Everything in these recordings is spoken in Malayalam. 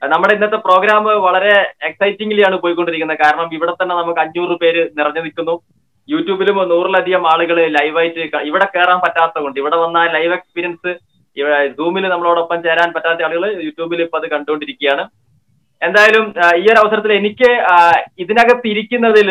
നമ്മുടെ ഇന്നത്തെ പ്രോഗ്രാം വളരെ എക്സൈറ്റിംഗ്ലി ആണ് പോയിക്കൊണ്ടിരിക്കുന്നത് കാരണം ഇവിടെ തന്നെ നമുക്ക് അഞ്ഞൂറ് പേര് നിറഞ്ഞു നിൽക്കുന്നു യൂട്യൂബിലും നൂറിലധികം ആളുകൾ ലൈവായിട്ട് ക- ഇവിടെ കയറാൻ പറ്റാത്ത കൊണ്ട് ഇവിടെ വന്ന ലൈവ് എക്സ്പീരിയൻസ് സൂമിൽ നമ്മളോടൊപ്പം ചേരാൻ പറ്റാത്ത ആളുകൾ യൂട്യൂബിൽ ഇപ്പൊ അത് കണ്ടുകൊണ്ടിരിക്കുകയാണ് എന്തായാലും ആ, ഈ ഒരു അവസരത്തിൽ എനിക്ക് ആ, ഇതിനകത്ത് ഇരിക്കുന്നതിൽ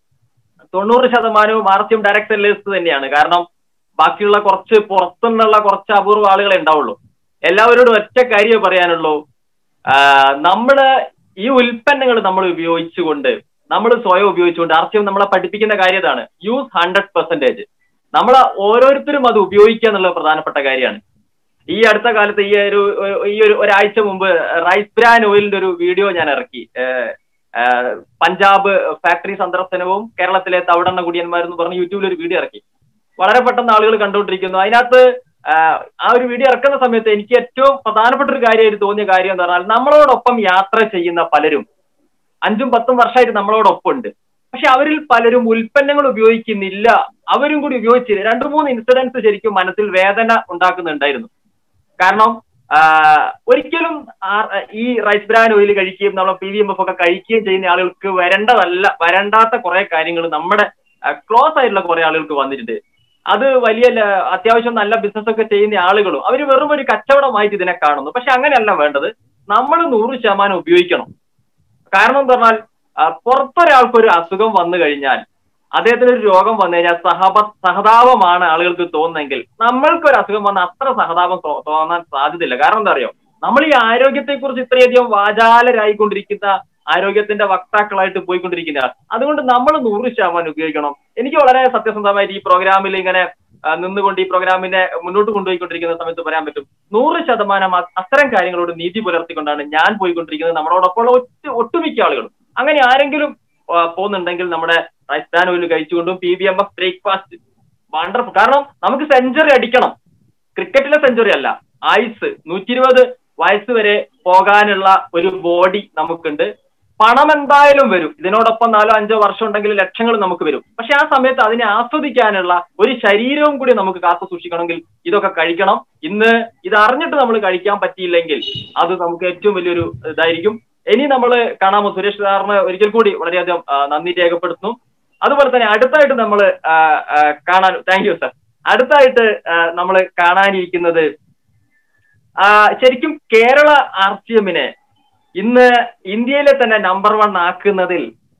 തൊണ്ണൂറ് ശതമാനവും ആർസിയും ഡയറക്ട് സെല്ലേഴ്സ് തന്നെയാണ് കാരണം ബാക്കിയുള്ള കുറച്ച് പുറത്തുനിന്നുള്ള കുറച്ച് അപൂർവ ആളുകളെ ഉണ്ടാവുള്ളൂ എല്ലാവരോടും ഒറ്റ കാര്യം പറയാനുള്ളൂ ആ, നമ്മള് ഈ ഉൽപ്പന്നങ്ങൾ നമ്മൾ ഉപയോഗിച്ചുകൊണ്ട് നമ്മൾ സ്വയം ഉപയോഗിച്ചുകൊണ്ട് ആർസിയം നമ്മളെ പഠിപ്പിക്കുന്ന കാര്യം ഇതാണ് യൂസ് ഹൺഡ്രഡ് പെർസെന്റേജ് നമ്മൾ ഓരോരുത്തരും അത് ഉപയോഗിക്കുക എന്നുള്ളത് പ്രധാനപ്പെട്ട കാര്യമാണ് ഈ അടുത്ത കാലത്ത് ഈ ഒരു ഒരു- ഈ ഒരു ഒരാഴ്ച മുമ്പ് റൈസ് ബ്രാൻ ഓയിലിന്റെ ഒരു വീഡിയോ ഞാൻ ഇറക്കി ഏഹ്, ഏഹ്, പഞ്ചാബ് ഫാക്ടറി സന്ദർശനവും കേരളത്തിലെ തവിടെണ്ണ കുടിയന്മാരെന്ന് പറഞ്ഞ് യൂട്യൂബിൽ ഒരു വീഡിയോ ഇറക്കി വളരെ പെട്ടെന്ന് ആളുകൾ കണ്ടുകൊണ്ടിരിക്കുന്നു അതിനകത്ത് ആഹ്, ആ ഒരു വീഡിയോ ഇറക്കുന്ന സമയത്ത് എനിക്ക് ഏറ്റവും പ്രധാനപ്പെട്ട ഒരു കാര്യമായിട്ട് തോന്നിയ കാര്യം എന്ന് പറഞ്ഞാൽ നമ്മളോടൊപ്പം യാത്ര ചെയ്യുന്ന പലരും അഞ്ചും പത്തും വർഷമായിട്ട് നമ്മളോടൊപ്പം ഉണ്ട് പക്ഷെ അവരിൽ പലരും ഉൽപ്പന്നങ്ങൾ ഉപയോഗിക്കുന്നില്ല അവരും കൂടി ഉപയോഗിച്ചില്ല രണ്ടു മൂന്ന് ഇൻസിഡൻസ് ശരിക്കും മനസ്സിൽ വേദന ഉണ്ടാക്കുന്നുണ്ടായിരുന്നു കാരണം ആ, ഒരിക്കലും ആ- ഈ റൈസ് ബ്രാൻ ഓയിൽ കഴിക്കുകയും നമ്മൾ പി വി എം എഫ് ഒക്കെ കഴിക്കുകയും ചെയ്യുന്ന ആളുകൾക്ക് വരേണ്ടതല്ല വരണ്ടാത്ത കുറെ കാര്യങ്ങൾ നമ്മുടെ ക്ലോസ് ആയിട്ടുള്ള കുറെ ആളുകൾക്ക് വന്നിട്ടുണ്ട് അത് വലിയ ല- അത്യാവശ്യം നല്ല ബിസിനസ് ഒക്കെ ചെയ്യുന്ന ആളുകളും അവർ വെറും ഒരു കച്ചവടമായിട്ട് ഇതിനെ കാണുന്നു പക്ഷെ അങ്ങനെയല്ല വേണ്ടത് നമ്മൾ നൂറ് ശതമാനം ഉപയോഗിക്കണം കാരണം എന്താ പറഞ്ഞാൽ ആ, പുറത്തൊരാൾക്ക് ഒരു അസുഖം വന്നു കഴിഞ്ഞാൽ അദ്ദേഹത്തിന് ഒരു രോഗം വന്നു കഴിഞ്ഞാൽ സഹപ സഹതാപമാണ് ആളുകൾക്ക് തോന്നുന്നെങ്കിൽ നമ്മൾക്ക് ഒരു അസുഖം വന്ന അത്ര സഹതാപം തോ- തോന്നാൻ സാധ്യതയില്ല കാരണം എന്താ അറിയോ നമ്മൾ ഈ ആരോഗ്യത്തെക്കുറിച്ച് ഇത്രയധികം വാചാലരായിക്കൊണ്ടിരിക്കുന്ന ആരോഗ്യത്തിന്റെ വക്താക്കളായിട്ട് പോയിക്കൊണ്ടിരിക്കുന്ന ആൾ. അതുകൊണ്ട് നമ്മൾ നൂറ് ശതമാനം ഉപയോഗിക്കണം എനിക്ക് വളരെ സത്യസന്ധമായിട്ട് ഈ പ്രോഗ്രാമിൽ ഇങ്ങനെ ആ, നിന്നുകൊണ്ട് ഈ പ്രോഗ്രാമിനെ മുന്നോട്ട് കൊണ്ടുപോയിക്കൊണ്ടിരിക്കുന്ന സമയത്ത് പറയാൻ പറ്റും നൂറ് ശതമാനം അ- അത്തരം കാര്യങ്ങളോട് നീതി പുലർത്തിക്കൊണ്ടാണ് ഞാൻ പോയിക്കൊണ്ടിരിക്കുന്നത് നമ്മളോടൊപ്പമുള്ള ഒറ്റ ഒട്ടുമിക്ക ആളുകളും അങ്ങനെ ആരെങ്കിലും ആ, പോകുന്നുണ്ടെങ്കിൽ നമ്മുടെ റൈസ് ബ്രാൻ ഓയിൽ കഴിച്ചുകൊണ്ടും P B M F breakfast wonderful കാരണം നമുക്ക് സെഞ്ചുറി അടിക്കണം ക്രിക്കറ്റിലെ സെഞ്ചുറി അല്ല ആയുസ് നൂറ്റി ഇരുപത് വയസ്സ് വരെ പോകാനുള്ള ഒരു ബോഡി നമുക്കുണ്ട് പണം എന്തായാലും വരും ഇതിനോടൊപ്പം നാലോ അഞ്ചോ വർഷം ഉണ്ടെങ്കിൽ ലക്ഷങ്ങൾ നമുക്ക് വരും പക്ഷെ ആ സമയത്ത് അതിനെ ആസ്വദിക്കാനുള്ള ഒരു ശരീരവും കൂടി നമുക്ക് കാത്തു സൂക്ഷിക്കണമെങ്കിൽ ഇതൊക്കെ കഴിക്കണം ഇന്ന് ഇത് അറിഞ്ഞിട്ട് നമ്മൾ കഴിക്കാൻ പറ്റിയില്ലെങ്കിൽ അത് നമുക്ക് ഏറ്റവും വലിയൊരു ഇതായിരിക്കും ഇനി നമ്മൾ കാണാമോ സുരേഷ് സാറിന് ഒരിക്കൽ കൂടി വളരെയധികം ആ, നന്ദി രേഖപ്പെടുത്തുന്നു അതുപോലെ തന്നെ അടുത്തായിട്ട് നമ്മൾ കാണാൻ താങ്ക് യു സർ അടുത്തായിട്ട് നമ്മൾ കാണാനിരിക്കുന്നത് ആ, ശരിക്കും കേരള ആർ സി എമ്മിനെ ഇന്ന് ഇന്ത്യയിലെ തന്നെ നമ്പർ വൺ ആക്കുന്നതിൽ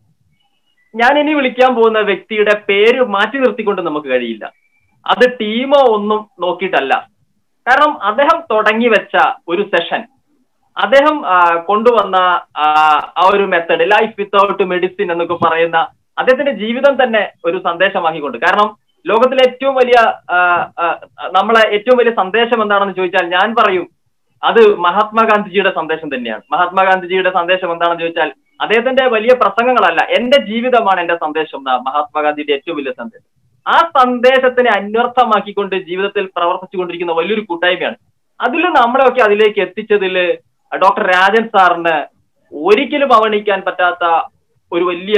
ഞാൻ ഇനി വിളിക്കാൻ പോകുന്ന വ്യക്തിയുടെ പേര് മാറ്റി നിർത്തിക്കൊണ്ട് നമുക്ക് കഴിയില്ല അത് ടീമോ ഒന്നും നോക്കിയിട്ടല്ല കാരണം അദ്ദേഹം തുടങ്ങി വെച്ച ഒരു സെഷൻ അദ്ദേഹം ആ, കൊണ്ടുവന്ന ആ, ആ ഒരു മെത്തഡ് ലൈഫ് വിത്തൗട്ട് മെഡിസിൻ എന്നൊക്കെ പറയുന്ന അദ്ദേഹത്തിന്റെ ജീവിതം തന്നെ ഒരു സന്ദേശമാക്കിക്കൊണ്ട് കാരണം ലോകത്തിലെ ഏറ്റവും വലിയ ആ, ആ, നമ്മളെ ഏറ്റവും വലിയ സന്ദേശം എന്താണെന്ന് ചോദിച്ചാൽ ഞാൻ പറയും അത് മഹാത്മാഗാന്ധിജിയുടെ സന്ദേശം തന്നെയാണ് മഹാത്മാഗാന്ധിജിയുടെ സന്ദേശം എന്താണെന്ന് ചോദിച്ചാൽ അദ്ദേഹത്തിന്റെ വലിയ പ്രസംഗങ്ങളല്ല എന്റെ ജീവിതമാണ് എന്റെ സന്ദേശം എന്നാ മഹാത്മാഗാന്ധിയുടെ ഏറ്റവും വലിയ സന്ദേശം ആ സന്ദേശത്തിനെ അന്വർത്ഥമാക്കിക്കൊണ്ട് ജീവിതത്തിൽ പ്രവർത്തിച്ചുകൊണ്ടിരിക്കുന്ന വലിയൊരു കൂട്ടായ്മയാണ് അതിൽ നമ്മളെയൊക്കെ അതിലേക്ക് എത്തിച്ചതിൽ ഡോക്ടർ രാജൻ സാറിന് ഒരിക്കലും അവഗണിക്കാൻ പറ്റാത്ത ഒരു വലിയ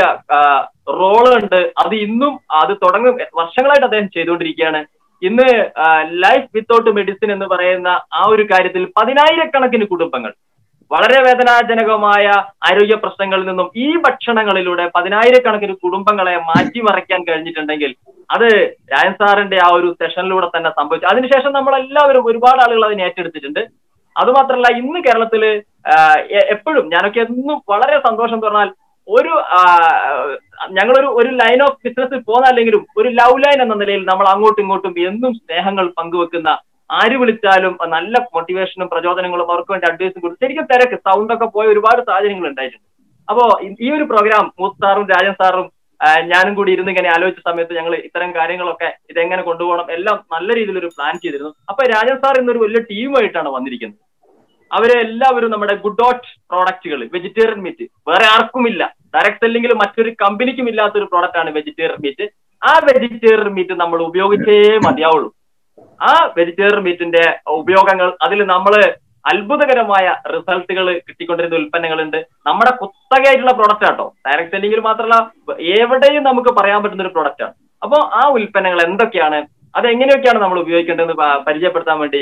റോള് ഉണ്ട് അത് ഇന്നും അത് തുടങ്ങും വർഷങ്ങളായിട്ട് അദ്ദേഹം ചെയ്തുകൊണ്ടിരിക്കുകയാണ് ഇന്ന് ലൈഫ് വിത്തൗട്ട് മെഡിസിൻ എന്ന് പറയുന്ന ആ ഒരു കാര്യത്തിൽ പതിനായിരക്കണക്കിന് കുടുംബങ്ങൾ വളരെ വേദനാജനകമായ ആരോഗ്യ പ്രശ്നങ്ങളിൽ നിന്നും ഈ ഭക്ഷണങ്ങളിലൂടെ പതിനായിരക്കണക്കിന് കുടുംബങ്ങളെ മാറ്റിമറിക്കാൻ കഴിഞ്ഞിട്ടുണ്ടെങ്കിൽ അത് രായൻ സാറിന്റെ ആ ഒരു സെഷനിലൂടെ തന്നെ സംഭവിച്ചു അതിനുശേഷം നമ്മൾ എല്ലാവരും ഒരുപാട് ആളുകൾ അതിനെ ഏറ്റെടുത്തിട്ടുണ്ട് അതുമാത്രമല്ല ഇന്ന് കേരളത്തില് ആഹ് എ- എപ്പോഴും ഞാനൊക്കെ എന്നും വളരെ സന്തോഷം പറഞ്ഞാൽ ഒരു ആഹ് ഞങ്ങളൊരു ഒരു ലൈൻ ഓഫ് ബിസിനസ്സിൽ പോകുന്നല്ലെങ്കിലും ഒരു ലവ് ലൈൻ എന്ന നിലയിൽ നമ്മൾ അങ്ങോട്ടും ഇങ്ങോട്ടും എന്നും സ്നേഹങ്ങൾ പങ്കുവെക്കുന്ന ആര് വിളിച്ചാലും നല്ല മോട്ടിവേഷനും പ്രചോദനങ്ങളും അവർക്ക് വേണ്ടി അഡ്വൈസും കൊടുക്കും ശരിക്കും തിരക്ക് സൗണ്ട് ഒക്കെ പോയ ഒരുപാട് സാഹചര്യങ്ങൾ ഉണ്ടായിട്ടുണ്ട് അപ്പോ ഈ- ഈ ഒരു പ്രോഗ്രാം മൂത്ത് സാറും രാജൻ സാറും ആ, ഞാനും കൂടി ഇരുന്ന് ഇങ്ങനെ ആലോചിച്ച സമയത്ത് ഞങ്ങൾ ഇത്തരം കാര്യങ്ങളൊക്കെ ഇതെങ്ങനെ കൊണ്ടുപോകണം എല്ലാം നല്ല രീതിയിൽ ഒരു പ്ലാൻ ചെയ്തിരുന്നു അപ്പൊ രാജൻ സാർ ഇന്നൊരു വലിയ ടീമായിട്ടാണ് വന്നിരിക്കുന്നത് അവരെ എല്ലാവരും നമ്മുടെ ഗുഡ് ഡോട്ട് പ്രോഡക്റ്റുകൾ വെജിറ്റേറിയൻ മീറ്റ് വേറെ ആർക്കുമില്ല ഡയറക്ട് സെല്ലിംഗിൽ മറ്റൊരു കമ്പനിക്കും ഇല്ലാത്ത ഒരു പ്രോഡക്റ്റ് ആണ് വെജിറ്റേറിയൻ മീറ്റ് ആ വെജിറ്റേറിയൻ മീറ്റ് നമ്മൾ ഉപയോഗിച്ചേ മതിയാവുള്ളൂ ആ വെജിറ്റേറിയൻ മീറ്റിന്റെ ഉപയോഗങ്ങൾ അതിൽ നമ്മൾ അത്ഭുതകരമായ റിസൾട്ടുകൾ കിട്ടിക്കൊണ്ടിരുന്ന ഉൽപ്പന്നങ്ങളുണ്ട് നമ്മുടെ കുത്തകയായിട്ടുള്ള പ്രോഡക്റ്റ് ആട്ടോ ഡയറക്ട് സെല്ലിംഗിൽ മാത്രമല്ല എവിടെയും നമുക്ക് പറയാൻ പറ്റുന്ന ഒരു പ്രോഡക്റ്റ് ആണ് അപ്പോൾ ആ ഉൽപ്പന്നങ്ങൾ എന്തൊക്കെയാണ് അത് എങ്ങനെയൊക്കെയാണ് നമ്മൾ ഉപയോഗിക്കേണ്ടതെന്ന് പ- പരിചയപ്പെടുത്താൻ വേണ്ടി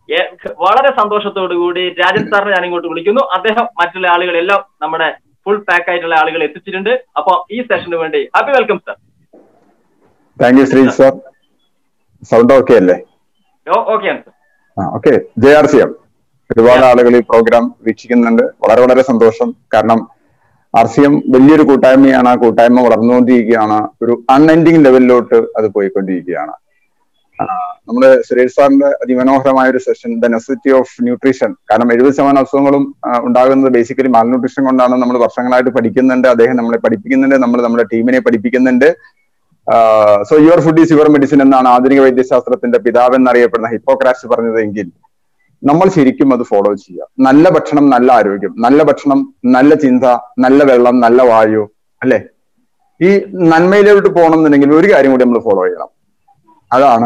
ഏ- വളരെ സന്തോഷത്തോടു കൂടി രാജൻ സാറിനെ ഞാൻ ഇങ്ങോട്ട് വിളിക്കുന്നു അദ്ദേഹം മറ്റുള്ള ആളുകളെല്ലാം നമ്മുടെ ഫുൾ പാക്ക് ആയിട്ടുള്ള ആളുകൾ എത്തിച്ചിട്ടുണ്ട് അപ്പൊ ഈ സെഷന് വേണ്ടി happy welcome sir thank you Shri sir sound okay അല്ലേ ഓക്കെയാണ് സർ ആ okay J R C M ഒരുപാട് ആളുകൾ ഈ പ്രോഗ്രാം വീക്ഷിക്കുന്നുണ്ട് വളരെ വളരെ സന്തോഷം കാരണം ആർ സി എം വലിയൊരു കൂട്ടായ്മയാണ് ആ കൂട്ടായ്മ വളർന്നുകൊണ്ടിരിക്കുകയാണ് ഒരു അൺഎൻഡിങ് ലെവലിലോട്ട് അത് പോയിക്കൊണ്ടിരിക്കുകയാണ് ആ, നമ്മുടെ സുരേഷ് സാറിന്റെ അതിമനോഹരമായ ഒരു session the necessity of nutrition കാരണം എഴുപത് ശതമാനം അസുഖങ്ങളും ആ, ഉണ്ടാകുന്നത് ബേസിക്കലി മാൽന്യൂട്രീഷൻ കൊണ്ടാണ് നമ്മൾ വർഷങ്ങളായിട്ട് പഠിക്കുന്നുണ്ട് അദ്ദേഹം നമ്മളെ പഠിപ്പിക്കുന്നുണ്ട് നമ്മൾ നമ്മുടെ ടീമിനെ പഠിപ്പിക്കുന്നുണ്ട് so your food is your medicine എന്നാണ് ആധുനിക വൈദ്യശാസ്ത്രത്തിന്റെ പിതാവ് എന്നറിയപ്പെടുന്ന ഹിപ്പോക്രാറ്റ്സ് പറഞ്ഞതെങ്കിൽ നമ്മൾ ശരിക്കും അത് ഫോളോ ചെയ്യുക നല്ല ഭക്ഷണം നല്ല ആരോഗ്യം നല്ല ഭക്ഷണം നല്ല ചിന്ത നല്ല വെള്ളം നല്ല വായു അല്ലെ ഈ നന്മയിലോട്ട് പോകണമെന്നുണ്ടെങ്കിൽ ഒരു കാര്യം കൂടി നമ്മൾ ഫോളോ ചെയ്യണം അതാണ്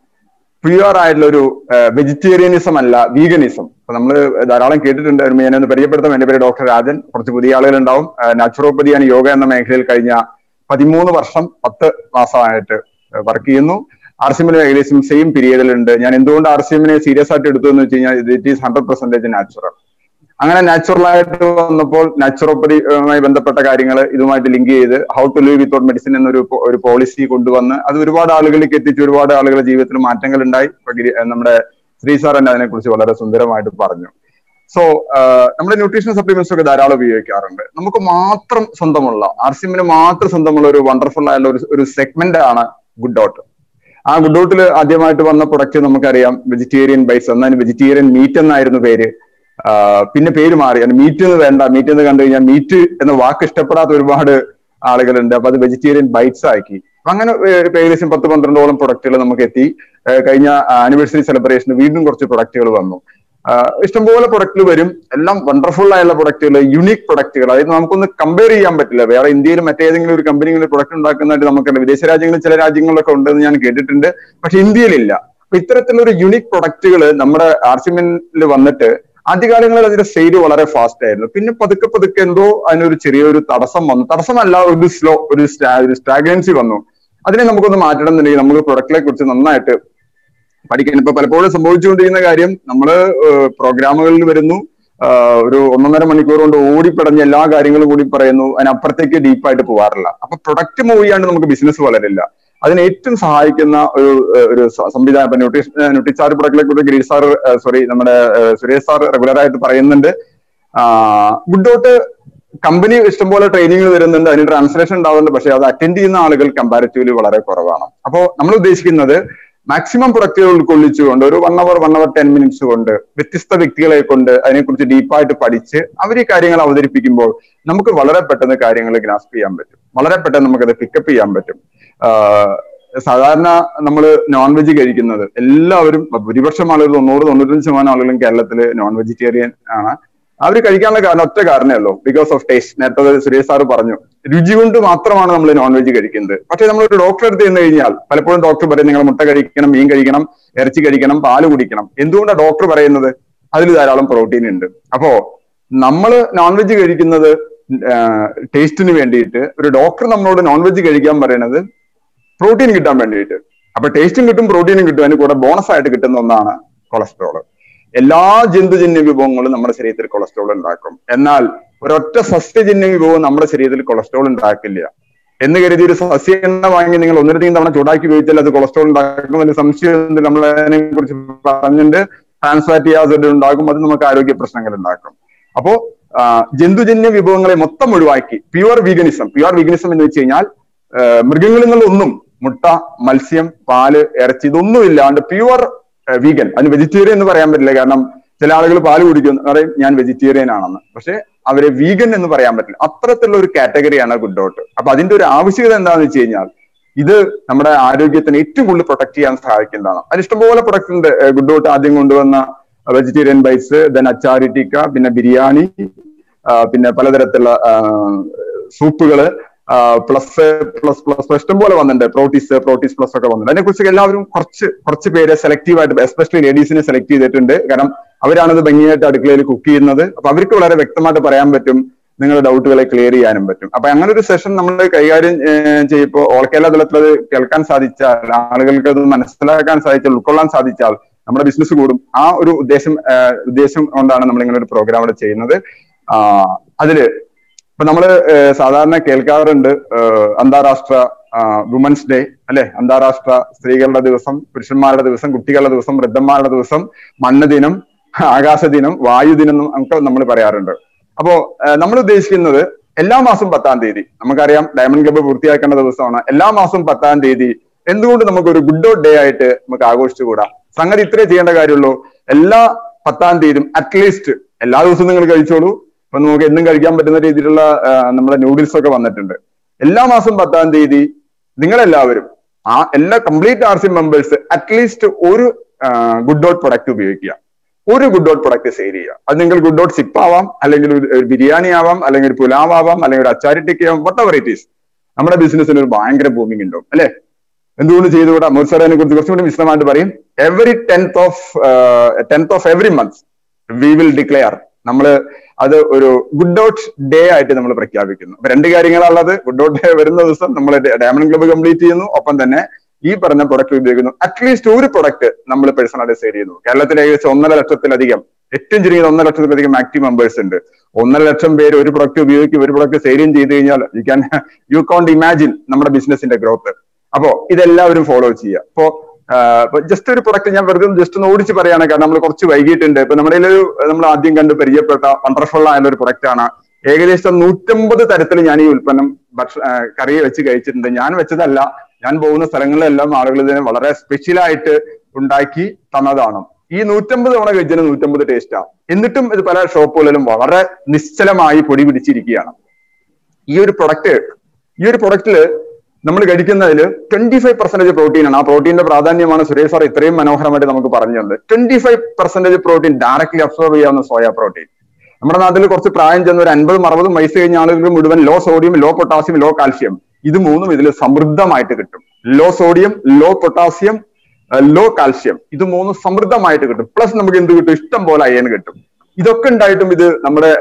പ്യുവർ ആയിട്ടുള്ള ഒരു വെജിറ്റേറിയനിസം അല്ല വീഗനിസം അപ്പൊ നമ്മൾ ധാരാളം കേട്ടിട്ടുണ്ട് ഒരു ഞാനൊന്ന് പരിചയപ്പെടുത്താം എന്റെ പേര് ഡോക്ടർ രാജൻ കുറച്ച് പുതിയ ആളുകൾ ഉണ്ടാവും നാച്ചുറോപ്പതിയാണ് യോഗ എന്ന മേഖലയിൽ കഴിഞ്ഞ പതിമൂന്ന് വർഷം പത്ത് മാസമായിട്ട് വർക്ക് ചെയ്യുന്നു ആർ സി എമ്മിന് ഏകദേശം സെയിം പീരീഡിലുണ്ട് ഞാൻ എന്തുകൊണ്ട് ആർ സി എമ്മിനെ സീരിയസ് ആയിട്ട് എടുത്തു എന്ന് വെച്ച് കഴിഞ്ഞാൽ it is hundred percentage natural അങ്ങനെ നാച്ചുറൽ ആയിട്ട് വന്നപ്പോൾ നാച്ചുറോപ്പതിയുമായി ബന്ധപ്പെട്ട കാര്യങ്ങൾ ഇതുമായിട്ട് ലിങ്ക് ചെയ്ത് how to live without medicine എന്നൊരു പോ- ഒരു പോളിസി കൊണ്ടുവന്ന് അത് ഒരുപാട് ആളുകളിലേക്ക് എത്തിച്ച് ഒരുപാട് ആളുകളുടെ ജീവിതത്തിൽ മാറ്റങ്ങൾ ഉണ്ടായി ഇപ്പൊ ഗിരി- നമ്മുടെ ശ്രീ സാർ തന്നെ അതിനെക്കുറിച്ച് വളരെ സുന്ദരമായിട്ട് പറഞ്ഞു സോ നമ്മുടെ ന്യൂട്രീഷൻ സപ്ലിമെന്റ്സ് ഒക്കെ ധാരാളം ഉപയോഗിക്കാറുണ്ട് നമുക്ക് മാത്രം സ്വന്തമുള്ള ആർ സി എമ്മിന് മാത്രം സ്വന്തമുള്ള ഒരു വണ്ടർഫുൾ ആയിട്ടുള്ള ഒരു ഒരു സെഗ്മെന്റ് ആണ് ഗുഡ് ഡോട്ട് ആ ഗുഡ് ഡോട്ടിൽ ആദ്യമായിട്ട് വന്ന പ്രൊഡക്റ്റ് നമുക്കറിയാം വെജിറ്റേറിയൻ ബൈസ് എന്നാൽ വെജിറ്റേറിയൻ മീറ്റ് എന്നായിരുന്നു പേര് ആ, പിന്നെ പേര് മാറി മീറ്റ് എന്ന് വേണ്ട മീറ്റ് എന്ന് കണ്ടു കഴിഞ്ഞാൽ മീറ്റ് എന്ന വാക്ക് ഇഷ്ടപ്പെടാത്ത ഒരുപാട് ആളുകളുണ്ട് അപ്പൊ അത് വെജിറ്റേറിയൻ ബൈറ്റ്സ് ആക്കി അപ്പൊ അങ്ങനെ ഏർ, ഇപ്പൊ ഏകദേശം പത്ത് പന്ത്രണ്ടോളം പ്രൊഡക്റ്റുകൾ നമുക്ക് എത്തി ഏർ, കഴിഞ്ഞ ആനിവേഴ്സറി സെലിബ്രേഷന് വീണ്ടും കുറച്ച് പ്രൊഡക്റ്റുകൾ വന്നു ആ, ഇഷ്ടംപോലെ പ്രൊഡക്റ്റുകൾ വരും എല്ലാം വണ്ടർഫുൾ ആയുള്ള പ്രൊഡക്റ്റുകൾ യുണീക് പ്രൊഡക്റ്റുകൾ അതായത് നമുക്കൊന്ന് കമ്പയർ ചെയ്യാൻ പറ്റില്ല വേറെ ഇന്ത്യയിൽ മറ്റേതെങ്കിലും ഒരു കമ്പനികളിൽ പ്രൊഡക്റ്റ് ഉണ്ടാക്കുന്നതായിട്ട് നമുക്കറിയാം വിദേശ രാജ്യങ്ങളിൽ ചില രാജ്യങ്ങളിലൊക്കെ ഉണ്ടെന്ന് ഞാൻ കേട്ടിട്ടുണ്ട് പക്ഷെ ഇന്ത്യയിലില്ല അപ്പൊ ഇത്തരത്തിലുള്ള യുണീക് പ്രൊഡക്റ്റുകൾ നമ്മുടെ ആർസിമെന്റിൽ വന്നിട്ട് ആദ്യകാലങ്ങളിൽ അതിന്റെ സെയിൽ വളരെ ഫാസ്റ്റ് ആയിരുന്നു പിന്നെ പതുക്കെ പതുക്കെ എന്തോ അതിനൊരു ചെറിയൊരു തടസ്സം വന്നു തടസ്സമല്ല ഒരു സ്ലോ ഒരു സ്റ്റാ- ഒരു സ്റ്റാഗ്നൻസി വന്നു അതിനെ നമുക്കൊന്ന് മാറ്റണം എന്നുണ്ടെങ്കിൽ നമുക്ക് പ്രൊഡക്റ്റിനെ കുറിച്ച് നന്നായിട്ട് പഠിക്കാൻ ഇപ്പൊ പലപ്പോഴും സംഭവിച്ചുകൊണ്ടിരിക്കുന്ന കാര്യം നമ്മള് പ്രോഗ്രാമുകളിൽ വരുന്നു ആഹ് ഒരു ഒന്നൊന്നര മണിക്കൂർ കൊണ്ട് ഓടിപ്പടഞ്ഞ് എല്ലാ കാര്യങ്ങളും കൂടി പറയുന്നു അതിനപ്പുറത്തേക്ക് ഡീപ്പായിട്ട് പോകാറില്ല അപ്പൊ പ്രൊഡക്റ്റ് മൂവ് ചെയ്യാണ്ട് നമുക്ക് ബിസിനസ് വളരില്ല അതിന് ഏറ്റവും സഹായിക്കുന്ന ഒരു ഏഹ് ഒരു സ- സംവിധാനം ഇപ്പൊ ന്യൂട്രീഷൻ ന്യൂട്രിച്ചാർ പ്രൊഡക്റ്റിനെ കുറിച്ച് ഗിരീഷ് സാർ സോറി നമ്മുടെ ഏഹ് സുരേഷ് സാർ റെഗുലർ ആയിട്ട് പറയുന്നുണ്ട് ഗുഡോട്ട് കമ്പനി ഇഷ്ടംപോലെ ട്രെയിനിങ് തരുന്നുണ്ട് അതിന് ട്രാൻസ്ലേഷൻ ഉണ്ടാവുന്നുണ്ട് പക്ഷെ അത് അറ്റൻഡ് ചെയ്യുന്ന ആളുകൾ കമ്പാരിറ്റീവ്ലി വളരെ കുറവാണ് അപ്പോൾ നമ്മൾ ഉദ്ദേശിക്കുന്നത് മാക്സിമം പ്രൊഡക്റ്റുകൾ ഉൾക്കൊള്ളിച്ചുകൊണ്ട് ഒരു one hour one hour ten minutes കൊണ്ട് വ്യത്യസ്ത വ്യക്തികളെ കൊണ്ട് അതിനെക്കുറിച്ച് ഡീപ്പായിട്ട് പഠിച്ച് അവർ ഈ കാര്യങ്ങൾ അവതരിപ്പിക്കുമ്പോൾ നമുക്ക് വളരെ പെട്ടെന്ന് കാര്യങ്ങൾ ഗ്രാസ്പ് ചെയ്യാൻ പറ്റും വളരെ പെട്ടെന്ന് നമുക്കത് പിക്കപ്പ് ചെയ്യാൻ പറ്റും ആഹ് സാധാരണ നമ്മൾ നോൺ വെജ് കഴിക്കുന്നത് എല്ലാവരും ഭൂരിപക്ഷം ആളുകൾ തൊണ്ണൂറ് തൊണ്ണൂറ്റഞ്ച് ശതമാനം ആളുകളും കേരളത്തിൽ നോൺ വെജിറ്റേറിയൻ ആണ് അവർ കഴിക്കാനുള്ള കാരണം ഒറ്റ കാരണമേ ഉള്ളൂ ബിക്കോസ് ഓഫ് ടേസ്റ്റ് നേരത്തെ സുരേഷ് സാറ് പറഞ്ഞു രുചി കൊണ്ട് മാത്രമാണ് നമ്മൾ നോൺ വെജ് കഴിക്കുന്നത് പക്ഷേ നമ്മൾ ഒരു ഡോക്ടറെ അടുത്ത് ചെന്ന് കഴിഞ്ഞാൽ പലപ്പോഴും ഡോക്ടർ പറയും നിങ്ങൾ മുട്ട കഴിക്കണം മീൻ കഴിക്കണം ഇറച്ചി കഴിക്കണം പാല് കുടിക്കണം എന്തുകൊണ്ടാണ് ഡോക്ടർ പറയുന്നത് അതിൽ ധാരാളം പ്രോട്ടീൻ ഉണ്ട് അപ്പോ നമ്മൾ നോൺ വെജ് കഴിക്കുന്നത് ടേസ്റ്റിന് വേണ്ടിയിട്ട് ഒരു ഡോക്ടർ നമ്മളോട് നോൺ വെജ് കഴിക്കാൻ പറയുന്നത് പ്രോട്ടീൻ കിട്ടാൻ വേണ്ടിയിട്ട് അപ്പൊ ടേസ്റ്റും കിട്ടും പ്രോട്ടീനും കിട്ടും അതിന് കൂടെ ബോണസ് ആയിട്ട് കിട്ടുന്ന ഒന്നാണ് കൊളസ്ട്രോൾ എല്ലാ ജന്തുജന്യ വിഭവങ്ങളും നമ്മുടെ ശരീരത്തിൽ കൊളസ്ട്രോൾ ഉണ്ടാക്കും എന്നാൽ ഒരൊറ്റ സസ്യജന്യ വിഭവം നമ്മുടെ ശരീരത്തിൽ കൊളസ്ട്രോൾ ഉണ്ടാക്കില്ല എന്ന് കരുതി ഒരു സസ്യ എണ്ണ വാങ്ങി നിങ്ങൾ ഒന്നിലധികം തവണ ചൂടാക്കി ഉപയോഗിച്ചാൽ അത് കൊളസ്ട്രോൾ ഉണ്ടാക്കുമെന്ന് സംശയം നമ്മൾ അതിനെ കുറിച്ച് പറഞ്ഞിട്ടുണ്ട് ട്രാൻസ്ഫാറ്റി ആസിഡ് ഉണ്ടാകും അത് നമുക്ക് ആരോഗ്യ പ്രശ്നങ്ങൾ ഉണ്ടാക്കും അപ്പോ ആ, ജന്തുജന്യ വിഭവങ്ങളെ മൊത്തം ഒഴിവാക്കി പ്യുവർ വീഗനിസം പ്യുവർ വീഗനിസം എന്ന് വെച്ച് കഴിഞ്ഞാൽ ആ, മൃഗങ്ങളിൽ നിന്നൊന്നും മുട്ട മത്സ്യം പാല് ഇറച്ചി ഇതൊന്നും ഇല്ലാണ്ട് പ്യുവർ വീഗൻ അതിന് വെജിറ്റേറിയൻ എന്ന് പറയാൻ പറ്റില്ല കാരണം ചില ആളുകൾ പാല് കുടിക്കും പറയും ഞാൻ വെജിറ്റേറിയൻ ആണെന്ന് പക്ഷെ അവരെ വീഗൻ എന്ന് പറയാൻ പറ്റില്ല അത്തരത്തിലുള്ള ഒരു കാറ്റഗറിയാണ് ഗുഡ് ഡോട്ട് അപ്പൊ അതിന്റെ ഒരു ആവശ്യകത എന്താണെന്ന് വെച്ച് കഴിഞ്ഞാൽ ഇത് നമ്മുടെ ആരോഗ്യത്തിന് ഏറ്റവും കൂടുതൽ പ്രൊട്ടക്ട് ചെയ്യാൻ സഹായിക്കുന്നതാണ് അതിൽ ഇഷ്ടംപോലെ പ്രൊഡക്റ്റ് ഉണ്ട് ഗുഡ് ഡോട്ട് ആദ്യം കൊണ്ടുവന്ന vegetarian bites then achari tikka പിന്നെ ബിരിയാണി ആ, പിന്നെ പലതരത്തിലുള്ള സൂപ്പുകള് പ്ലസ് പ്ലസ് പ്ലസ് ഇഷ്ടംപോലെ വന്നിട്ടുണ്ട് പ്രോട്ടീസ് പ്രോട്ടീസ് പ്ലസ് ഒക്കെ വന്നിട്ടുണ്ട് അതിനെക്കുറിച്ച് എല്ലാവരും കുറച്ച് കുറച്ച് പേര് സെലക്റ്റീവ് ആയിട്ട് എസ്പെഷ്യലി ലേഡീസിനെ സെലക്ട് ചെയ്തിട്ടുണ്ട് കാരണം അവരാണ് ഇത് ഭംഗിയായിട്ട് അടുക്കളയിൽ കുക്ക് ചെയ്യുന്നത് അപ്പൊ അവർക്ക് വളരെ വ്യക്തമായിട്ട് പറയാൻ പറ്റും നിങ്ങളുടെ ഡൗട്ടുകളെ ക്ലിയർ ചെയ്യാനും പറ്റും അപ്പൊ അങ്ങനെ ഒരു സെഷൻ നമ്മൾ കൈകാര്യം ചെയ്യുമ്പോൾ ഓൾ കേരള തലത്തിൽ അത് കേൾക്കാൻ സാധിച്ചാൽ ആളുകൾക്ക് അത് മനസ്സിലാക്കാൻ സാധിച്ചാൽ ഉൾക്കൊള്ളാൻ സാധിച്ചാൽ നമ്മുടെ ബിസിനസ് കൂടും ആ ഒരു ഉദ്ദേശം ആഹ് ഉദ്ദേശം കൊണ്ടാണ് നമ്മൾ ഇങ്ങനെ ഒരു പ്രോഗ്രാം ഇവിടെ ചെയ്യുന്നത് ആഹ് അതില് ഇപ്പൊ നമ്മള് ഏഹ് സാധാരണ കേൾക്കാറുണ്ട് ഏഹ് അന്താരാഷ്ട്ര വുമൻസ് ഡേ അല്ലെ അന്താരാഷ്ട്ര സ്ത്രീകളുടെ ദിവസം പുരുഷന്മാരുടെ ദിവസം കുട്ടികളുടെ ദിവസം വൃദ്ധന്മാരുടെ ദിവസം മണ്ണ് ദിനം ആകാശ ദിനം വായു ദിനം ഒക്കെ നമ്മൾ പറയാറുണ്ട് അപ്പോ നമ്മൾ ഉദ്ദേശിക്കുന്നത് എല്ലാ മാസം പത്താം തീയതി നമുക്കറിയാം ഡയമണ്ട് ക്ലബ്ബ് പൂർത്തിയാക്കേണ്ട ദിവസമാണ് എല്ലാ മാസം പത്താം തീയതി എന്തുകൊണ്ട് നമുക്ക് ഒരു ഗുഡ് ഔട്ട് ഡേ ആയിട്ട് നമുക്ക് ആഘോഷിച്ചുകൂടാ സംഗതി ഇത്രേ ചെയ്യേണ്ട കാര്യമുള്ളൂ എല്ലാ പത്താം തീയതിയും അറ്റ്ലീസ്റ്റ് എല്ലാ ദിവസവും നിങ്ങൾ കഴിച്ചോളൂ ഇപ്പൊ നമുക്ക് എന്നും കഴിക്കാൻ പറ്റുന്ന രീതിയിലുള്ള ആ, നമ്മുടെ നൂഡിൽസ് ഒക്കെ വന്നിട്ടുണ്ട് എല്ലാ മാസം പത്താം തീയതി നിങ്ങളെല്ലാവരും ആ എല്ലാ complete R C members at least ഒരു ഗുഡ് ഔട്ട് പ്രൊഡക്റ്റ് ഉപയോഗിക്കുക ഒരു ഗുഡ് ഔട്ട് പ്രൊഡക്റ്റ് സെയിൽ ചെയ്യുക അത് നിങ്ങൾ ഗുഡ് ഔട്ട് സിപ്പ് ആവാം അല്ലെങ്കിൽ ഒരു ഒരു ബിരിയാണി ആവാം അല്ലെങ്കിൽ ഒരു പുലാവ് ആവാം അല്ലെങ്കിൽ ഒരു അച്ചാരി ടിക്ക ആവാം വട്ട് എവർ ഇറ്റ് ഈസ് നമ്മുടെ ബിസിനസ്സിന് ഒരു ഭയങ്കര ബൂമിംഗ് ഉണ്ടാവും അല്ലെ എന്തുകൊണ്ട് ചെയ്തുകൂടാ മുർസർ അതിനെ കുറിച്ച് കുറച്ചുകൂടി വിശദമായിട്ട് പറയും every tenth of tenth of every month we will declare നമ്മൾ അത് ഒരു ഗുഡ് ഔട്ട് ഡേ ആയിട്ട് നമ്മൾ പ്രഖ്യാപിക്കുന്നു അപ്പൊ രണ്ട് കാര്യങ്ങളാണുള്ളത് ഗുഡ് ഔട്ട് ഡേ വരുന്ന ദിവസം നമ്മൾ ഡയമണ്ട് ക്ലബ്ബ് കംപ്ലീറ്റ് ചെയ്യുന്നു ഒപ്പം തന്നെ ഈ പറഞ്ഞ പ്രൊഡക്റ്റ് ഉപയോഗിക്കുന്നു അറ്റ്ലീസ്റ്റ് ഒരു പ്രൊഡക്റ്റ് നമ്മൾ പേഴ്സണായിട്ട് സെയിൽ ചെയ്യുന്നു കേരളത്തിൽ ഏകദേശം ഒന്നര ലക്ഷത്തിലധികം ഏറ്റവും ചുരുങ്ങിയത് ഒന്നര ലക്ഷത്തിലധികം ആക്റ്റീവ് മെമ്പേഴ്സ് ഉണ്ട് ഒന്നര ലക്ഷം പേര് ഒരു പ്രൊഡക്റ്റ് ഉപയോഗിക്കും ഒരു പ്രൊഡക്റ്റ് സെയിലും ചെയ്ത് കഴിഞ്ഞാൽ you can you can't imagine നമ്മുടെ ബിസിനസിന്റെ ഗ്രോത്ത് അപ്പോ ഇതെല്ലാവരും ഫോളോ ചെയ്യുക അപ്പോ ജസ്റ്റ് ഒരു പ്രൊഡക്റ്റ് ഞാൻ വെറുതെ ജസ്റ്റ് ഒന്ന് ഓടിച്ച് പറയാണ് കാരണം നമ്മൾ കുറച്ച് വൈകിട്ടുണ്ട് ഇപ്പൊ നമ്മുടെ ഒരു നമ്മൾ ആദ്യം കണ്ട് പരിചയപ്പെട്ട വണ്ടർഫുൾ ആയുള്ള ഒരു പ്രൊഡക്റ്റ് ആണ് ഏകദേശം നൂറ്റമ്പത് തരത്തിൽ ഞാൻ ഈ ഉൽപ്പന്നം ഭക്ഷ ആ, കറി വെച്ച് കഴിച്ചിട്ടുണ്ട് ഞാൻ വെച്ചതല്ല ഞാൻ പോകുന്ന സ്ഥലങ്ങളിലെല്ലാം ആളുകൾ ഇതിനെ വളരെ സ്പെഷ്യലായിട്ട് ഉണ്ടാക്കി തന്നതാണ് ഈ നൂറ്റമ്പത് തവണ കഴിച്ചതിന് നൂറ്റമ്പത് ടേസ്റ്റാണ് എന്നിട്ടും ഇത് പല ഷോപ്പുകളിലും വളരെ നിശ്ചലമായി പൊടി പിടിച്ചിരിക്കുകയാണ് ഈ ഒരു പ്രൊഡക്റ്റ് ഈ ഒരു പ്രൊഡക്റ്റില് നമ്മൾ കഴിക്കുന്നതിൽ ട്വന്റി ഫൈവ് പെർസെന്റേജ് പ്രോട്ടീൻ ആണ് ആ പ്രോട്ടീന്റെ പ്രാധാന്യമാണ് സുരേഷ് സാർ ഇത്രയും മനോഹരമായിട്ട് നമുക്ക് പറഞ്ഞു തന്നത് twenty five percentage protein directly absorb ചെയ്യാവുന്ന സോയ പ്രോട്ടീൻ നമ്മുടെ നാട്ടിൽ കുറച്ച് പ്രായം ചെന്ന ഒരു അൻപതും അറുപതും വയസ്സ് കഴിഞ്ഞ ആളുകൾക്ക് മുഴുവൻ low sodium low potassium low calcium ഇത് മൂന്നും ഇതിൽ സമൃദ്ധമായിട്ട് കിട്ടും low sodium low potassium low calcium ഇത് മൂന്നും സമൃദ്ധമായിട്ട് കിട്ടും പ്ലസ് നമുക്ക് എന്ത് കിട്ടും ഇഷ്ടം പോലെ അയൺ കിട്ടും ഇതൊക്കെ ഉണ്ടായിട്ടും ഇത് നമ്മുടെ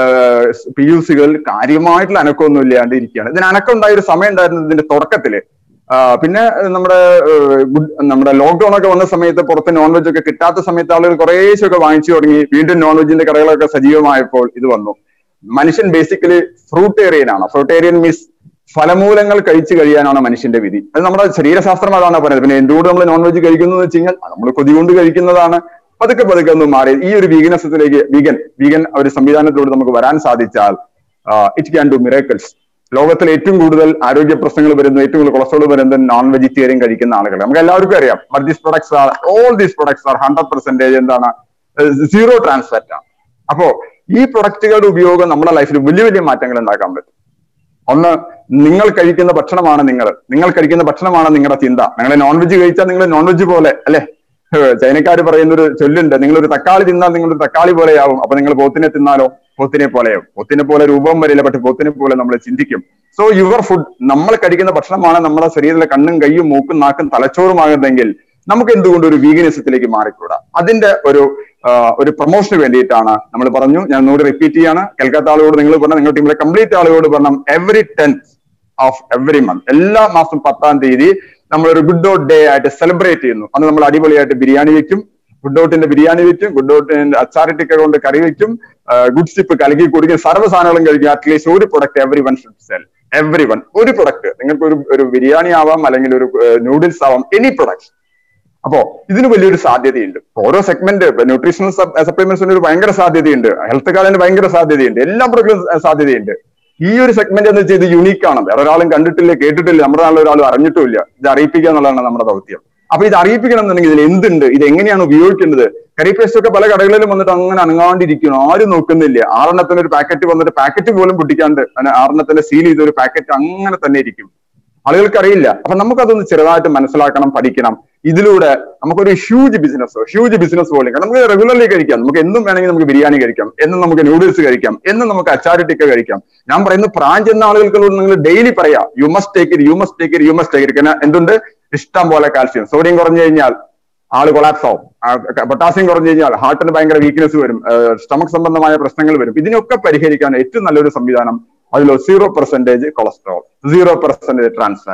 പി യു സികളിൽ കാര്യമായിട്ടുള്ള അനക്കമൊന്നും ഇല്ലാണ്ട് ഇരിക്കുകയാണ് ഇതിന് അനക്കം ഉണ്ടായ ഒരു സമയം ഉണ്ടായിരുന്നത് ഇതിന്റെ തുടക്കത്തില് ആ, പിന്നെ നമ്മുടെ ഏഹ്, ഗുഡ്- നമ്മുടെ ലോക്ക്ഡൌൺ ഒക്കെ വന്ന സമയത്ത് പുറത്ത് നോൺ വെജ് ഒക്കെ കിട്ടാത്ത സമയത്ത് ആളുകൾ കുറേശ്ശൊക്കെ വാങ്ങിച്ചു തുടങ്ങി വീണ്ടും നോൺ വെജിന്റെ കടകളൊക്കെ സജീവമായപ്പോൾ ഇത് വന്നു മനുഷ്യൻ ബേസിക്കലി ഫ്രൂട്ടേറിയൻ ആണ് ഫ്രൂട്ടേറിയൻ മീൻസ് ഫലമൂലങ്ങൾ കഴിച്ചു കഴിയാനാണ് മനുഷ്യന്റെ വിധി അത് നമ്മുടെ ശരീരശാസ്ത്രം അതാണ് പറയുന്നത് പിന്നെ എന്തുകൊണ്ട് നമ്മൾ നോൺ വെജ് കഴിക്കുന്നു എന്ന് വെച്ച് കഴിഞ്ഞാൽ നമ്മൾ കൊതി കൊണ്ട് കഴിക്കുന്നതാണ് പതുക്കെ പതുക്കെ ഒന്ന് മാറി ഈ ഒരു വീഗനസത്തിലേക്ക് വീഗൻ വീഗൻ ഒരു സംവിധാനത്തിലൂടെ നമുക്ക് വരാൻ സാധിച്ചാൽ ഇറ്റ് ക്യാൻ ഡു മിറേക്കിൾസ് ലോകത്തിൽ ഏറ്റവും കൂടുതൽ ആരോഗ്യ പ്രശ്നങ്ങൾ വരുന്നത് ഏറ്റവും കൂടുതൽ കൊളസ്ട്രോൾ വരുന്നത് നോൺ വെജിറ്റേറിയൻ കഴിക്കുന്ന ആളുകൾ നമുക്ക് എല്ലാവർക്കും അറിയാം but these products are all these products are hundred percentage എന്താണ് സീറോ ട്രാൻസ്ഫാറ്റ് ആണ് അപ്പോ ഈ പ്രൊഡക്റ്റുകളുടെ ഉപയോഗം നമ്മുടെ ലൈഫിൽ വലിയ വലിയ മാറ്റങ്ങൾ ഉണ്ടാക്കാൻ പറ്റും ഒന്ന് നിങ്ങൾ കഴിക്കുന്ന ഭക്ഷണമാണ് നിങ്ങൾ നിങ്ങൾ കഴിക്കുന്ന ഭക്ഷണമാണ് നിങ്ങളുടെ ചിന്ത നിങ്ങൾ നോൺ വെജ് കഴിച്ചാൽ നിങ്ങൾ നോൺ വെജ് പോലെ അല്ലെ ചൈനക്കാർ പറയുന്ന ഒരു ചൊല്ലുണ്ട് നിങ്ങൾ ഒരു തക്കാളി തിന്നാൽ നിങ്ങൾ ഒരു തക്കാളി പോലെയാവും അപ്പൊ നിങ്ങൾ പോത്തിനെ തിന്നാലോ പോത്തിനെ പോലെയാവും പോത്തിനെ പോലെ രൂപം വരില്ല പക്ഷെ പോത്തിനെ പോലെ നമ്മൾ ചിന്തിക്കും സോ യുവർ ഫുഡ് നമ്മൾ കഴിക്കുന്ന ഭക്ഷണമാണ് നമ്മുടെ ശരീരത്തിലെ കണ്ണും കയ്യും മൂക്കും നാക്കും തലച്ചോറുമാകുന്നതെങ്കിൽ നമുക്ക് എന്തുകൊണ്ട് ഒരു വീഗനിസത്തിലേക്ക് മാറിക്കൂടാ അതിന്റെ ഒരു ആ, ഒരു പ്രൊമോഷന് വേണ്ടിയിട്ടാണ് നമ്മൾ പറഞ്ഞു ഞാൻ ഒന്നുകൂടി റിപ്പീറ്റ് ചെയ്യാണ് കേൾക്കാത്ത ആളുകളോട് നിങ്ങൾ പറഞ്ഞ നിങ്ങളുടെ ടീമിലെ കംപ്ലീറ്റ് ആളുകളോട് പറഞ്ഞു every tenth of every month എല്ലാ മാസം പത്താം തീയതി നമ്മൾ ഒരു ഗുഡ് ഔട്ട് ഡേ ആയിട്ട് സെലിബ്രേറ്റ് ചെയ്യുന്നു അന്ന് നമ്മൾ അടിപൊളിയായിട്ട് ബിരിയാണി വെക്കും ഗുഡ് ഔട്ടിന്റെ ബിരിയാണി വെക്കും ഗുഡ് ഔട്ടിന്റെ അച്ചാറിട്ടിക്ക കൊണ്ട് കറി വെക്കും ഗുഡ് സിപ്പ് കലക്കി കുടിക്കും സർവ്വ സാധനങ്ങളും കഴിക്കും അറ്റ്ലീസ്റ്റ് ഒരു product every one should sell every one ഒരു പ്രൊഡക്റ്റ് നിങ്ങൾക്ക് ഒരു ഒരു ബിരിയാണി ആവാം അല്ലെങ്കിൽ ഒരു നൂഡിൽസ് ആവാം എനി പ്രൊഡക്ട്സ് അപ്പോ ഇതിന് വലിയൊരു സാധ്യതയുണ്ട് ഓരോ സെഗ്മെന്റ് ന്യൂട്രീഷണൽ സപ്ലിമെന്റ്സിന് ഒരു ഭയങ്കര സാധ്യതയുണ്ട് ഹെൽത്ത് കാർഡിന് ഭയങ്കര സാധ്യതയുണ്ട് എല്ലാ പ്രൊഡക്റ്റും സാധ്യതയുണ്ട് ഈ ഒരു സെഗ്മെന്റ് എന്ന് വെച്ചാൽ ഇത് യുണീക്ക് ആണ് വേറെ ഒരാളും കണ്ടിട്ടില്ല കേട്ടിട്ടില്ല നമ്മുടെ നാട്ടിൽ ഒരാളും അറിഞ്ഞിട്ടുമില്ല ഇത് അറിയിപ്പിക്കുക എന്നുള്ളതാണ് നമ്മുടെ ദൗത്യം അപ്പൊ ഇത് അറിയിപ്പിക്കണം എന്നുണ്ടെങ്കിൽ ഇതിൽ എന്തുണ്ട് ഇത് എങ്ങനെയാണ് ഉപയോഗിക്കേണ്ടത് കറി പേസ്റ്റ് ഒക്കെ പല കടകളിലും വന്നിട്ട് അങ്ങനെ അനങ്ങാണ്ടിരിക്കണം ആരും നോക്കുന്നില്ല ആറെണ്ണത്തിന് ഒരു പാക്കറ്റ് വന്നിട്ട് പാക്കറ്റ് പോലും പൊട്ടിക്കാണ്ട് അങ്ങനെ ആറെണ്ണത്തിന്റെ സീൽ ചെയ്ത ഒരു പാക്കറ്റ് അങ്ങനെ തന്നെ ഇരിക്കും ആളുകൾക്ക് അറിയില്ല അപ്പൊ നമുക്കതൊന്ന് ചെറുതായിട്ട് മനസ്സിലാക്കണം പഠിക്കണം ഇതിലൂടെ നമുക്കൊരു ഹ്യൂജ് ബിസിനസ് ഹ്യൂജ് ബിസിനസ് പോലെ നമുക്ക് റെഗുലർലി കഴിക്കാം നമുക്ക് എന്നും വേണമെങ്കിൽ നമുക്ക് ബിരിയാണി കഴിക്കാം എന്നും നമുക്ക് നൂഡിൽസ് കഴിക്കാം എന്നും നമുക്ക് അച്ചാരി ടിക്ക കഴിക്കാം ഞാൻ പറയുന്നു പ്രായം ചെന്ന ആളുകൾക്ക് നിങ്ങൾ ഡെയിലി പറയാം you must take it you must take it you must take it എന്തുണ്ട് ഇഷ്ടം പോലെ കാൽസ്യം സോഡിയം കുറഞ്ഞു കഴിഞ്ഞാൽ ആള് കൊളാപ്സ് ആവും പൊട്ടാസ്യം കുറഞ്ഞു കഴിഞ്ഞാൽ ഹാർട്ടിന് ഭയങ്കര വീക്ക്നെസ് വരും സ്റ്റമക് സംബന്ധമായ പ്രശ്നങ്ങൾ വരും ഇതിനൊക്കെ പരിഹരിക്കാൻ ഏറ്റവും നല്ലൊരു സംവിധാനം അതിൽ zero percentage cholesterol zero percentage trans fat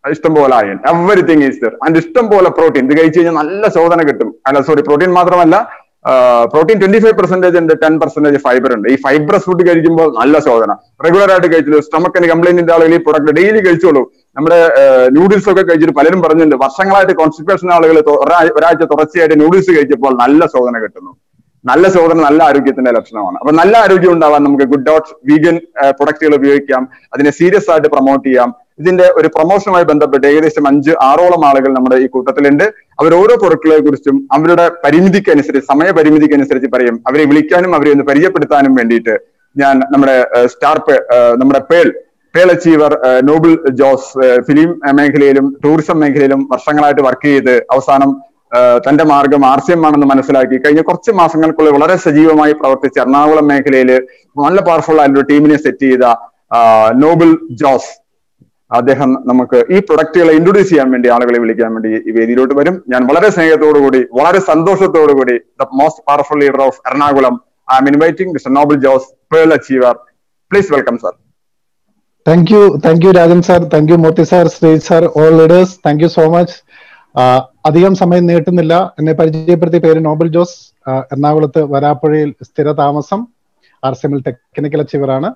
ഇഷ്ടം പോലെ iron everything is there and ഇഷ്ടം പോലെ പ്രോട്ടീൻ ഇത് കഴിച്ചു കഴിഞ്ഞാൽ നല്ല ശോധന കിട്ടും അല്ല സോറി പ്രോട്ടീൻ മാത്രമല്ല പ്രോട്ടീൻ ട്വന്റി ഫൈവ് പെർസെന്റേജ് ഉണ്ട് ടെൻ പെർസെന്റേജ് ഫൈബർ ഉണ്ട് ഈ ഫൈബ്രസ് ഫുഡ് കഴിക്കുമ്പോൾ നല്ല ശോധന റെഗുലർ ആയിട്ട് കഴിച്ചത് സ്റ്റൊമക്കിന് കംപ്ലൈന്റിന്റെ ആളുകൾ ഈ പ്രൊഡക്റ്റ് ഡെയിലി കഴിച്ചോളൂ നമ്മുടെ നൂഡിൽസ് ഒക്കെ കഴിച്ചിട്ട് പലരും പറഞ്ഞിട്ടുണ്ട് വർഷങ്ങളായിട്ട് കോൺസ്റ്റിപ്പേഷൻ ആളുകൾ ഒരാഴ്ച തുടർച്ചയായിട്ട് നൂഡിൽസ് കഴിച്ചപ്പോൾ നല്ല ശോധന കിട്ടുന്നു നല്ല ശോധന നല്ല ആരോഗ്യത്തിന്റെ ലക്ഷണമാണ് അപ്പൊ നല്ല ആരോഗ്യം ഉണ്ടാവാൻ നമുക്ക് ഗുഡ് ഡോട്ട് വീഗൻ പ്രൊഡക്റ്റുകൾ ഉപയോഗിക്കാം അതിനെ സീരിയസ് ആയിട്ട് പ്രൊമോട്ട് ചെയ്യാം ഇതിന്റെ ഒരു പ്രൊമോഷനുമായി ബന്ധപ്പെട്ട് ഏകദേശം അഞ്ച് ആറോളം ആളുകൾ നമ്മുടെ ഈ കൂട്ടത്തിലുണ്ട് അവർ ഓരോ പ്രൊഡക്റ്റുകളെ കുറിച്ചും അവരുടെ പരിമിതിക്ക് അനുസരിച്ച് സമയ പരിമിതിക്ക് അനുസരിച്ച് പറയും അവരെ വിളിക്കാനും അവരെ ഒന്ന് പരിചയപ്പെടുത്താനും വേണ്ടിയിട്ട് ഞാൻ നമ്മുടെ സ്റ്റാർ നമ്മുടെ pearl pearl achiever Noble Jose film മേഖലയിലും ടൂറിസം മേഖലയിലും വർഷങ്ങളായിട്ട് വർക്ക് ചെയ്ത് അവസാനം തന്റെ മാർഗം ആർ സി എം ആണെന്ന് മനസ്സിലാക്കി കഴിഞ്ഞ കുറച്ച് മാസങ്ങൾക്കുള്ളിൽ വളരെ സജീവമായി പ്രവർത്തിച്ച് എറണാകുളം മേഖലയിൽ നല്ല പവർഫുൾ ആയിട്ടുള്ള ടീമിനെ സെറ്റ് ചെയ്ത നോബിൾ ജോസ് അദ്ദേഹം നമുക്ക് ഈ പ്രൊഡക്റ്റുകളെ ഇൻട്രൊഡ്യൂസ് ചെയ്യാൻ വേണ്ടി ആളുകളെ വിളിക്കാൻ വേണ്ടി ഈ വേദിയിലോട്ട് വരും ഞാൻ വളരെ സ്നേഹത്തോടു കൂടി വളരെ സന്തോഷത്തോടു കൂടി the most powerful leader of Ernakulam I'm inviting mister Noble Jose pearl achiever please welcome sir thank you thank you Rajan sir thank you Murthy sir Sreej sir all leaders thank you so much അധികം സമയം നീട്ടുന്നില്ല എന്നെ പരിചയപ്പെടുത്തിയ പേര് നോബൽ ജോസ് എറണാകുളത്ത് വരാപ്പുഴയിൽ സ്ഥിര താമസം ആർ സി എമ്മിൽ ടെക്നിക്കൽ അച്ചീവറാണ്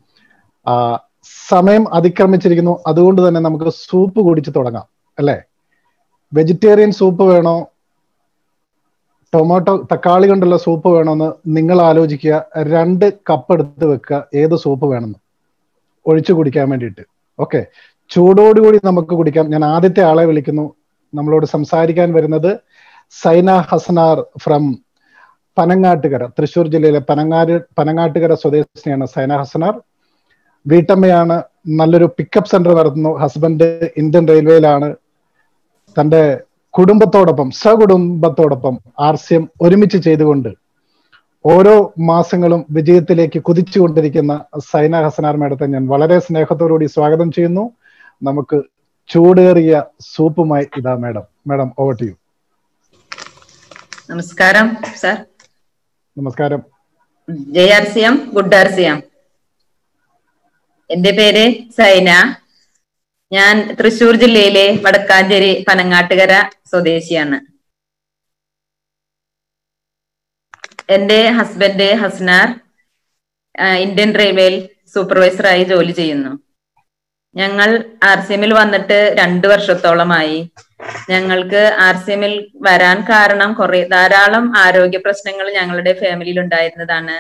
സമയം അതിക്രമിച്ചിരിക്കുന്നു അതുകൊണ്ട് തന്നെ നമുക്ക് സൂപ്പ് കുടിച്ച് തുടങ്ങാം അല്ലേ വെജിറ്റേറിയൻ സൂപ്പ് വേണോ ടൊമാറ്റോ തക്കാളി കൊണ്ടുള്ള സൂപ്പ് വേണമെന്ന് നിങ്ങൾ ആലോചിക്കുക രണ്ട് കപ്പ് എടുത്ത് വെക്കുക ഏത് സൂപ്പ് വേണമെന്ന് ഒഴിച്ചു കുടിക്കാൻ വേണ്ടിയിട്ട് ഓക്കെ ചൂടോടുകൂടി നമുക്ക് കുടിക്കാം ഞാൻ ആദ്യത്തെ ആളെ വിളിക്കുന്നു നമ്മളോട് സംസാരിക്കാൻ വരുന്നത് സൈന ഹസനാർ ഫ്രം പനങ്ങാട്ടുകര തൃശ്ശൂർ ജില്ലയിലെ പനങ്ങാട് പനങ്ങാട്ടുകര സ്വദേശിനിയാണ് സൈന ഹസനാർ വീട്ടമ്മയാണ് നല്ലൊരു പിക്കപ്പ് സെന്റർ നടത്തുന്നു ഹസ്ബൻഡ് ഇന്ത്യൻ റെയിൽവേയിലാണ് തന്റെ കുടുംബത്തോടൊപ്പം സകുടുംബത്തോടൊപ്പം ആർ സി എം ഒരുമിച്ച് ചെയ്തുകൊണ്ട് ഓരോ മാസങ്ങളും വിജയത്തിലേക്ക് കുതിച്ചുകൊണ്ടിരിക്കുന്ന സൈന ഹസനാർ മേഡത്തെ ഞാൻ വളരെ സ്നേഹത്തോടുകൂടി സ്വാഗതം ചെയ്യുന്നു നമുക്ക് ചൂടേറിയ സൂപ്പുമായി ഇതാ madam madam over to you നമസ്കാരം സാർ നമസ്കാരം J R C M good R C M എന്റെ പേര് സൈന ഞാൻ തൃശൂർ ജില്ലയിലെ വടക്കാഞ്ചേരി പനങ്ങാട്ടുകര സ്വദേശിയാണ് എന്റെ ഹസ്ബൻഡ് ഹസ്നാർ ഇന്ത്യൻ റെയിൽവേയിൽ സൂപ്പർവൈസറായി ജോലി ചെയ്യുന്നു ഞങ്ങൾ ആർ സി എമ്മിൽ വന്നിട്ട് രണ്ടു വർഷത്തോളമായി ഞങ്ങൾക്ക് ആർ സി എമ്മിൽ വരാൻ കാരണം കുറെ ധാരാളം ആരോഗ്യ പ്രശ്നങ്ങൾ ഞങ്ങളുടെ ഫാമിലിയിൽ ഉണ്ടായിരുന്നതാണ്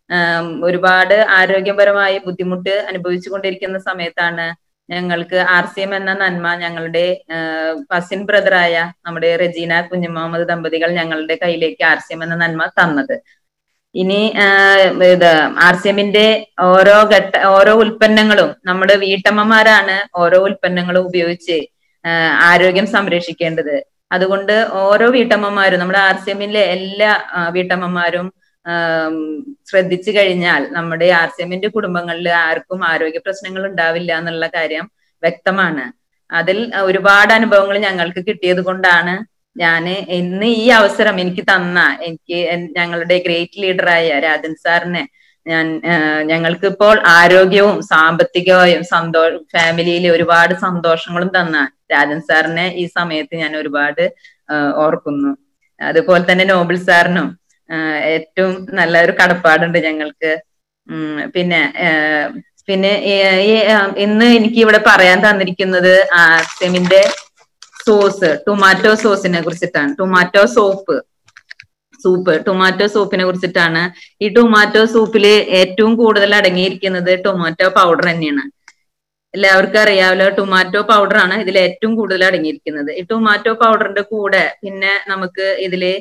ഒരുപാട് ആരോഗ്യപരമായി ബുദ്ധിമുട്ട് അനുഭവിച്ചു കൊണ്ടിരിക്കുന്ന സമയത്താണ് ഞങ്ങൾക്ക് ആർ സി എം എന്ന നന്മ ഞങ്ങളുടെ കസിൻ ബ്രദറായ നമ്മുടെ റെജീന കുഞ്ഞുമുഹമ്മദ് ദമ്പതികൾ ഞങ്ങളുടെ കയ്യിലേക്ക് ആർ സി എം എന്ന നന്മ തന്നത് ഇനി ഇത് ആർ സി എമ്മിന്റെ ഓരോ ഘട്ട ഓരോ ഉൽപ്പന്നങ്ങളും നമ്മുടെ വീട്ടമ്മമാരാണ് ഓരോ ഉൽപ്പന്നങ്ങളും ഉപയോഗിച്ച് ആരോഗ്യം സംരക്ഷിക്കേണ്ടത് അതുകൊണ്ട് ഓരോ വീട്ടമ്മമാരും നമ്മുടെ ആർ സി എമ്മിലെ എല്ലാ വീട്ടമ്മമാരും ശ്രദ്ധിച്ചു കഴിഞ്ഞാൽ നമ്മുടെ ആർ സി എമ്മിന്റെ കുടുംബങ്ങളിൽ ആർക്കും ആരോഗ്യ പ്രശ്നങ്ങൾ ഉണ്ടാവില്ല എന്നുള്ള കാര്യം വ്യക്തമാണ് അതിൽ ഒരുപാട് അനുഭവങ്ങൾ ഞങ്ങൾക്ക് കിട്ടിയത് കൊണ്ടാണ് ഞാൻ ഇന്ന് ഈ അവസരം എനിക്ക് തന്ന എനിക്ക് ഞങ്ങളുടെ ഗ്രേറ്റ് ലീഡറായ രാജൻ സാറിനെ ഞാൻ ഞങ്ങൾക്ക് ഇപ്പോൾ ആരോഗ്യവും സാമ്പത്തികമായും സന്തോഷ ഫാമിലിയിൽ ഒരുപാട് സന്തോഷങ്ങളും തന്ന രാജൻ സാറിനെ ഈ സമയത്ത് ഞാൻ ഒരുപാട് ഓർക്കുന്നു അതുപോലെ തന്നെ നോബിൾ സാറിനും ഏറ്റവും നല്ല ഒരു കടപ്പാടുണ്ട് ഞങ്ങൾക്ക് പിന്നെ പിന്നെ ഈ ഇന്ന് എനിക്ക് ഇവിടെ പറയാൻ തന്നിരിക്കുന്നത് സെമിന്റെ സോസ് ടൊമാറ്റോ സോസിനെ കുറിച്ചിട്ടാണ് ടൊമാറ്റോ സോപ്പ് സൂപ്പ് ടൊമാറ്റോ സൂപ്പിനെ കുറിച്ചിട്ടാണ് ഈ ടൊമാറ്റോ സൂപ്പിൽ ഏറ്റവും കൂടുതൽ അടങ്ങിയിരിക്കുന്നത് ടൊമാറ്റോ പൗഡർ തന്നെയാണ് എല്ലാവർക്കും അറിയാമല്ലോ ടൊമാറ്റോ പൗഡർ ആണ് ഇതിൽ ഏറ്റവും കൂടുതൽ അടങ്ങിയിരിക്കുന്നത് ഈ ടൊമാറ്റോ പൗഡറിന്റെ കൂടെ പിന്നെ നമുക്ക് ഇതില്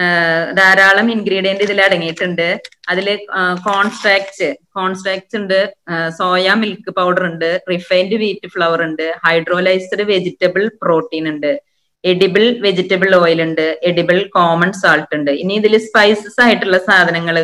ധാരാളം ഇൻഗ്രീഡിയന്റ് ഇതിൽ അടങ്ങിയിട്ടുണ്ട് അതില് കോൺസ്ട്രാക്ട്സ് കോൺസ്ട്രാക്ട്സ് ഉണ്ട് സോയ മിൽക്ക് പൗഡർ ഉണ്ട് റിഫൈൻഡ് വീറ്റ് ഫ്ലവർ ഉണ്ട് ഹൈഡ്രോലൈസ്ഡ് വെജിറ്റബിൾ പ്രോട്ടീൻ ഉണ്ട് എഡിബിൾ വെജിറ്റബിൾ ഓയിൽ ഉണ്ട് എഡിബിൾ കോമൺ സാൾട്ട് ഉണ്ട് ഇനി ഇതിൽ സ്പൈസസ് ആയിട്ടുള്ള സാധനങ്ങൾ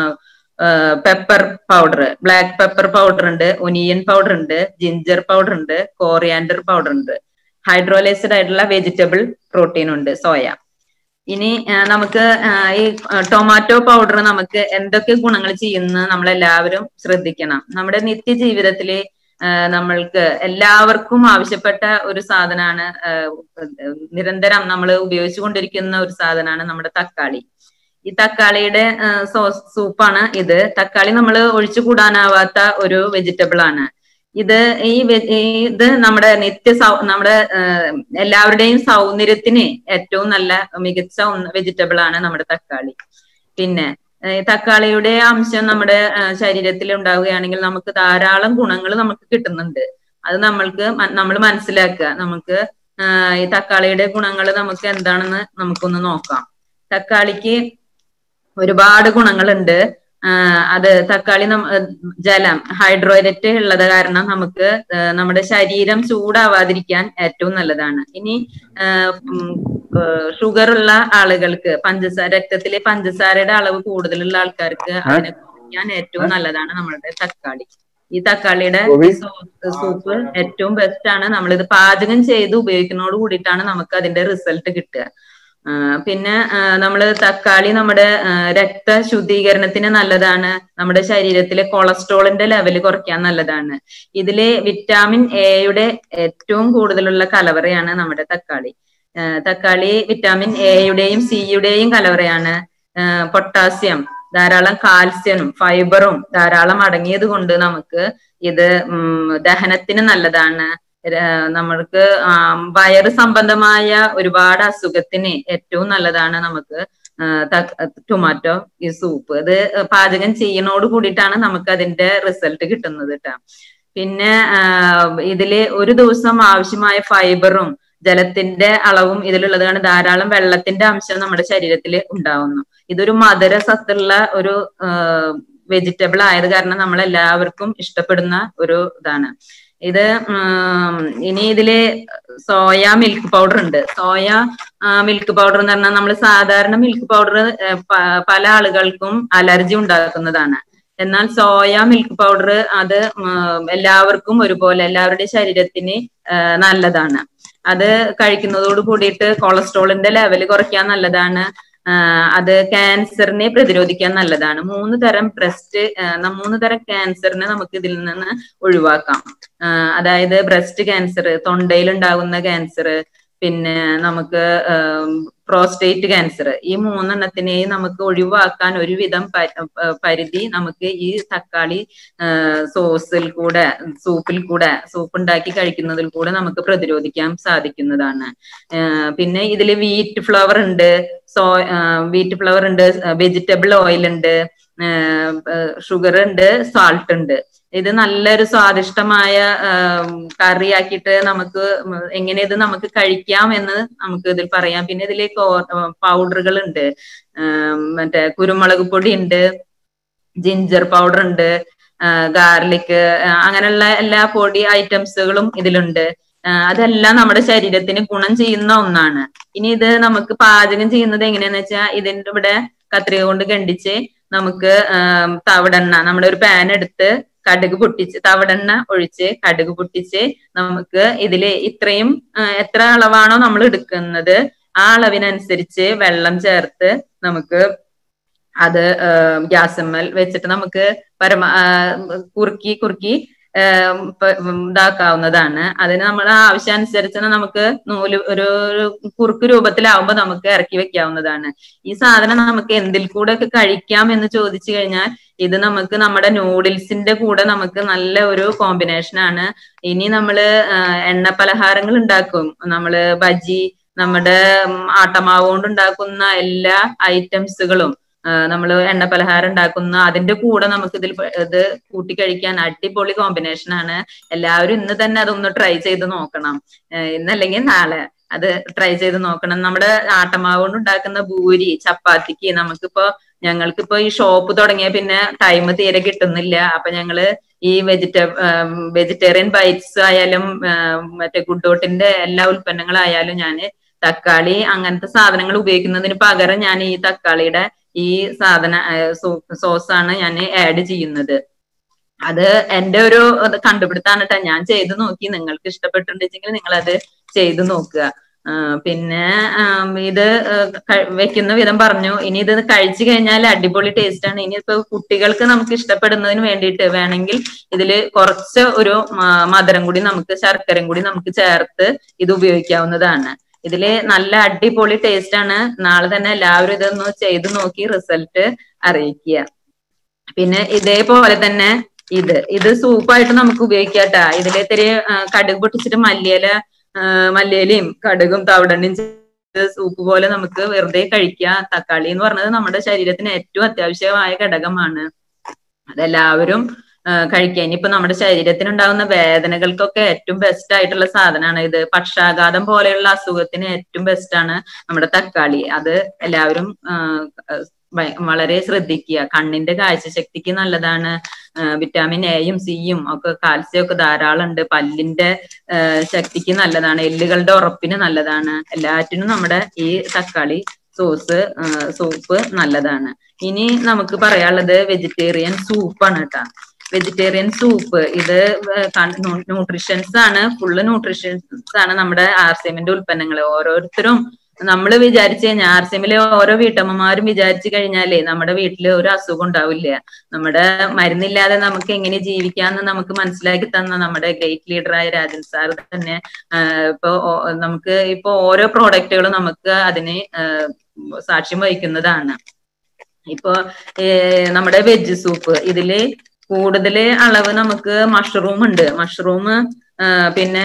pepper powder black pepper powder ഉണ്ട് ഒനിയൻ പൗഡർ ഉണ്ട് ജിഞ്ചർ പൗഡർ ഉണ്ട് കോറിയാൻഡർ പൗഡർ ഉണ്ട് ഹൈഡ്രോലൈസ്ഡ് ആയിട്ടുള്ള വെജിറ്റബിൾ പ്രോട്ടീൻ ഉണ്ട് സോയ ഇനി നമുക്ക് ഈ ടൊമാറ്റോ പൗഡർ നമുക്ക് എന്തൊക്കെ ഗുണങ്ങൾ ചെയ്യുന്നു നമ്മളെല്ലാവരും ശ്രദ്ധിക്കണം നമ്മുടെ നിത്യജീവിതത്തില് ആഹ് നമ്മൾക്ക് എല്ലാവർക്കും ആവശ്യപ്പെട്ട ഒരു സാധനമാണ് നിരന്തരം നമ്മൾ ഉപയോഗിച്ചുകൊണ്ടിരിക്കുന്ന ഒരു സാധനമാണ് നമ്മുടെ തക്കാളി ഈ തക്കാളിയുടെ സോസ് സൂപ്പാണ് ഇത് തക്കാളി നമ്മൾ ഒഴിച്ചുകൂടാനാവാത്ത ഒരു വെജിറ്റബിൾ ആണ് ഇത് ഈ വെ- ഈ ഇത് നമ്മുടെ നിത്യ സൗ നമ്മുടെ ആഹ് എല്ലാവരുടെയും സൗന്ദര്യത്തിന് ഏറ്റവും നല്ല മികച്ച വെജിറ്റബിൾ ആണ് നമ്മുടെ തക്കാളി പിന്നെ ഈ തക്കാളിയുടെ അംശം നമ്മുടെ ആഹ് ശരീരത്തിൽ ഉണ്ടാവുകയാണെങ്കിൽ നമുക്ക് ധാരാളം ഗുണങ്ങൾ നമുക്ക് കിട്ടുന്നുണ്ട് അത് നമ്മൾക്ക് നമ്മൾ മനസ്സിലാക്കുക നമുക്ക് ആഹ് ഈ തക്കാളിയുടെ ഗുണങ്ങൾ നമുക്ക് എന്താണെന്ന് നമുക്കൊന്ന് നോക്കാം തക്കാളിക്ക് ഒരുപാട് ഗുണങ്ങളുണ്ട് ആഹ് അത് തക്കാളി നം ജലം ഹൈഡ്രോയിലറ്റ് ഉള്ളത് കാരണം നമുക്ക് ആഹ് നമ്മുടെ ശരീരം ചൂടാവാതിരിക്കാൻ ഏറ്റവും നല്ലതാണ് ഇനി ഷുഗർ ഉള്ള ആളുകൾക്ക് പഞ്ചസാര രക്തത്തിലെ പഞ്ചസാരയുടെ അളവ് കൂടുതലുള്ള ആൾക്കാർക്ക് അതിനെ കുറയ്ക്കാൻ ഏറ്റവും നല്ലതാണ് നമ്മളുടെ തക്കാളി ഈ തക്കാളിയുടെ ഗോപി? ഈ സൂ- സൂപ്പ് ഏറ്റവും ബെസ്റ്റ് ആണ് നമ്മളിത് പാചകം ചെയ്ത് ഉപയോഗിക്കുന്നതോട് കൂടിയിട്ടാണ് നമുക്ക് അതിന്റെ റിസൾട്ട് കിട്ടുക ആ, പിന്നെ ആ, നമ്മള് തക്കാളി നമ്മുടെ ആ, രക്തശുദ്ധീകരണത്തിന് നല്ലതാണ് നമ്മുടെ ശരീരത്തിലെ കൊളസ്ട്രോളിന്റെ ലെവൽ കുറയ്ക്കാൻ നല്ലതാണ് ഇതില് വിറ്റാമിൻ എയുടെ ഏറ്റവും കൂടുതലുള്ള കലവറയാണ് നമ്മുടെ തക്കാളി ആ, തക്കാളി വിറ്റാമിൻ എയുടെയും സിയുടെയും കലവറയാണ് ആ, പൊട്ടാസ്യം ധാരാളം കാൽസ്യനും ഫൈബറും ധാരാളം അടങ്ങിയത് കൊണ്ട് നമുക്ക് ഇത് ഉം, ദഹനത്തിന് നല്ലതാണ് ര- നമ്മൾക്ക് ആം, വയറ് സംബന്ധമായ ഒരുപാട് അസുഖത്തിന് ഏറ്റവും നല്ലതാണ് നമുക്ക് ആ, തക്ക- ടൊമാറ്റോ ഈ സൂപ്പ് ഇത് പാചകം ചെയ്യുന്നതോട് കൂടിയിട്ടാണ് നമുക്ക് അതിന്റെ റിസൾട്ട് കിട്ടുന്നത് കേട്ടോ പിന്നെ ആ, ഇതില് ഒരു ദിവസം ആവശ്യമായ ഫൈബറും ജലത്തിന്റെ അളവും ഇതിലുള്ളതാണ് ധാരാളം വെള്ളത്തിന്റെ അംശം നമ്മുടെ ശരീരത്തിൽ ഉണ്ടാവുന്നു ഇതൊരു മധുര സത്തുള്ള ഒരു വെജിറ്റബിൾ ആയത് കാരണം നമ്മൾ എല്ലാവർക്കും ഇഷ്ടപ്പെടുന്ന ഒരു ഇതാണ് ഇത് ഉം, ഇനി ഇതില് സോയ മിൽക്ക് പൗഡർ ഉണ്ട് സോയ മിൽക്ക് പൗഡർ എന്ന് പറഞ്ഞാൽ നമ്മൾ സാധാരണ മിൽക്ക് പൗഡർ പല ആളുകൾക്കും അലർജി ഉണ്ടാക്കുന്നതാണ് എന്നാൽ സോയ മിൽക്ക് പൗഡർ അത് ഉം, എല്ലാവർക്കും ഒരുപോലെ എല്ലാവരുടെ ശരീരത്തിന് ആ, നല്ലതാണ് അത് കഴിക്കുന്നതോട് കൂടിയിട്ട് കൊളസ്ട്രോളിന്റെ ലെവൽ കുറയ്ക്കാൻ നല്ലതാണ് ആ, അത് ക്യാൻസറിനെ പ്രതിരോധിക്കാൻ നല്ലതാണ് മൂന്ന് തരം ബ്രസ്റ്റ് മൂന്ന് തരം ക്യാൻസറിനെ നമുക്ക് ഇതിൽ നിന്ന് ഒഴിവാക്കാം ആ, അതായത് ബ്രസ്റ്റ് ക്യാൻസർ തൊണ്ടയിൽ ഉണ്ടാകുന്ന ക്യാൻസർ പിന്നെ നമുക്ക് പ്രോസ്റ്റേറ്റ് ക്യാൻസർ ഈ മൂന്നെണ്ണത്തിനെയും നമുക്ക് ഒഴിവാക്കാൻ ഒരുവിധം പ- പ- പരിധി നമുക്ക് ഈ തക്കാളി സോസിൽ കൂടെ സൂപ്പിൽ കൂടെ സൂപ്പ് ഉണ്ടാക്കി കഴിക്കുന്നതിൽ കൂടെ നമുക്ക് പ്രതിരോധിക്കാൻ സാധിക്കുന്നതാണ് ആ, പിന്നെ ഇതിൽ വീറ്റ് ഫ്ലവർ ഉണ്ട് സോ വീറ്റ് ഫ്ലവർ ഉണ്ട് വെജിറ്റബിൾ ഓയിൽ ഉണ്ട് ഷുഗർ ഉണ്ട് സാൾട്ട് ഉണ്ട് ഇത് നല്ലൊരു സ്വാദിഷ്ടമായ കറിയാക്കിയിട്ട് നമുക്ക് എങ്ങനെ ഇത് നമുക്ക് കഴിക്കാം എന്ന് നമുക്ക് ഇതിൽ പറയാം പിന്നെ ഇതിൽ പൗഡറുകൾ ഉണ്ട് മറ്റേ കുരുമുളക് പൊടി ഉണ്ട് ജിഞ്ചർ പൗഡർ ഉണ്ട് ഗാർലിക് അങ്ങനെയുള്ള എല്ലാ പൊടി ഐറ്റംസുകളും ഇതിലുണ്ട് ആ, അതെല്ലാം നമ്മുടെ ശരീരത്തിന് ഗുണം ചെയ്യുന്ന ഒന്നാണ് ഇനി ഇത് നമുക്ക് പാചകം ചെയ്യുന്നത് എങ്ങനെയാന്ന് വെച്ചാൽ ഇതിന്റെ ഇവിടെ കത്രിക കൊണ്ട് ഖണ്ഡിച്ച് നമുക്ക് ആം, തവിടെണ്ണ നമ്മുടെ ഒരു പാൻ എടുത്ത് കടുക് പൊട്ടിച്ച് തവിടെണ്ണ ഒഴിച്ച് കടുക് പൊട്ടിച്ച് നമുക്ക് ഇതില് ഇത്രയും ആ, എത്ര അളവാണോ നമ്മൾ എടുക്കുന്നത് ആ അളവിനനുസരിച്ച് വെള്ളം ചേർത്ത് നമുക്ക് അത് ഗ്യാസമ്മൽ വെച്ചിട്ട് നമുക്ക് പരമ ആ, കുറുക്കി കുറുക്കി ഏം, പ- ഉം, ഇതാക്കാവുന്നതാണ് അതിന് നമ്മൾ ആവശ്യാനുസരിച്ച് നമുക്ക് നൂല് ഒരു ഒരു കുറുക്ക് രൂപത്തിലാവുമ്പോൾ നമുക്ക് ഇറക്കി വെക്കാവുന്നതാണ് ഈ സാധനം നമുക്ക് എന്തിൽ കൂടെ ഒക്കെ കഴിക്കാം എന്ന് ചോദിച്ചു കഴിഞ്ഞാൽ ഇത് നമുക്ക് നമ്മുടെ നൂഡിൽസിന്റെ കൂടെ നമുക്ക് നല്ല ഒരു കോമ്പിനേഷൻ ആണ് ഇനി നമ്മള് ആ, എണ്ണ പലഹാരങ്ങൾ ഉണ്ടാക്കും നമ്മള് ബജി നമ്മുടെ ഉം, ആട്ടമാവ് കൊണ്ട് ഉണ്ടാക്കുന്ന എല്ലാ ഐറ്റംസുകളും നമ്മൾ എണ്ണ പലഹാരം ഉണ്ടാക്കുന്ന അതിന്റെ കൂടെ നമുക്ക് ഇതിൽ പ- ഇത് കൂട്ടി കഴിക്കാൻ അടിപൊളി കോമ്പിനേഷൻ ആണ് എല്ലാവരും ഇന്ന് തന്നെ അതൊന്ന് ട്രൈ ചെയ്ത് നോക്കണം ഏഹ് ഇന്നല്ലെങ്കിൽ നാളെ അത് ട്രൈ ചെയ്ത് നോക്കണം നമ്മുടെ ആട്ടമാവ് കൊണ്ട് ഉണ്ടാക്കുന്ന ഭൂരി ചപ്പാത്തിക്ക് നമുക്കിപ്പോ ഞങ്ങൾക്കിപ്പോ ഈ ഷോപ്പ് തുടങ്ങിയ പിന്നെ ടൈം തീരെ കിട്ടുന്നില്ല അപ്പൊ ഞങ്ങള് ഈ വെജിറ്റ വെജിറ്റേറിയൻ ബൈറ്റ്സ് ആയാലും ആം, മറ്റേ ഗുഡോട്ടിന്റെ എല്ലാ ഉൽപ്പന്നങ്ങളായാലും ഞാന് തക്കാളി അങ്ങനത്തെ സാധനങ്ങൾ ഉപയോഗിക്കുന്നതിന് പകരം ഞാൻ ഈ തക്കാളിയുടെ ഈ സാധന സോസാണ് ഞാൻ ആഡ് ചെയ്യുന്നത് അത് എന്റെ ഒരു ഇത് കണ്ടുപിടുത്താണ് ട്ടോ ഞാൻ ചെയ്തു നോക്കി നിങ്ങൾക്ക് ഇഷ്ടപ്പെട്ടിട്ടുണ്ടെങ്കിൽ നിങ്ങൾ അത് ചെയ്തു നോക്കുക ആ, പിന്നെ ആം, ഇത് ആ, ക- വെക്കുന്ന വിധം പറഞ്ഞു ഇനി ഇത് കഴിച്ചു കഴിഞ്ഞാൽ അടിപൊളി ടേസ്റ്റ് ആണ് ഇനി ഇപ്പൊ കുട്ടികൾക്ക് നമുക്ക് ഇഷ്ടപ്പെടുന്നതിന് വേണ്ടിയിട്ട് വേണമെങ്കിൽ ഇതില് കുറച്ച് ഒരു മ- മധുരം കൂടി നമുക്ക് ശർക്കരയും കൂടി നമുക്ക് ചേർത്ത് ഇത് ഉപയോഗിക്കാവുന്നതാണ് ഇതില് നല്ല അടിപൊളി ടേസ്റ്റ് ആണ് നാളെ തന്നെ എല്ലാവരും ഇതൊന്ന് ചെയ്ത് നോക്കി റിസൾട്ട് അറിയിക്കുക പിന്നെ ഇതേപോലെ തന്നെ ഇത് ഇത് സൂപ്പായിട്ട് നമുക്ക് ഉപയോഗിക്കാട്ടാ ഇതിൽ ഇത്തിരി ആ, കടുക് പൊട്ടിച്ചിട്ട് മല്ലിയില ആ, മല്ലിയിലയും കടുകും തവിടെണ്ണയും ചെയ്ത് സൂപ്പ് പോലെ നമുക്ക് വെറുതെ കഴിക്കുക തക്കാളി എന്ന് പറഞ്ഞത് നമ്മുടെ ശരീരത്തിന് ഏറ്റവും അത്യാവശ്യമായ ഘടകമാണ് അതെല്ലാവരും ആ, കഴിക്കുക ഇനിയിപ്പോ നമ്മുടെ ശരീരത്തിനുണ്ടാകുന്ന വേദനകൾക്കൊക്കെ ഏറ്റവും ബെസ്റ്റ് ആയിട്ടുള്ള സാധനമാണ് ഇത് പക്ഷാഘാതം പോലെയുള്ള അസുഖത്തിന് ഏറ്റവും ബെസ്റ്റ് ആണ് നമ്മുടെ തക്കാളി അത് എല്ലാവരും ആ, ഭയ- വളരെ ശ്രദ്ധിക്കുക കണ്ണിന്റെ കാഴ്ചശക്തിക്ക് നല്ലതാണ് ആ, വിറ്റാമിൻ എയും സിയും ഒക്കെ കാൽസ്യം ഒക്കെ ധാരാളം ഉണ്ട് പല്ലിന്റെ ആ, ശക്തിക്ക് നല്ലതാണ് എല്ലുകളുടെ ഉറപ്പിന് നല്ലതാണ് എല്ലാറ്റിനും നമ്മുടെ ഈ തക്കാളി സോസ് സൂപ്പ് നല്ലതാണ് ഇനി നമുക്ക് പറയാനുള്ളത് വെജിറ്റേറിയൻ സൂപ്പാണ് കേട്ടോ വെജിറ്റേറിയൻ സൂപ്പ് ഇത് ന്യൂട്രിഷൻസ് ആണ് ഫുള്ള് ന്യൂട്രിഷൻസ് ആണ് നമ്മുടെ ആർ സി എമ്മിന്റെ ഉൽപ്പന്നങ്ങൾ ഓരോരുത്തരും നമ്മൾ വിചാരിച്ചു കഴിഞ്ഞാൽ ആർ സി എമ്മിലെ ഓരോ വീട്ടമ്മമാരും വിചാരിച്ചു കഴിഞ്ഞാലേ നമ്മുടെ വീട്ടിൽ ഒരു അസുഖം ഉണ്ടാവില്ല നമ്മുടെ മരുന്നില്ലാതെ നമുക്ക് എങ്ങനെ ജീവിക്കാന്ന് നമുക്ക് മനസ്സിലാക്കി തന്ന നമ്മുടെ ഗ്രേറ്റ് ലീഡറായ രാജൻ സാർ തന്നെ ആഹ് ഇപ്പൊ ഓ- നമുക്ക് ഇപ്പൊ ഓരോ പ്രോഡക്റ്റുകളും നമുക്ക് അതിന് ആഹ് സാക്ഷ്യം വഹിക്കുന്നതാണ് ഇപ്പൊ ഏർ നമ്മുടെ വെജ് സൂപ്പ് ഇതില് കൂടുതല് അളവ് നമുക്ക് മഷ്റൂം ഉണ്ട് മഷ്റൂം പിന്നെ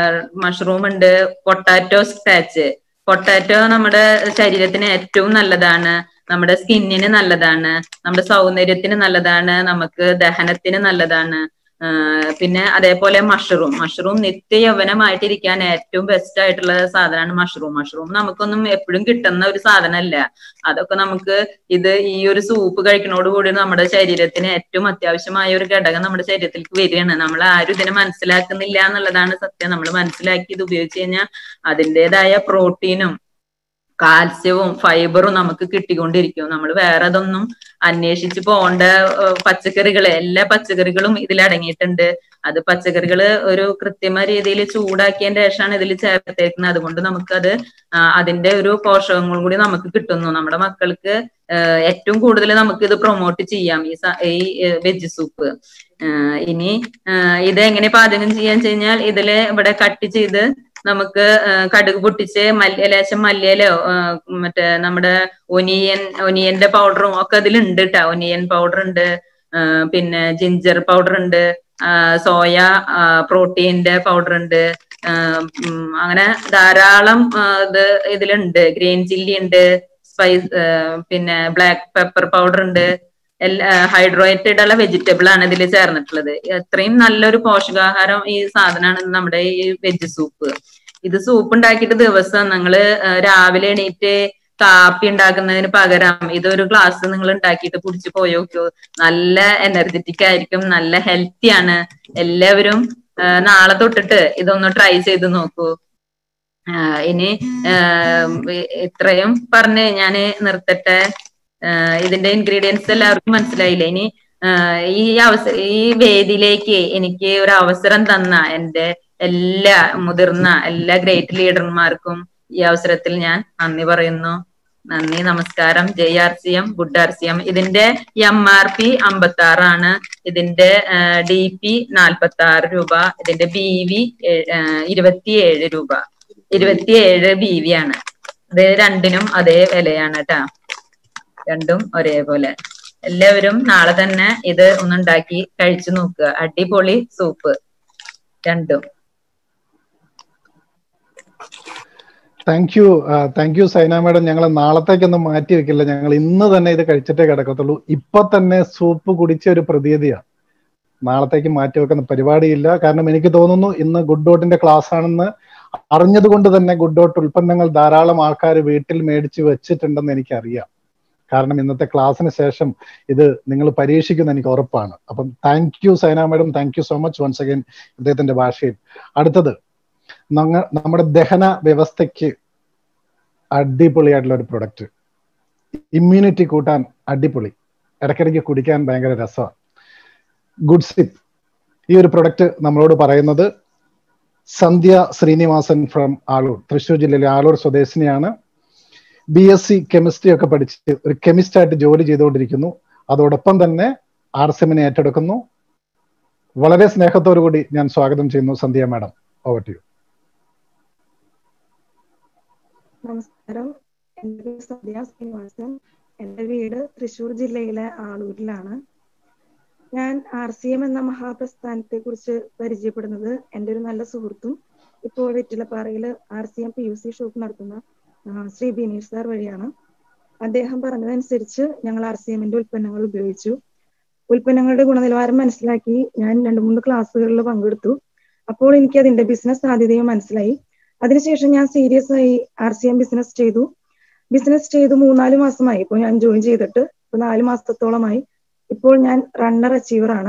മഷ്റൂം ഉണ്ട് പൊട്ടാറ്റോ സ്റ്റാച്ച് പൊട്ടാറ്റോ നമ്മുടെ ശരീരത്തിന് ഏറ്റവും നല്ലതാണ് നമ്മുടെ സ്കിന്നിന് നല്ലതാണ് നമ്മുടെ സൗന്ദര്യത്തിന് നല്ലതാണ് നമുക്ക് ദഹനത്തിന് നല്ലതാണ് ആ, പിന്നെ അതേപോലെ മഷ്റൂം മഷ്റൂം നിത്യ യൗവനമായിട്ടിരിക്കാൻ ഏറ്റവും ബെസ്റ്റ് ആയിട്ടുള്ള സാധനമാണ് മഷ്റൂം മഷ്റൂം നമുക്കൊന്നും എപ്പോഴും കിട്ടുന്ന ഒരു സാധനമല്ല അതൊക്കെ നമുക്ക് ഇത് ഈ ഒരു സൂപ്പ് കഴിക്കുന്നതോടുകൂടി നമ്മുടെ ശരീരത്തിന് ഏറ്റവും അത്യാവശ്യമായ ഒരു ഘടകം നമ്മുടെ ശരീരത്തിലേക്ക് വരികയാണ് നമ്മൾ ആരും ഇതിനെ മനസ്സിലാക്കുന്നില്ല എന്നുള്ളതാണ് സത്യം നമ്മൾ മനസ്സിലാക്കി ഇത് ഉപയോഗിച്ച് കഴിഞ്ഞാൽ അതിൻ്റെതായ പ്രോട്ടീനും കാൽസ്യവും ഫൈബറും നമുക്ക് കിട്ടിക്കൊണ്ടിരിക്കും നമ്മൾ വേറെ അതൊന്നും അന്വേഷിച്ച് പോകേണ്ട ഏഹ്, പച്ചക്കറികള് എല്ലാ പച്ചക്കറികളും ഇതിൽ അടങ്ങിയിട്ടുണ്ട് അത് പച്ചക്കറികള് ഒരു കൃത്യമായ രീതിയിൽ ചൂടാക്കിയതിന്റെ ശേഷമാണ് ഇതിൽ ചേർത്തേക്കുന്നത് അതുകൊണ്ട് നമുക്കത് ആ, അതിന്റെ ഒരു പോഷകങ്ങളും കൂടി നമുക്ക് കിട്ടുന്നു നമ്മുടെ മക്കൾക്ക് ഏഹ്, ഏറ്റവും കൂടുതൽ നമുക്ക് ഇത് പ്രൊമോട്ട് ചെയ്യാം ഈ സ- ഈ വെജ് സൂപ്പ് ഏഹ്, ഇനി ഏഹ്, ഇത് എങ്ങനെ പാചകം ചെയ്യാൻ കഴിഞ്ഞാൽ ഇതില് ഇവിടെ കട്ട് ചെയ്ത് നമുക്ക് ഏഹ്, കടുക് പൊട്ടിച്ച് മല്ലി ലേശം മല്ലിയിലോ ഏഹ്, മറ്റേ നമ്മുടെ ഒനിയൻ ഒനിയന്റെ പൗഡറും ഒക്കെ അതിലുണ്ട് കേട്ടോ ഒനിയൻ പൗഡർ ഉണ്ട് ഏഹ്, പിന്നെ ജിഞ്ചർ പൗഡർ ഉണ്ട് ആഹ്, സോയ പ്രോട്ടീന്റെ പൗഡർ ഉണ്ട് ആഹ്, ഉം, അങ്ങനെ ധാരാളം ആഹ്, ഇത് ഇതിലുണ്ട് ഗ്രീൻ ചില്ലി ഉണ്ട് സ്പൈസ് പിന്നെ ബ്ലാക്ക് പെപ്പർ പൗഡർ ഉണ്ട് എല്ലാ ഹൈഡ്രേറ്റഡ് ഉള്ള വെജിറ്റബിൾ ആണ് ഇതിൽ ചേർന്നിട്ടുള്ളത് അത്രയും നല്ലൊരു പോഷകാഹാരം ഈ സാധനമാണ് നമ്മുടെ ഈ വെജ് സൂപ്പ് ഇത് സൂപ്പ് ഉണ്ടാക്കിയിട്ട് ദിവസം നിങ്ങള് രാവിലെ എണീറ്റ് കാപ്പി ഉണ്ടാക്കുന്നതിന് പകരം ഇതൊരു ഗ്ലാസ് നിങ്ങൾ ഉണ്ടാക്കിയിട്ട് കുടിച്ചു പോയി നോക്കൂ നല്ല എനർജറ്റിക് ആയിരിക്കും നല്ല ഹെൽത്തി ആണ് എല്ലാവരും ആ, നാളെ തൊട്ടിട്ട് ഇതൊന്ന് ട്രൈ ചെയ്ത് നോക്കൂ ആ, ഇനി ആ, ഇത്രയും പറഞ്ഞ് ഞാൻ നിർത്തട്ടെ ആ, ഇതിന്റെ ഇൻഗ്രീഡിയൻസ് എല്ലാവർക്കും മനസ്സിലായില്ലേ ഇനി ആ, ഈ അവസരം ഈ വേദിയിലേക്ക് എനിക്ക് ഒരു അവസരം തന്ന എന്റെ എല്ലാ മുതിർന്ന എല്ലാ ഗ്രേറ്റ് ലീഡർമാർക്കും ഈ അവസരത്തിൽ ഞാൻ നന്ദി പറയുന്നു നന്ദി നമസ്കാരം Jai R C M good R C M ഇതിന്റെ എം ആർ പി അമ്പത്തി ആറാണ് ഇതിന്റെ ഡി പി നാൽപ്പത്തി ആറ് രൂപ ഇതിന്റെ ബി വി ഇരുപത്തിയേഴ് രൂപ ഇരുപത്തിയേഴ് ബി വി ആണ് ഇത് രണ്ടിനും അതേ വിലയാണ് കേട്ടാ രണ്ടും ഒരേപോലെ എല്ലാവരും നാളെ തന്നെ ഇത് ഒന്നുണ്ടാക്കി കഴിച്ചു നോക്കുക അടിപൊളി സൂപ്പ് രണ്ടും thank you thank you Saina madam ഞങ്ങൾ നാളത്തേക്കൊന്നും മാറ്റി വെക്കില്ല ഞങ്ങൾ ഇന്ന് തന്നെ ഇത് കഴിച്ചിട്ടേ കിടക്കത്തുള്ളൂ ഇപ്പൊ തന്നെ സൂപ്പ് കുടിച്ച ഒരു പ്രതീതിയാണ് നാളത്തേക്ക് മാറ്റി വെക്കുന്ന പരിപാടിയില്ല കാരണം എനിക്ക് തോന്നുന്നു ഇന്ന് ഗുഡ് ഡോട്ടിന്റെ ക്ലാസ് ആണെന്ന് അറിഞ്ഞത് കൊണ്ട് തന്നെ ഗുഡ് ഡോട്ട് ഉൽപ്പന്നങ്ങൾ ധാരാളം ആൾക്കാർ വീട്ടിൽ മേടിച്ച് വെച്ചിട്ടുണ്ടെന്ന് എനിക്കറിയാം കാരണം ഇന്നത്തെ ക്ലാസ്സിന് ശേഷം ഇത് നിങ്ങൾ പരീക്ഷിക്കുന്ന എനിക്ക് ഉറപ്പാണ് അപ്പം thank you Saina madam thank you so much once again ഇദ്ദേഹത്തിന്റെ ഭാഷയിൽ അടുത്തത് നങ്ങ നമ്മുടെ ദഹന വ്യവസ്ഥയ്ക്ക് അടിപൊളിയായിട്ടുള്ള ഒരു പ്രൊഡക്റ്റ് ഇമ്മ്യൂണിറ്റി കൂട്ടാൻ അടിപൊളി ഇടയ്ക്കിടയ്ക്ക് കുടിക്കാൻ ഭയങ്കര രസമാണ് ഗുഡ് സിപ്പ് ഈ ഒരു പ്രൊഡക്റ്റ് നമ്മളോട് പറയുന്നത് സന്ധ്യ ശ്രീനിവാസൻ ഫ്രം ആളൂർ തൃശ്ശൂർ ജില്ലയിലെ ആളൂർ സ്വദേശിനിയാണ് ബി എസ് സി കെമിസ്ട്രി ഒക്കെ പഠിച്ച് ഒരു കെമിസ്റ്റ് ആയിട്ട് ജോലി ചെയ്തുകൊണ്ടിരിക്കുന്നു അതോടൊപ്പം തന്നെ ആർ സെമിനെ ഏറ്റെടുക്കുന്നു വളരെ സ്നേഹത്തോടു കൂടി ഞാൻ സ്വാഗതം ചെയ്യുന്നു Sandhya madam over to you നമസ്കാരം എൻ്റെ പേര് സന്ധ്യ ശ്രീനിവാസൻ എൻ്റെ വീട് തൃശ്ശൂർ ജില്ലയിലെ ആളൂരിലാണ് ഞാൻ ആർ സി എം എന്ന മഹാപ്രസ്ഥാനത്തെ കുറിച്ച് പരിചയപ്പെടുന്നത് എൻ്റെ ഒരു നല്ല സുഹൃത്തും ഇപ്പോൾ വെറ്റിലപ്പാറയിൽ R C M P U C shop നടത്തുന്ന ആ, ശ്രീ ബിനീഷ് സാർ വഴിയാണ് അദ്ദേഹം പറഞ്ഞതനുസരിച്ച് ഞങ്ങൾ ആർ സി എമ്മിന്റെ ഉൽപ്പന്നങ്ങൾ ഉപയോഗിച്ചു ഉൽപ്പന്നങ്ങളുടെ ഗുണനിലവാരം മനസ്സിലാക്കി ഞാൻ രണ്ട് മൂന്ന് ക്ലാസ്സുകളിൽ പങ്കെടുത്തു അപ്പോൾ എനിക്ക് അതിന്റെ ബിസിനസ് സാധ്യതയും മനസ്സിലായി അതിനുശേഷം ഞാൻ സീരിയസ് ആയി ആർ സി എം ബിസിനസ് ചെയ്തു ബിസിനസ് ചെയ്തു മൂന്നാല് മാസമായി ഇപ്പോൾ ഞാൻ ജോയിൻ ചെയ്തിട്ട് ഇപ്പൊ നാല് മാസത്തോളമായി ഇപ്പോൾ ഞാൻ റണ്ണർ അച്ചീവർ ആണ്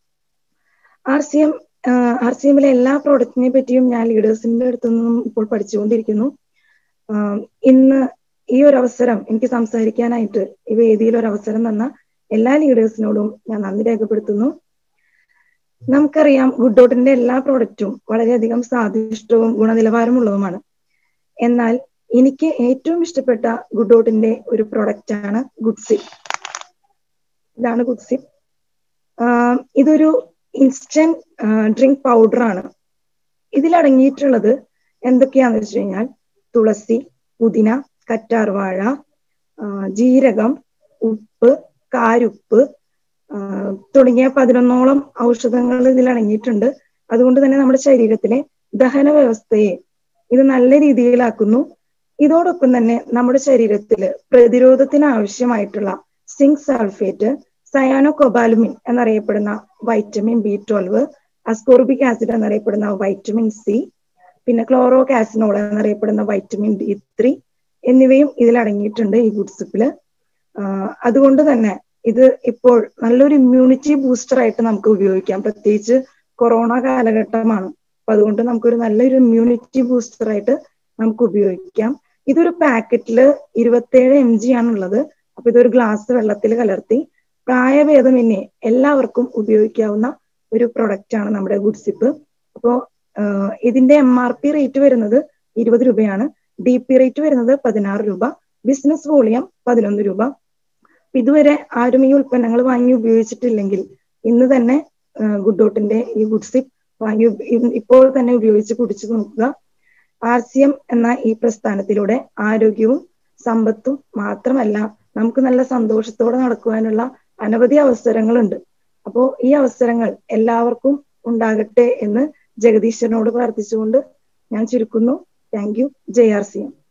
R C M R C എമ്മിലെ എല്ലാ പ്രോഡക്റ്റിനെ പറ്റിയും ഞാൻ ലീഡേഴ്സിന്റെ അടുത്തു നിന്നും ഇപ്പോൾ പഠിച്ചുകൊണ്ടിരിക്കുന്നു ആഹ് ഇന്ന് ഈ ഒരു അവസരം എനിക്ക് സംസാരിക്കാനായിട്ട് ഈ വേദിയിൽ ഒരു അവസരം തന്ന എല്ലാ ലീഡേഴ്സിനോടും ഞാൻ നന്ദി രേഖപ്പെടുത്തുന്നു നമുക്കറിയാം ഗുഡ് ഡോട്ടിന്റെ എല്ലാ പ്രോഡക്റ്റും വളരെയധികം സ്വാദിഷ്ടവും ഗുണനിലവാരമുള്ളതുമാണ് എന്നാൽ എനിക്ക് ഏറ്റവും ഇഷ്ടപ്പെട്ട ഗുഡ് ഡോട്ടിന്റെ ഒരു പ്രൊഡക്റ്റ് ആണ് ഗുഡ് സിപ്പ് ഇതാണ് ഗുഡ് സിപ്പ് ഇതൊരു ഇൻസ്റ്റന്റ് ഡ്രിങ്ക് പൗഡർ ആണ് ഇതിലടങ്ങിയിട്ടുള്ളത് എന്തൊക്കെയാന്ന് വെച്ച് കഴിഞ്ഞാൽ തുളസി പുതിന കറ്റാർവാഴ ആ, ജീരകം ഉപ്പ് കാരുപ്പ് ആ, തുടങ്ങിയ പതിനൊന്നോളം ഔഷധങ്ങൾ ഇതിൽ അടങ്ങിയിട്ടുണ്ട് അതുകൊണ്ട് തന്നെ നമ്മുടെ ശരീരത്തിലെ ദഹന വ്യവസ്ഥയെ ഇത് നല്ല രീതിയിലാക്കുന്നു ഇതോടൊപ്പം തന്നെ നമ്മുടെ ശരീരത്തിൽ പ്രതിരോധത്തിന് ആവശ്യമായിട്ടുള്ള സിങ്ക് സൾഫേറ്റ് സയാനോ കൊബാലുമിൻ എന്നറിയപ്പെടുന്ന vitamin B twelve ascorbic acid എന്നറിയപ്പെടുന്ന വൈറ്റമിൻ സി പിന്നെ ക്ലോറോ കാസിനോൾ എന്നറിയപ്പെടുന്ന വൈറ്റമിൻ ഡി ത്രീ എന്നിവയും ഇതിൽ അടങ്ങിയിട്ടുണ്ട് ഈ ഗുഡ്സിപ്പില് അതുകൊണ്ട് തന്നെ ഇത് ഇപ്പോൾ നല്ലൊരു ഇമ്മ്യൂണിറ്റി ബൂസ്റ്റർ ആയിട്ട് നമുക്ക് ഉപയോഗിക്കാം പ്രത്യേകിച്ച് കൊറോണ കാലഘട്ടമാണ് അപ്പൊ അതുകൊണ്ട് നമുക്കൊരു നല്ലൊരു ഇമ്മ്യൂണിറ്റി ബൂസ്റ്റർ ആയിട്ട് നമുക്ക് ഉപയോഗിക്കാം ഇതൊരു പാക്കറ്റില് ഇരുപത്തേഴ് എം ജി ആണുള്ളത് അപ്പൊ ഇതൊരു ഗ്ലാസ് വെള്ളത്തിൽ കലർത്തി പ്രായഭേദമന്യേ എല്ലാവർക്കും ഉപയോഗിക്കാവുന്ന ഒരു പ്രൊഡക്റ്റ് ആണ് നമ്മുടെ ഗുഡ്സിപ്പ് അപ്പോ ആഹ് ഇതിന്റെ എം ആർ പി റേറ്റ് വരുന്നത് ഇരുപത് രൂപയാണ് ഡി പി റേറ്റ് വരുന്നത് പതിനാറ് രൂപ ബിസിനസ് വോളിയം പതിനൊന്ന് രൂപ അപ്പൊ ഇതുവരെ ആരും ഈ ഉൽപ്പന്നങ്ങൾ വാങ്ങി ഉപയോഗിച്ചിട്ടില്ലെങ്കിൽ ഇന്ന് തന്നെ ഗുഡ് ഡോട്ടിന്റെ ഈ ഗുഡ് സിപ്പ് വാങ്ങി ഉപ- ഇ- ഇപ്പോൾ തന്നെ ഉപയോഗിച്ച് കുടിച്ചു നോക്കുക ആർ സി എം എന്ന ഈ പ്രസ്ഥാനത്തിലൂടെ ആരോഗ്യവും സമ്പത്തും മാത്രമല്ല നമുക്ക് നല്ല സന്തോഷത്തോടെ നടക്കുവാനുള്ള അനവധി അവസരങ്ങളുണ്ട് അപ്പോ ഈ അവസരങ്ങൾ എല്ലാവർക്കും ഉണ്ടാകട്ടെ എന്ന് ജഗദീശ്വരനോട് പ്രാർത്ഥിച്ചുകൊണ്ട് ഞാൻ ചുരുക്കുന്നു thank you J R C M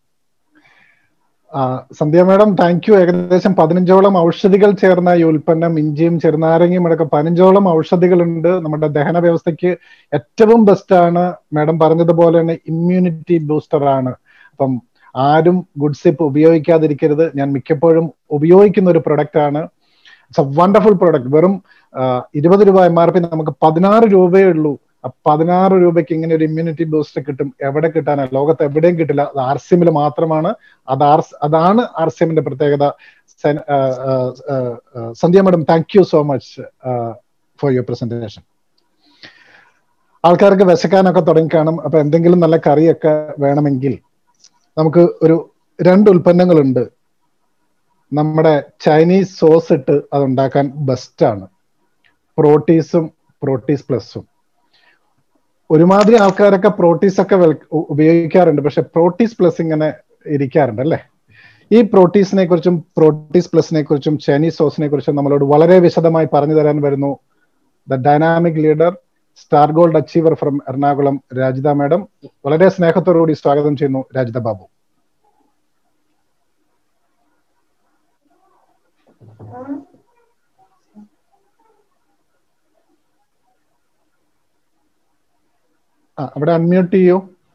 ആ, സന്ധ്യ മാഡം താങ്ക് യു ഏകദേശം പതിനഞ്ചോളം ഔഷധികൾ ചേർന്ന ഈ ഉൽപ്പന്നം ഇഞ്ചിയും ചെറുനാരങ്ങയും അടക്കം പതിനഞ്ചോളം ഔഷധികളുണ്ട് നമ്മുടെ ദഹന വ്യവസ്ഥയ്ക്ക് ഏറ്റവും ബെസ്റ്റ് ആണ് മാഡം പറഞ്ഞതുപോലെ തന്നെ ഇമ്മ്യൂണിറ്റി ബൂസ്റ്റർ ആണ് അപ്പം ആരും ഗുഡ് സിപ്പ് ഉപയോഗിക്കാതിരിക്കരുത് ഞാൻ മിക്കപ്പോഴും ഉപയോഗിക്കുന്ന ഒരു പ്രൊഡക്റ്റ് ആണ് ഇറ്റ്സ് എ വണ്ടർഫുൾ പ്രൊഡക്റ്റ് വെറും ഇരുപത് രൂപ എം ആർ പി നമുക്ക് പതിനാറ് രൂപയേ ഉള്ളൂ ആ പതിനാറ് രൂപയ്ക്ക് ഇങ്ങനെ ഒരു ഇമ്മ്യൂണിറ്റി ബൂസ്റ്റർ കിട്ടും എവിടെ കിട്ടാനാ ലോകത്ത് എവിടെയും കിട്ടില്ല അത് ആർ സി എമ്മിൽ മാത്രമാണ് അത് ആർ അതാണ് ആർ സി എമ്മിന്റെ പ്രത്യേകത സൻ- ആ, ആ, ആ, ആ, Sandhya madam thank you so much for your presentation ആൾക്കാർക്ക് വിശക്കാനൊക്കെ തുടങ്ങിക്കാണും അപ്പൊ എന്തെങ്കിലും നല്ല കറിയൊക്കെ വേണമെങ്കിൽ നമുക്ക് ഒരു രണ്ട് ഉൽപ്പന്നങ്ങളുണ്ട് നമ്മുടെ ചൈനീസ് സോസ് ഇട്ട് അത് ഉണ്ടാക്കാൻ ബെസ്റ്റ് ആണ് പ്രോട്ടീസും പ്രോട്ടീസ് പ്ലസും ഒരുമാതിരി ആൾക്കാരൊക്കെ പ്രോട്ടീസ് ഒക്കെ വെൽ- ഉ- ഉപയോഗിക്കാറുണ്ട് പക്ഷെ പ്രോട്ടീസ് പ്ലസ് ഇങ്ങനെ ഇരിക്കാറുണ്ട് അല്ലേ ഈ പ്രോട്ടീസിനെ കുറിച്ചും പ്രോട്ടീസ് പ്ലസിനെ കുറിച്ചും ചൈനീസ് സോസിനെ കുറിച്ചും നമ്മളോട് വളരെ വിശദമായി പറഞ്ഞു തരാൻ വരുന്നു the dynamic leader star gold achiever from Ernakulam Rajitha madam വളരെ സ്നേഹത്തോടുകൂടി സ്വാഗതം ചെയ്യുന്നു രാജിത ബാബു ആ അവിടെ അൺമ്യൂട്ട് ചെയ്യൂ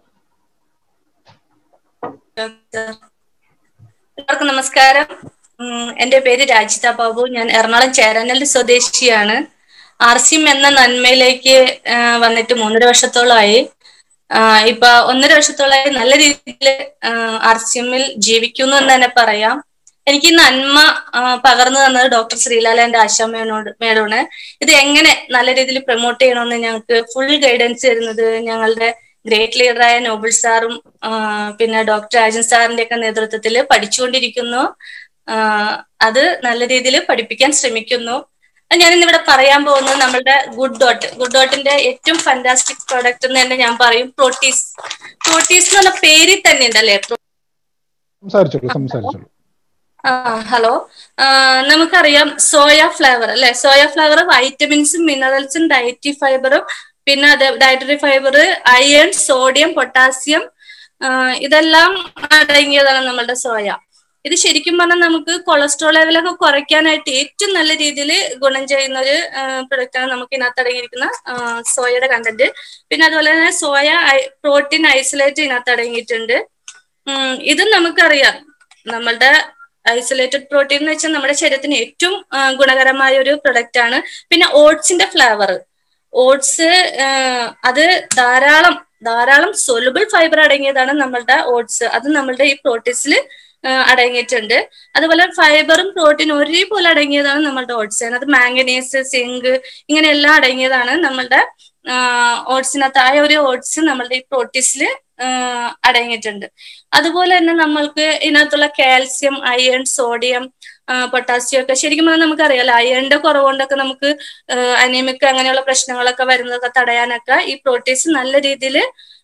എല്ലാവർക്കും നമസ്കാരം ഉം, എന്റെ പേര് രാജിത ബാബു ഞാൻ എറണാകുളം ചേരാനൽ സ്വദേശിയാണ് ആർ സി എം എന്ന നന്മയിലേക്ക് ആ, വന്നിട്ട് മൂന്നര വർഷത്തോളമായി ആ, ഇപ്പൊ ഒന്നര വർഷത്തോളമായി നല്ല രീതിയിൽ ആർ സി എമ്മിൽ ജീവിക്കുന്നു എന്ന് തന്നെ പറയാം എനിക്ക് ഈ നന്മ ആ, പകർന്നു തന്നത് ഡോക്ടർ ശ്രീലാലന്റെ ആശാ മേനോട് മേഡമാണ് ഇത് എങ്ങനെ നല്ല രീതിയിൽ പ്രൊമോട്ട് ചെയ്യണമെന്ന് ഞങ്ങൾക്ക് ഫുൾ ഗൈഡൻസ് തരുന്നത് ഞങ്ങളുടെ ഗ്രേറ്റ് ലീഡറായ നോബിൾ സാറും ആ, പിന്നെ ഡോക്ടർ രാജൻ സാറിന്റെ ഒക്കെ നേതൃത്വത്തിൽ പഠിച്ചുകൊണ്ടിരിക്കുന്നു ആ, അത് നല്ല രീതിയിൽ പഠിപ്പിക്കാൻ ശ്രമിക്കുന്നു ഞാൻ ഇന്നിവിടെ പറയാൻ പോകുന്നത് നമ്മളുടെ ഗുഡ് ഡോട്ട് ഗുഡ് ഡോട്ടിന്റെ ഏറ്റവും ഫന്റാസ്റ്റിക് പ്രോഡക്റ്റ് എന്ന് തന്നെ ഞാൻ പറയും പ്രോട്ടീസ് പ്രോട്ടീസ് എന്ന് പറഞ്ഞ പേരിൽ തന്നെ ഉണ്ടല്ലേ സംസാരിച്ചോളൂ സംസാരിച്ചോളൂ ആ ഹലോ ആ, നമുക്കറിയാം സോയ ഫ്ലേവർ അല്ലെ സോയ ഫ്ലേവർ വൈറ്റമിൻസും മിനറൽസും ഡയറ്ററി ഫൈബറും പിന്നെ അത് dietary fibre iron sodium potassium ആ, ഇതെല്ലാം അടങ്ങിയതാണ് നമ്മളുടെ സോയ ഇത് ശരിക്കും പറഞ്ഞാൽ നമുക്ക് കൊളസ്ട്രോൾ ലെവലൊക്കെ കുറയ്ക്കാനായിട്ട് ഏറ്റവും നല്ല രീതിയിൽ ഗുണം ചെയ്യുന്ന ഒരു പ്രൊഡക്റ്റ് ആണ് നമുക്ക് ഇതിനകത്ത് അടങ്ങിയിരിക്കുന്ന ആ, സോയയുടെ കണ്ടന്റ് പിന്നെ അതുപോലെ തന്നെ സോയ പ്രോട്ടീൻ ഐസൊലേറ്റ് ഇതിനകത്ത് അടങ്ങിയിട്ടുണ്ട് ഉം, ഇതും നമുക്കറിയാം നമ്മളുടെ ഐസൊലേറ്റഡ് പ്രോട്ടീൻ എന്ന് വെച്ചാൽ നമ്മുടെ ശരീരത്തിന് ഏറ്റവും ആ, ഗുണകരമായ ഒരു പ്രൊഡക്റ്റ് ആണ് പിന്നെ ഓട്സിന്റെ ഫ്ലേവർ ഓട്സ് അത് ധാരാളം ധാരാളം സൊലുബിൾ ഫൈബർ അടങ്ങിയതാണ് നമ്മളുടെ ഓട്സ് അത് നമ്മളുടെ ഈ പ്രോട്ടീൻസിൽ അടങ്ങിയിട്ടുണ്ട് അതുപോലെ ഫൈബറും പ്രോട്ടീനും ഒരേപോലെ അടങ്ങിയതാണ് നമ്മളുടെ ഓട്സ് അതിനകത്ത് മാംഗനീസ് സിങ്ക് ഇങ്ങനെ എല്ലാം അടങ്ങിയതാണ് നമ്മളുടെ ഓട്സിനകത്ത് ആ ഒരു ഓട്സ് നമ്മളുടെ ഈ പ്രോട്ടീൻസിൽ അടങ്ങിയിട്ടുണ്ട് അതുപോലെ തന്നെ നമ്മൾക്ക് ഇതിനകത്തുള്ള കാൽസ്യം അയൺ സോഡിയം പൊട്ടാസ്യം ഒക്കെ ശരിക്കും പറഞ്ഞാൽ നമുക്കറിയാലോ അയണിന്റെ കുറവ് കൊണ്ടൊക്കെ നമുക്ക് അനീമിക് അങ്ങനെയുള്ള പ്രശ്നങ്ങളൊക്കെ വരുന്നതൊക്കെ തടയാനൊക്കെ ഈ പ്രോട്ടീൻസ് നല്ല രീതിയിൽ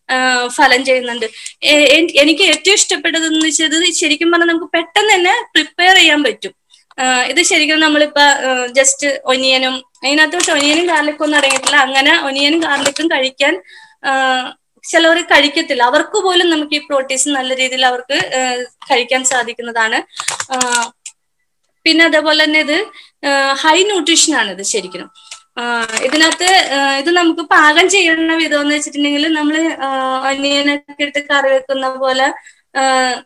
ഫലം ചെയ്യുന്നുണ്ട് എ- എൻ- എനിക്ക് ഏറ്റവും ഇഷ്ടപ്പെട്ടത് എന്ന് വെച്ചത് ശരിക്കും പറഞ്ഞാൽ നമുക്ക് പെട്ടെന്ന് തന്നെ പ്രിപ്പയർ ചെയ്യാൻ പറ്റും ആ, ഇത് ശരിക്കും നമ്മളിപ്പോ ജസ്റ്റ് ഒനിയനും അതിനകത്ത് പക്ഷെ ഒനിയനും ഗാർലിക്കും ഒന്നും അടങ്ങിയിട്ടില്ല അങ്ങനെ ഒനിയനും ഗാർലിക്കും കഴിക്കാൻ ചിലവർ കഴിക്കത്തില്ല അവർക്ക് പോലും നമുക്ക് ഈ പ്രോട്ടീൻസ് നല്ല രീതിയിൽ അവർക്ക് ആ, കഴിക്കാൻ സാധിക്കുന്നതാണ് ആ, പിന്നെ അതേപോലെ തന്നെ ഇത് ഹൈ ന്യൂട്രീഷൻ ആണ് ഇത് ശരിക്കും ആ, ഇതിനകത്ത് ആ, ഇത് നമുക്ക് പാകം ചെയ്യുന്ന വിധം എന്ന് വെച്ചിട്ടുണ്ടെങ്കിൽ നമ്മൾ ഒനിയനൊക്കെ ഇട്ട് കറി വെക്കുന്ന പോലെ ആ,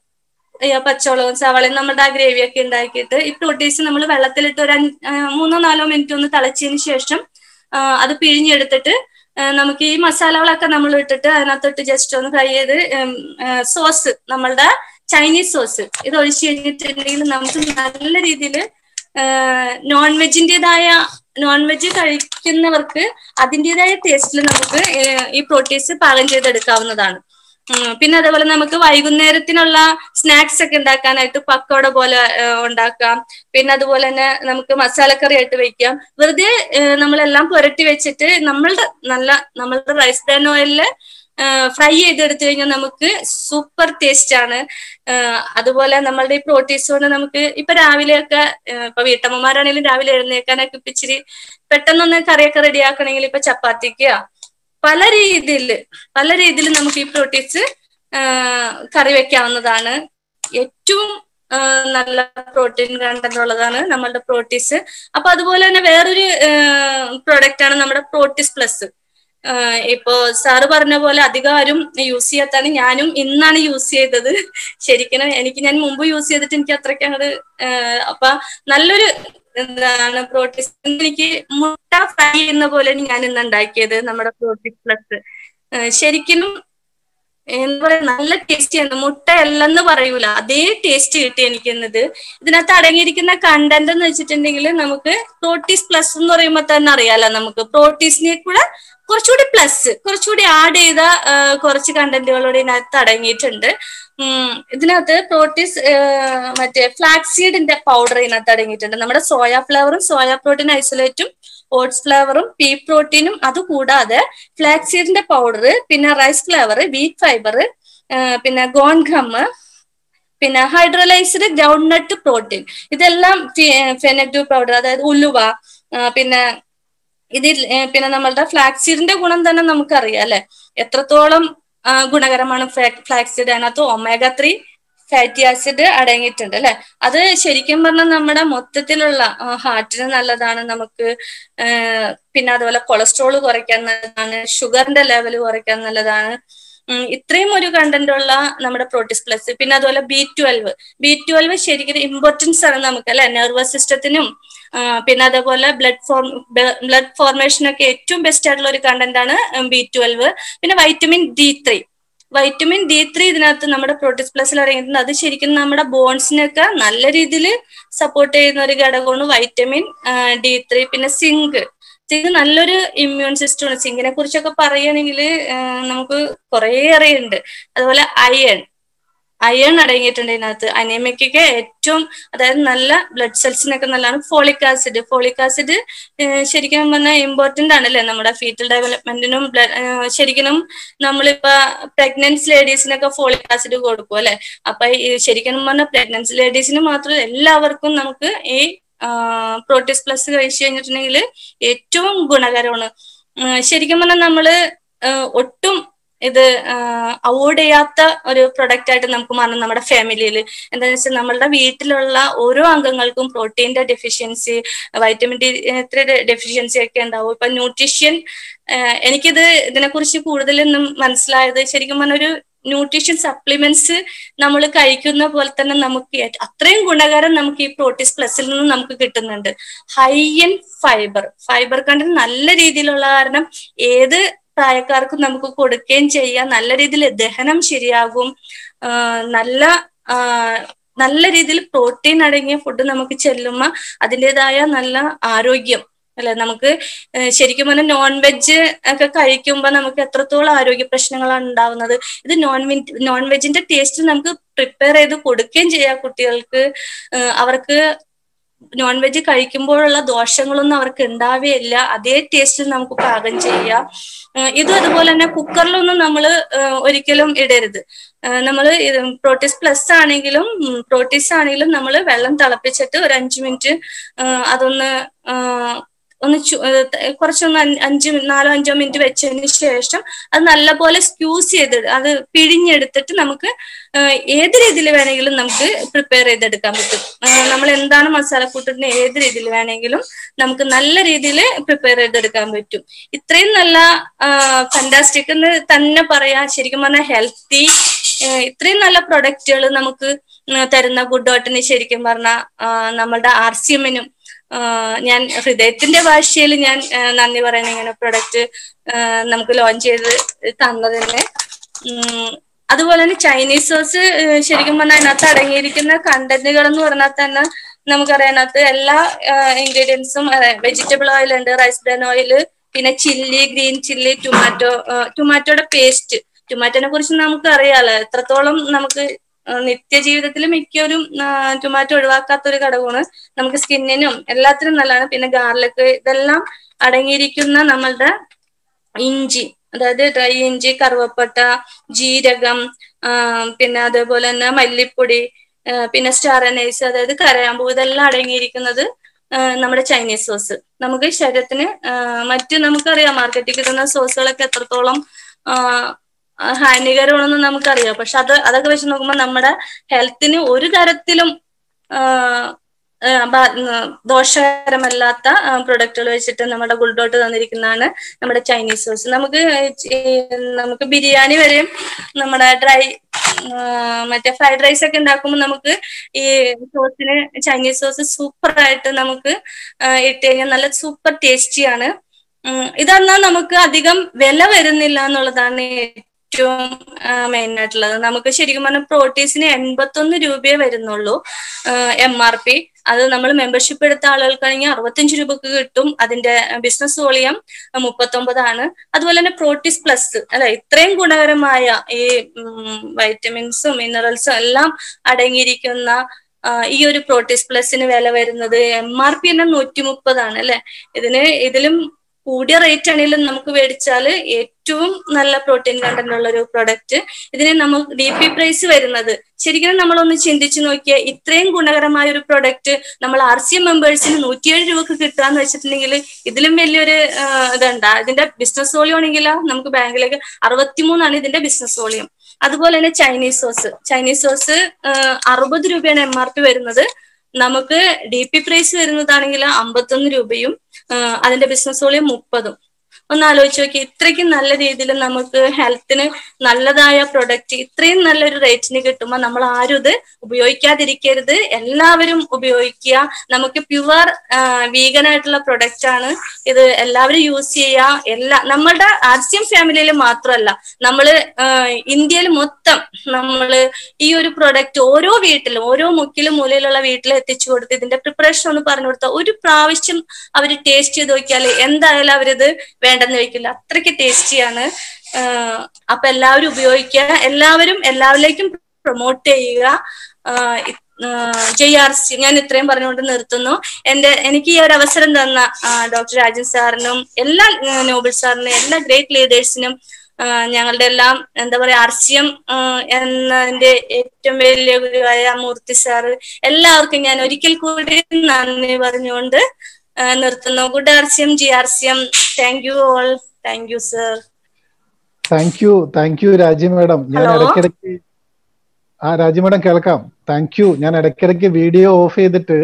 ഈ പച്ചമുളകും സവാളയും നമ്മുടെ ആ ഗ്രേവി ഒക്കെ ഉണ്ടാക്കിയിട്ട് ഈ പ്രോട്ടീൻസ് നമ്മൾ വെള്ളത്തിലിട്ട് ഒരു അഞ്ച് ആ, മൂന്നോ നാലോ മിനിറ്റ് ഒന്ന് തിളച്ചതിന് ശേഷം ആ, അത് പിഴിഞ്ഞെടുത്തിട്ട് ആ, നമുക്ക് ഈ മസാലകളൊക്കെ നമ്മൾ ഇട്ടിട്ട് അതിനകത്തോട്ട് ജസ്റ്റ് ഒന്ന് ഫ്രൈ ചെയ്ത് സോസ് നമ്മളുടെ ചൈനീസ് സോസ് ഇത് ഒഴിച്ച് കഴിഞ്ഞിട്ടുണ്ടെങ്കിൽ നമുക്ക് നല്ല രീതിയിൽ നോൺ വെജിൻ്റെതായ നോൺ വെജ് കഴിക്കുന്നവർക്ക് അതിൻ്റെതായ ടേസ്റ്റിൽ നമുക്ക് ഏഹ് ഈ പ്രോട്ടീൻസ് പാകം ചെയ്തെടുക്കാവുന്നതാണ് ഉം, പിന്നെ അതേപോലെ നമുക്ക് വൈകുന്നേരത്തിനുള്ള സ്നാക്സ് ഒക്കെ ഉണ്ടാക്കാനായിട്ട് പക്കോട പോലെ ഏഹ് ഉണ്ടാക്കാം പിന്നെ അതുപോലെ തന്നെ നമുക്ക് മസാലക്കറി ആയിട്ട് വെക്കാം വെറുതെ ഏഹ് നമ്മളെല്ലാം പുരട്ടി വെച്ചിട്ട് നമ്മളുടെ നല്ല നമ്മളുടെ റൈസ് ബ്രാൻ ഓയിലില് ഫ്രൈ ചെയ്തെടുത്തു കഴിഞ്ഞാൽ നമുക്ക് സൂപ്പർ ടേസ്റ്റ് ആണ് ഏഹ് അതുപോലെ നമ്മളുടെ ഈ പ്രോട്ടീൻസ് കൊണ്ട് നമുക്ക് ഇപ്പൊ രാവിലെയൊക്കെ ഏഹ് ഇപ്പൊ വീട്ടമ്മമാരാണെങ്കിലും രാവിലെ എഴുന്നേക്കാനൊക്കെ ഇപ്പൊ ഇച്ചിരി പെട്ടെന്നൊന്ന് കറിയൊക്കെ റെഡിയാക്കണമെങ്കിൽ ഇപ്പൊ ചപ്പാത്തിക്ക് പല രീതിയിൽ പല രീതിയിൽ നമുക്ക് ഈ പ്രോട്ടീൻസ് കറി വെക്കാവുന്നതാണ് ഏറ്റവും ആ, നല്ല പ്രോട്ടീൻ കണ്ടന്റ് ഉള്ളതാണ് നമ്മളുടെ പ്രോട്ടീസ് അപ്പൊ അതുപോലെ തന്നെ വേറൊരു പ്രോഡക്റ്റ് ആണ് നമ്മുടെ പ്രോട്ടീസ് പ്ലസ് ഇപ്പോ സാറ് പറഞ്ഞ പോലെ അധികം ആരും യൂസ് ചെയ്യാത്താണ് ഞാനും ഇന്നാണ് യൂസ് ചെയ്തത് ശരിക്കും എനിക്ക് ഞാൻ മുമ്പ് യൂസ് ചെയ്തിട്ട് എനിക്ക് അത്രയ്ക്ക് അങ്ങോട്ട് അപ്പൊ നല്ലൊരു എന്താണ് പ്രോട്ടീസ് എനിക്ക് മുട്ട ഫ്രൈ ചെയ്യുന്ന പോലെ ഞാൻ ഇന്ന് ഉണ്ടാക്കിയത് നമ്മുടെ പ്രോട്ടീസ് പ്ലസ് ശരിക്കും എന്താ പറയാ നല്ല ടേസ്റ്റ് ആണ് മുട്ട അല്ലെന്ന് പറയൂല അതേ ടേസ്റ്റ് കിട്ടി എനിക്ക് ഇന്നത് ഇതിനകത്ത് അടങ്ങിയിരിക്കുന്ന കണ്ടന്റ് എന്ന് വെച്ചിട്ടുണ്ടെങ്കിൽ നമുക്ക് പ്രോട്ടീസ് പ്ലസ് എന്ന് പറയുമ്പോൾ തന്നെ അറിയാലോ നമുക്ക് പ്രോട്ടീസിനെ കൂടെ കുറച്ചുകൂടി പ്ലസ് കുറച്ചുകൂടി ആഡ് ചെയ്ത ആ, കുറച്ച് കണ്ടന്റുകളോട് ഇതിനകത്ത് അടങ്ങിയിട്ടുണ്ട് ഉം, ഇതിനകത്ത് പ്രോട്ടീസ് മറ്റേ ഫ്ലാക്സീഡിന്റെ പൗഡർ ഇതിനകത്ത് അടങ്ങിയിട്ടുണ്ട് നമ്മുടെ സോയ ഫ്ലേവറും സോയ പ്രോട്ടീൻ ഐസൊലേറ്റും ഓട്സ് ഫ്ലേവറും പീ പ്രോട്ടീനും അതുകൂടാതെ ഫ്ലാക്സീഡിന്റെ പൗഡർ പിന്നെ റൈസ് ഫ്ലേവർ വീറ്റ് ഫൈബർ പിന്നെ ഗോൺ ഗമ്മ് പിന്നെ ഹൈഡ്രലൈസ്ഡ് ഗ്രൗണ്ട് നട്ട് പ്രോട്ടീൻ ഇതെല്ലാം ഫെനക്റ്റീവ് പൗഡർ അതായത് ഉലുവ ആ, പിന്നെ ഇതിൽ ഏ, പിന്നെ നമ്മളുടെ ഫ്ലാക്സീഡിന്റെ ഗുണം തന്നെ നമുക്കറിയാം അല്ലെ എത്രത്തോളം ആ, ഗുണകരമാണ് ഫ്ലാക്സീഡ് അതിനകത്ത് ഒമേഗ ത്രീ ഫാറ്റി ആസിഡ് അടങ്ങിയിട്ടുണ്ട് അല്ലെ അത് ശരിക്കും പറഞ്ഞാൽ നമ്മുടെ മൊത്തത്തിലുള്ള ഹാർട്ടിന് നല്ലതാണ് നമുക്ക് ആ, പിന്നെ അതുപോലെ കൊളസ്ട്രോൾ കുറയ്ക്കാൻ നല്ലതാണ് ഷുഗറിന്റെ ലെവൽ കുറയ്ക്കാൻ നല്ലതാണ് ഉം, ഇത്രയും ഒരു കണ്ടന്റ് ഉള്ള നമ്മുടെ പ്രോട്ടീസ് പ്ലസ് പിന്നെ അതുപോലെ ബി ട്വൽവ് ബി ട്വൽവ് ശരിക്കും ഇമ്പോർട്ടൻസ് ആണ് നമുക്ക് അല്ലെ നെർവസ് സിസ്റ്റത്തിനും പിന്നെ അതേപോലെ ബ്ലഡ് ഫോം ബ്ലഡ് ഫോർമേഷനൊക്കെ ഏറ്റവും ബെസ്റ്റ് ആയിട്ടുള്ള ഒരു കണ്ടന്റ് ആണ് ബി ട്വൽവ് പിന്നെ vitamin D three vitamin D three ഇതിനകത്ത് നമ്മുടെ പ്രോട്ടീസ് പ്ലസിൽ അടങ്ങിയിട്ടുണ്ട് അത് ശരിക്കും നമ്മുടെ ബോൺസിനൊക്കെ നല്ല രീതിയിൽ സപ്പോർട്ട് ചെയ്യുന്ന ഒരു ഘടകമാണ് വൈറ്റമിൻ ഡി ത്രീ പിന്നെ സിങ്ക് സിങ്ക് നല്ലൊരു ഇമ്മ്യൂൺ സിസ്റ്റമാണ് സിങ്കിനെ കുറിച്ചൊക്കെ പറയുകയാണെങ്കിൽ നമുക്ക് കുറേ അറിയുന്നുണ്ട് അതുപോലെ അയൺ അയൺ അടങ്ങിയിട്ടുണ്ട് ഇതിനകത്ത് അനീമിക്കൊക്കെ ഏറ്റവും അതായത് നല്ല ബ്ലഡ് സെൽസിനൊക്കെ നല്ലതാണ് ഫോളിക് ആസിഡ് ഫോളിക് ആസിഡ് ശരിക്കും പറഞ്ഞാൽ ഇമ്പോർട്ടന്റ് ആണല്ലേ നമ്മുടെ ഫീറ്റൽ ഡെവലപ്മെന്റിനും ശരിക്കും നമ്മളിപ്പോ പ്രഗ്നൻസി ലേഡീസിനൊക്കെ ഫോളിക് ആസിഡ് കൊടുക്കും അല്ലെ അപ്പൊ ഈ ശരിക്കും പറഞ്ഞാൽ പ്രഗ്നൻസി ലേഡീസിന് മാത്രം എല്ലാവർക്കും നമുക്ക് ഈ പ്രോട്ടീസ് പ്ലസ് കഴിച്ചു കഴിഞ്ഞിട്ടുണ്ടെങ്കിൽ ഏറ്റവും ഗുണകരമാണ് ശരിക്കും പറഞ്ഞാൽ നമ്മള് ഒട്ടും ഇത് അവോയ്ഡ് ചെയ്യാത്ത ഒരു പ്രൊഡക്റ്റ് ആയിട്ട് നമുക്ക് മാറണം നമ്മുടെ ഫാമിലിയിൽ എന്താണെന്ന് വെച്ചാൽ നമ്മളുടെ വീട്ടിലുള്ള ഓരോ അംഗങ്ങൾക്കും പ്രോട്ടീന്റെ ഡെഫിഷ്യൻസി വൈറ്റമിൻ ഡി ഇത്ര ഡെഫിഷ്യൻസി ഒക്കെ ഉണ്ടാവും ഇപ്പൊ ന്യൂട്രീഷ്യൻ എനിക്കിത് ഇതിനെക്കുറിച്ച് കൂടുതലൊന്നും മനസ്സിലായത് ശരിക്കും പറഞ്ഞ ഒരു ന്യൂട്രീഷൻ സപ്ലിമെന്റ്സ് നമ്മൾ കഴിക്കുന്ന പോലെ തന്നെ നമുക്ക് അത്രയും ഗുണകരം നമുക്ക് ഈ പ്രോട്ടീസ് പ്ലസിൽ നിന്ന് നമുക്ക് കിട്ടുന്നുണ്ട് high in fibre fibre content നല്ല രീതിയിലുള്ള കാരണം ഏത് പ്രായക്കാർക്കും നമുക്ക് കൊടുക്കുകയും ചെയ്യാം നല്ല രീതിയിൽ ദഹനം ശരിയാകും നല്ല നല്ല രീതിയിൽ പ്രോട്ടീൻ അടങ്ങിയ ഫുഡ് നമുക്ക് ചെല്ലുമ്പോൾ അതിൻ്റെതായ നല്ല ആരോഗ്യം അല്ലെ നമുക്ക് ശരിക്കും പറഞ്ഞാൽ നോൺ വെജ് ഒക്കെ കഴിക്കുമ്പോൾ നമുക്ക് എത്രത്തോളം ആരോഗ്യ പ്രശ്നങ്ങളാണ് ഉണ്ടാവുന്നത് ഇത് നോൺ നോൺ വെജിന്റെ ടേസ്റ്റ് നമുക്ക് പ്രിപ്പയർ ചെയ്ത് കൊടുക്കുകയും ചെയ്യാം കുട്ടികൾക്ക് അവർക്ക് നോൺ വെജ് കഴിക്കുമ്പോഴുള്ള ദോഷങ്ങളൊന്നും അവർക്ക് ഉണ്ടാവുകയില്ല അതേ ടേസ്റ്റിൽ നമുക്ക് പാകം ചെയ്യാം ഇതും അതുപോലെ തന്നെ കുക്കറിലൊന്നും നമ്മൾ ഒരിക്കലും ഇടരുത് നമ്മൾ പ്രോട്ടീസ് പ്ലസ് ആണെങ്കിലും പ്രോട്ടീസ് ആണെങ്കിലും നമ്മൾ വെള്ളം തിളപ്പിച്ചിട്ട് ഒരു അഞ്ചു മിനിറ്റ് അതൊന്ന് ഒന്ന് കുറച്ചൊന്ന് അഞ്ച് നാലോ അഞ്ചോ മിനിറ്റ് വെച്ചതിന് ശേഷം അത് നല്ലപോലെ സ്ക്യൂസ് ചെയ്ത് അത് പിഴിഞ്ഞെടുത്തിട്ട് നമുക്ക് ഏത് രീതിയിൽ വേണമെങ്കിലും നമുക്ക് പ്രിപ്പയർ ചെയ്തെടുക്കാൻ പറ്റും നമ്മൾ എന്താണ് മസാലക്കൂട്ടിന് ഏത് രീതിയിൽ വേണമെങ്കിലും നമുക്ക് നല്ല രീതിയിൽ പ്രിപ്പയർ ചെയ്തെടുക്കാൻ പറ്റും ഇത്രയും നല്ല ഫാന്റാസ്റ്റിക് എന്ന് തന്നെ പറയാം ശരിക്കും പറഞ്ഞാൽ ഹെൽത്തി ഇത്രയും നല്ല പ്രൊഡക്റ്റുകൾ നമുക്ക് തരുന്ന ഗുഡ് ഡോട്ടിന് ശരിക്കും പറഞ്ഞാൽ നമ്മളുടെ ആർ സി എമ്മിനും ഞാൻ ഹൃദയത്തിന്റെ ഭാഷയിൽ ഞാൻ നന്ദി പറയണ ഇങ്ങനെ പ്രൊഡക്റ്റ് നമുക്ക് ലോഞ്ച് ചെയ്ത് തന്നതിന് അതുപോലെ തന്നെ ചൈനീസ് സോസ് ശരിക്കും പറഞ്ഞാൽ അതിനകത്ത് അടങ്ങിയിരിക്കുന്ന കണ്ടന്റുകൾ എന്ന് പറഞ്ഞാൽ തന്നെ നമുക്കറിയാം അതിനകത്ത് എല്ലാ ഇൻഗ്രീഡിയൻസും വെജിറ്റബിൾ ഓയിൽ ഉണ്ട് റൈസ് ബ്രാൻ ഓയിൽ പിന്നെ ചില്ലി ഗ്രീൻ ചില്ലി ടൊമാറ്റോ ടൊമാറ്റോയുടെ പേസ്റ്റ് ടൊമാറ്റോനെ കുറിച്ച് നമുക്ക് അറിയാലോ എത്രത്തോളം നമുക്ക് നിത്യജീവിതത്തിൽ മിക്കവരും ടൊമാറ്റോ ഒഴിവാക്കാത്ത ഒരു ഘടകമാണ് നമുക്ക് സ്കിന്നിനും എല്ലാത്തിനും നല്ലതാണ് പിന്നെ ഗാർലിക് ഇതെല്ലാം അടങ്ങിയിരിക്കുന്ന നമ്മളുടെ ഇഞ്ചി അതായത് ഡ്രൈ ഇഞ്ചി കറുവപ്പട്ട ജീരകം പിന്നെ അതേപോലെ തന്നെ മല്ലിപ്പൊടി പിന്നെ സ്റ്റാർ അനൈസ് അതായത് കരയാമ്പൂ ഇതെല്ലാം അടങ്ങിയിരിക്കുന്നത് നമ്മുടെ ചൈനീസ് സോസ് നമുക്ക് ശരീരത്തിന് മറ്റ് നമുക്കറിയാം മാർക്കറ്റിൽ കിട്ടുന്ന സോസുകളൊക്കെ എത്രത്തോളം ഹാനികരമാണെന്ന് നമുക്കറിയാം പക്ഷെ അത് അതൊക്കെ വെച്ച് നോക്കുമ്പോൾ നമ്മുടെ ഹെൽത്തിന് ഒരു തരത്തിലും ദോഷകരമല്ലാത്ത പ്രൊഡക്റ്റുകൾ വെച്ചിട്ട് നമ്മുടെ ഗുൾഡോട്ട് തന്നിരിക്കുന്നതാണ് നമ്മുടെ ചൈനീസ് സോസ് നമുക്ക് നമുക്ക് ബിരിയാണി വരെയും നമ്മുടെ ഡ്രൈ മറ്റേ ഫ്രൈഡ് റൈസ് ഒക്കെ ഉണ്ടാക്കുമ്പോൾ നമുക്ക് ഈ സോസിന് ചൈനീസ് സോസ് സൂപ്പർ ആയിട്ട് നമുക്ക് ഇട്ട് കഴിഞ്ഞാൽ നല്ല സൂപ്പർ ടേസ്റ്റിയാണ് ഇതെന്നാൽ നമുക്ക് അധികം വില വരുന്നില്ല എന്നുള്ളതാണ് ഏറ്റവും മെയിൻ ആയിട്ടുള്ളത് നമുക്ക് ശരിക്കും പറഞ്ഞാൽ പ്രോട്ടീസിന് എൺപത്തൊന്ന് രൂപയെ വരുന്നുള്ളൂ എം ആർ പി അത് നമ്മൾ മെമ്പർഷിപ്പ് എടുത്ത ആളുകൾക്കാണെങ്കിൽ അറുപത്തഞ്ച് രൂപക്ക് കിട്ടും അതിന്റെ ബിസിനസ് വോളിയം മുപ്പത്തൊമ്പതാണ് അതുപോലെ തന്നെ പ്രോട്ടീസ് പ്ലസ് അല്ലെ ഇത്രയും ഗുണകരമായ ഈ വൈറ്റമിൻസും മിനറൽസും എല്ലാം അടങ്ങിയിരിക്കുന്ന ഈ ഒരു പ്രോട്ടീസ് പ്ലസിന് വില വരുന്നത് എം ആർ പി തന്നെ നൂറ്റി മുപ്പതാണ് അല്ലെ ഇതിന് ഇതിലും കൂടിയ റേറ്റ് ആണെങ്കിലും നമുക്ക് മേടിച്ചാൽ ഏറ്റവും നല്ല പ്രോട്ടീൻ കണ്ടന്റ് ഉള്ള ഒരു പ്രൊഡക്റ്റ് ഇതിന് നമുക്ക് ഡി പി പ്രൈസ് വരുന്നത് ശരിക്കും നമ്മളൊന്ന് ചിന്തിച്ചു നോക്കിയാൽ ഇത്രയും ഗുണകരമായ ഒരു പ്രൊഡക്റ്റ് നമ്മൾ ആർ സി എം മെമ്പേഴ്സിന് നൂറ്റിയേഴ് രൂപക്ക് കിട്ടുകയെന്ന് വെച്ചിട്ടുണ്ടെങ്കിൽ ഇതിലും വലിയൊരു ഇതുണ്ട് ഇതിന്റെ ബിസിനസ് വോളിയം ആണെങ്കിൽ നമുക്ക് ബാങ്കിലേക്ക് അറുപത്തിമൂന്നാണ് ഇതിന്റെ ബിസിനസ് വോളിയം അതുപോലെ തന്നെ ചൈനീസ് സോസ് ചൈനീസ് സോസ് അറുപത് രൂപയാണ് എം ആർ പി വരുന്നത് നമുക്ക് ഡി പി പ്രൈസ് വരുന്നതാണെങ്കിൽ അമ്പത്തൊന്ന് രൂപയും അതിന്റെ ബിസിനസ് വോളിയം മുപ്പതും ഒന്ന് ആലോചിച്ച് നോക്കി ഇത്രയ്ക്കും നല്ല രീതിയിൽ നമുക്ക് ഹെൽത്തിന് നല്ലതായ പ്രൊഡക്റ്റ് ഇത്രയും നല്ലൊരു റേറ്റിന് കിട്ടുമ്പോൾ നമ്മൾ ആരും ഇത് ഉപയോഗിക്കാതിരിക്കരുത് എല്ലാവരും ഉപയോഗിക്കുക നമുക്ക് പ്യുവർ വീഗൻ ആയിട്ടുള്ള പ്രൊഡക്റ്റ് ആണ് ഇത് എല്ലാവരും യൂസ് ചെയ്യുക എല്ലാ നമ്മളുടെ ആർസിയം ഫാമിലിയിൽ മാത്രമല്ല നമ്മള് ഇന്ത്യയിൽ മൊത്തം നമ്മള് ഈ ഒരു പ്രൊഡക്റ്റ് ഓരോ വീട്ടിലും ഓരോ മുക്കിലും മൂലയിലുള്ള വീട്ടിൽ എത്തിച്ചു കൊടുത്ത് ഇതിന്റെ പ്രിപ്പറേഷൻ ഒന്ന് പറഞ്ഞു കൊടുത്താൽ ഒരു പ്രാവശ്യം അവർ ടേസ്റ്റ് ചെയ്ത് നോക്കിയാൽ എന്തായാലും അവരിത് വേണ്ടെന്ന് വെക്കില്ല അത്രയ്ക്ക് ടേസ്റ്റിയാണ് അപ്പൊ എല്ലാവരും ഉപയോഗിക്കുക എല്ലാവരും എല്ലാവരിലേക്കും പ്രൊമോട്ട് ചെയ്യുക ജെ ആർ സി ഞാൻ ഇത്രയും പറഞ്ഞുകൊണ്ട് നിർത്തുന്നു എന്റെ എനിക്ക് ഈ ഒരു അവസരം തന്ന ഡോക്ടർ രാജൻ സാറിനും എല്ലാ നോബൽ സാറിനും എല്ലാ ഗ്രേറ്റ് ലീഡേഴ്സിനും ഞങ്ങളുടെ എല്ലാം എന്താ പറയാ ആർസിയം എന്നതിന്റെ ഏറ്റവും വലിയ ഗുരുവായ മൂർത്തി സാറ് എല്ലാവർക്കും ഞാൻ ഒരിക്കൽ കൂടി നന്ദി പറഞ്ഞുകൊണ്ട് നിർത്തുന്നു good RCM J RCM thank you all thank you sir thank you thank you Raji madam ഞാൻ ഇടയ്ക്കിടയ്ക്ക് ആ രാജി മാഡം കേൾക്കാം താങ്ക് യു ഞാൻ ഇടയ്ക്കിടയ്ക്ക് വീഡിയോ ഓഫ് ചെയ്തിട്ട്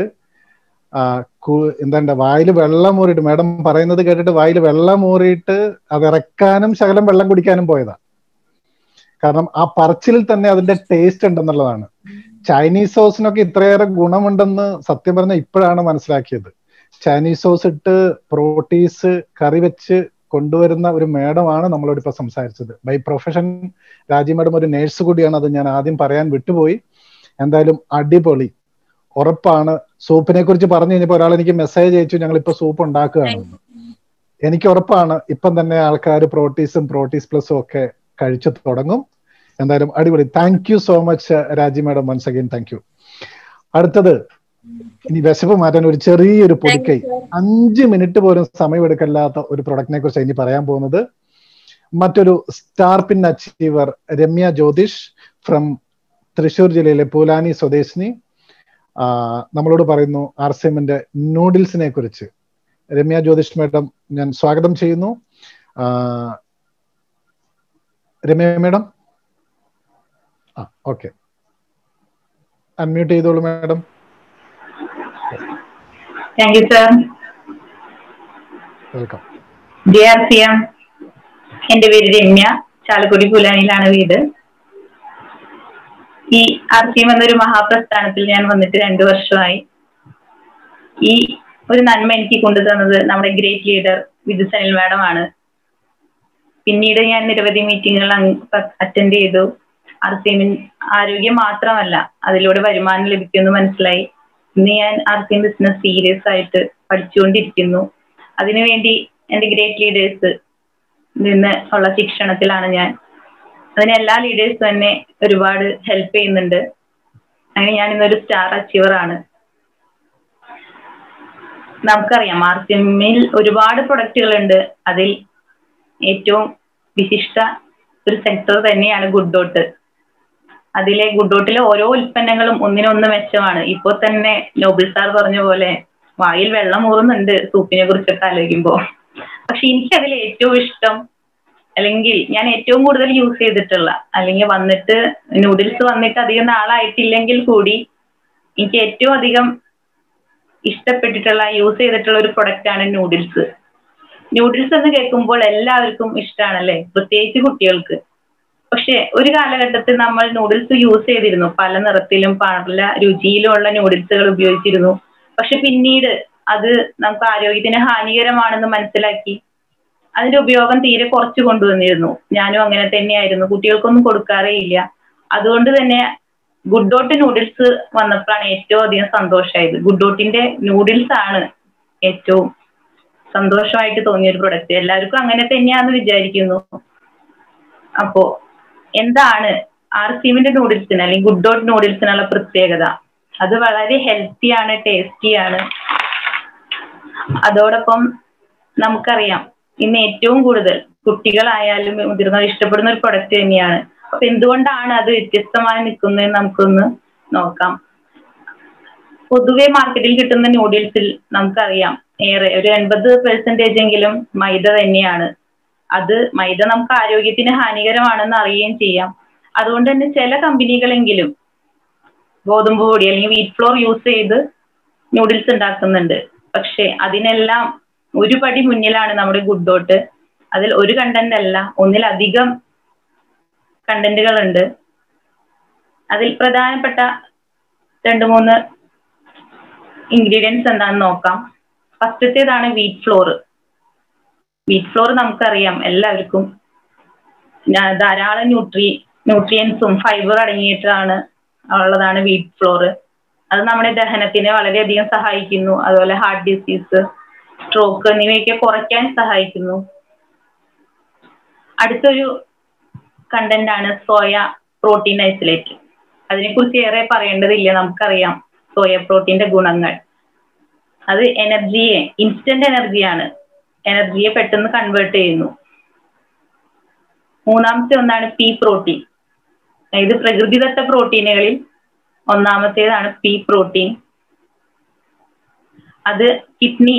എന്താ വായിൽ വെള്ളം മൂറിയിട്ട് മാഡം പറയുന്നത് കേട്ടിട്ട് വായിൽ വെള്ളം മൂറിയിട്ട് അത് ഇറക്കാനും ശകലം വെള്ളം കുടിക്കാനും പോയതാ കാരണം ആ പറച്ചിലിൽ തന്നെ അതിന്റെ ടേസ്റ്റ് ഉണ്ടെന്നുള്ളതാണ് ചൈനീസ് സോസിനൊക്കെ ഇത്രയേറെ ഗുണമുണ്ടെന്ന് സത്യം പറഞ്ഞ ഇപ്പോഴാണ് മനസ്സിലാക്കിയത് ചൈനീസ് സോസ് ഇട്ട് പ്രോട്ടീസ് കറി വെച്ച് കൊണ്ടുവരുന്ന ഒരു മേഡമാണ് നമ്മളോട് ഇപ്പൊ സംസാരിച്ചത് ബൈ പ്രൊഫഷൻ രാജി മാഡം ഒരു നേഴ്സ് കൂടിയാണ് അത് ഞാൻ ആദ്യം പറയാൻ വിട്ടുപോയി എന്തായാലും അടിപൊളി ഉറപ്പാണ് സൂപ്പിനെ കുറിച്ച് പറഞ്ഞു കഴിഞ്ഞപ്പോൾ ഒരാൾ എനിക്ക് മെസ്സേജ് അയച്ചു ഞങ്ങൾ ഇപ്പൊ സൂപ്പ് ഉണ്ടാക്കുകയാണ് എനിക്ക് ഉറപ്പാണ് ഇപ്പം തന്നെ ആൾക്കാർ പ്രോട്ടീസും പ്രോട്ടീസ് പ്ലസും ഒക്കെ കഴിച്ചു തുടങ്ങും എന്തായാലും അടിപൊളി thank you so much Raji madam once again thank you അടുത്തത് ഇനി വിശപ്പ് മാറ്റാൻ ഒരു ചെറിയൊരു പൊടിക്കൈ അഞ്ച് മിനിറ്റ് പോലും സമയമെടുക്കല്ലാത്ത ഒരു പ്രൊഡക്റ്റിനെ കുറിച്ച് ഇനി പറയാൻ പോകുന്നത് മറ്റൊരു star pin achiever Ramya Jyothish from Thrissur ജില്ലയിലെ പൂലാനി സ്വദേശിനി നമ്മളോട് പറയുന്നു ആർ സി എമ്മിന്റെ നൂഡിൽസിനെ കുറിച്ച് രമ്യ ജ്യോതിഷ് മേഡം ഞാൻ സ്വാഗതം ചെയ്യുന്നു രമ്യ മേഡം ആ ഓക്കെ അൺമ്യൂട്ട് ചെയ്തോളൂ madam thank you sir welcome J R C M എന്റെ പേര് രമ്യ ചാലക്കുടി പുലാനിയിലാണ് വീട് ഈ ആർ സി എം എന്നൊരു മഹാപ്രസ്ഥാനത്തിൽ ഞാൻ വന്നിട്ട് രണ്ടു വർഷമായി ഈ ഒരു നന്മ എനിക്ക് കൊണ്ടുതന്നത് നമ്മുടെ great leader Vidhu Sanil madam ആണ് പിന്നീട് ഞാൻ നിരവധി മീറ്റിങ്ങുകൾ അറ്റൻഡ് ചെയ്തു ആർ സി എമ്മിൻ ആരോഗ്യം മാത്രമല്ല അതിലൂടെ വരുമാനം ലഭിക്കുമെന്ന് മനസ്സിലായി ഇന്ന് ഞാൻ R C M business serious ആയിട്ട് പഠിച്ചുകൊണ്ടിരിക്കുന്നു അതിനുവേണ്ടി എന്റെ ഗ്രേറ്റ് ലീഡേഴ്സ് നിന്ന് ഉള്ള ശിക്ഷണത്തിലാണ് ഞാൻ അതിന് എല്ലാ ലീഡേഴ്സും തന്നെ ഒരുപാട് ഹെൽപ്പ് ചെയ്യുന്നുണ്ട് അങ്ങനെ ഞാൻ ഇന്നൊരു സ്റ്റാർ അച്ചീവർ ആണ് നമുക്കറിയാം ആർ സി എമ്മിൽ ഒരുപാട് പ്രൊഡക്റ്റുകൾ ഉണ്ട് അതിൽ ഏറ്റവും വിശിഷ്ട ഒരു സെക്ടർ തന്നെയാണ് ഗുഡ് ഡോട്ട് അതിലെ ഗുഡ് ഡോട്ടിലെ ഓരോ ഉൽപ്പന്നങ്ങളും ഒന്നിനൊന്ന് മെച്ചമാണ് ഇപ്പോൾ തന്നെ നോബിൾ സാർ പറഞ്ഞ പോലെ വായിൽ വെള്ളം ഊറുന്നുണ്ട് സൂപ്പിനെ കുറിച്ചൊക്കെ ആലോചിക്കുമ്പോൾ പക്ഷെ എനിക്ക് അതിൽ ഏറ്റവും ഇഷ്ടം അല്ലെങ്കിൽ ഞാൻ ഏറ്റവും കൂടുതൽ യൂസ് ചെയ്തിട്ടുള്ള അല്ലെങ്കിൽ വന്നിട്ട് നൂഡിൽസ് വന്നിട്ട് അധികം നാളായിട്ടില്ലെങ്കിൽ കൂടി എനിക്ക് ഏറ്റവും അധികം ഇഷ്ടപ്പെട്ടിട്ടുള്ള യൂസ് ചെയ്തിട്ടുള്ള ഒരു പ്രൊഡക്റ്റ് ആണ് നൂഡിൽസ് നൂഡിൽസ് എന്ന് കേൾക്കുമ്പോൾ എല്ലാവർക്കും ഇഷ്ടമാണല്ലേ പ്രത്യേകിച്ച് കുട്ടികൾക്ക് പക്ഷെ ഒരു കാലഘട്ടത്തിൽ നമ്മൾ നൂഡിൽസ് യൂസ് ചെയ്തിരുന്നു പല നിറത്തിലും പല രുചിയിലും ഉള്ള നൂഡിൽസുകൾ ഉപയോഗിച്ചിരുന്നു പക്ഷെ പിന്നീട് അത് നമുക്ക് ആരോഗ്യത്തിന് ഹാനികരമാണെന്ന് മനസ്സിലാക്കി അതിന്റെ ഉപയോഗം തീരെ കുറച്ച് കൊണ്ടുവന്നിരുന്നു ഞാനും അങ്ങനെ തന്നെയായിരുന്നു കുട്ടികൾക്കൊന്നും കൊടുക്കാറേ ഇല്ല അതുകൊണ്ട് തന്നെ ഗുഡ് ഡോട്ട് നൂഡിൽസ് വന്നപ്പോഴാണ് ഏറ്റവും അധികം സന്തോഷമായത് ഗുഡ് ഡോട്ടിന്റെ നൂഡിൽസ് ആണ് ഏറ്റവും സന്തോഷമായിട്ട് തോന്നിയ ഒരു പ്രൊഡക്റ്റ് എല്ലാവർക്കും അങ്ങനെ തന്നെയാന്ന് വിചാരിക്കുന്നു അപ്പോ എന്താണ് ആർ സിമിന്റെ നൂഡിൽസിന് അല്ലെങ്കിൽ ഗുഡ് ഡോട്ട് നൂഡിൽസിനുള്ള പ്രത്യേകത അത് വളരെ ഹെൽത്തിയാണ് ടേസ്റ്റിയാണ് അതോടൊപ്പം നമുക്കറിയാം ഇന്ന് ഏറ്റവും കൂടുതൽ കുട്ടികളായാലും മുതിർന്നവർ ഇഷ്ടപ്പെടുന്ന ഒരു പ്രൊഡക്റ്റ് തന്നെയാണ് അപ്പൊ എന്തുകൊണ്ടാണ് അത് വ്യത്യസ്തമായി നിൽക്കുന്നത് നമുക്കൊന്ന് നോക്കാം പൊതുവെ മാർക്കറ്റിൽ കിട്ടുന്ന നൂഡിൽസിൽ നമുക്കറിയാം ഏറെ ഒരു എൺപത് പെർസെന്റേജ് എങ്കിലും മൈദ തന്നെയാണ് അത് മൈദ നമുക്ക് ആരോഗ്യത്തിന് ഹാനികരമാണെന്ന് അറിയുകയും ചെയ്യാം അതുകൊണ്ട് തന്നെ ചില കമ്പനികളെങ്കിലും ഗോതമ്പ് പൊടി അല്ലെങ്കിൽ വീറ്റ് ഫ്ലോർ യൂസ് ചെയ്ത് നൂഡിൽസ് ഉണ്ടാക്കുന്നുണ്ട് പക്ഷെ അതിനെല്ലാം ഒരു പടി മുന്നിലാണ് നമ്മുടെ ഗുഡ് ഡോട്ട് അതിൽ ഒരു കണ്ടന്റ് അല്ല ഒന്നിലധികം കണ്ടന്റുകൾ ഉണ്ട് അതിൽ പ്രധാനപ്പെട്ട രണ്ട് മൂന്ന് ഇൻഗ്രീഡിയൻസ് എന്താണെന്ന് നോക്കാം ഫസ്റ്റത്തേതാണ് വീറ്റ് ഫ്ലോർ വീറ്റ് ഫ്ലോർ നമുക്കറിയാം എല്ലാവർക്കും ഞാ- ധാരാളം ന്യൂട്രി ന്യൂട്രിയൻസും ഫൈബർ അടങ്ങിയിട്ടാണ് ഉള്ളതാണ് വീറ്റ് ഫ്ലോർ അത് നമ്മുടെ ദഹനത്തിനെ വളരെയധികം സഹായിക്കുന്നു അതുപോലെ ഹാർട്ട് ഡിസീസ് സ്ട്രോക്ക് എന്നിവയൊക്കെ കുറയ്ക്കാൻ സഹായിക്കുന്നു അടുത്തൊരു കണ്ടന്റ് ആണ് സോയ പ്രോട്ടീൻ ഐസൊലേറ്റ് അതിനെക്കുറിച്ച് ഏറെ പറയേണ്ടതില്ല നമുക്കറിയാം സോയ പ്രോട്ടീന്റെ ഗുണങ്ങൾ അത് എനർജിയെ ഇൻസ്റ്റന്റ് എനർജിയാണ് എനർജിയെ പെട്ടെന്ന് കൺവേർട്ട് ചെയ്യുന്നു മൂന്നാമത്തെ ഒന്നാണ് പി പ്രോട്ടീൻ ഇത് പ്രകൃതിദത്ത പ്രോട്ടീനുകളിൽ ഒന്നാമത്തേതാണ് പി പ്രോട്ടീൻ അത് കിഡ്നി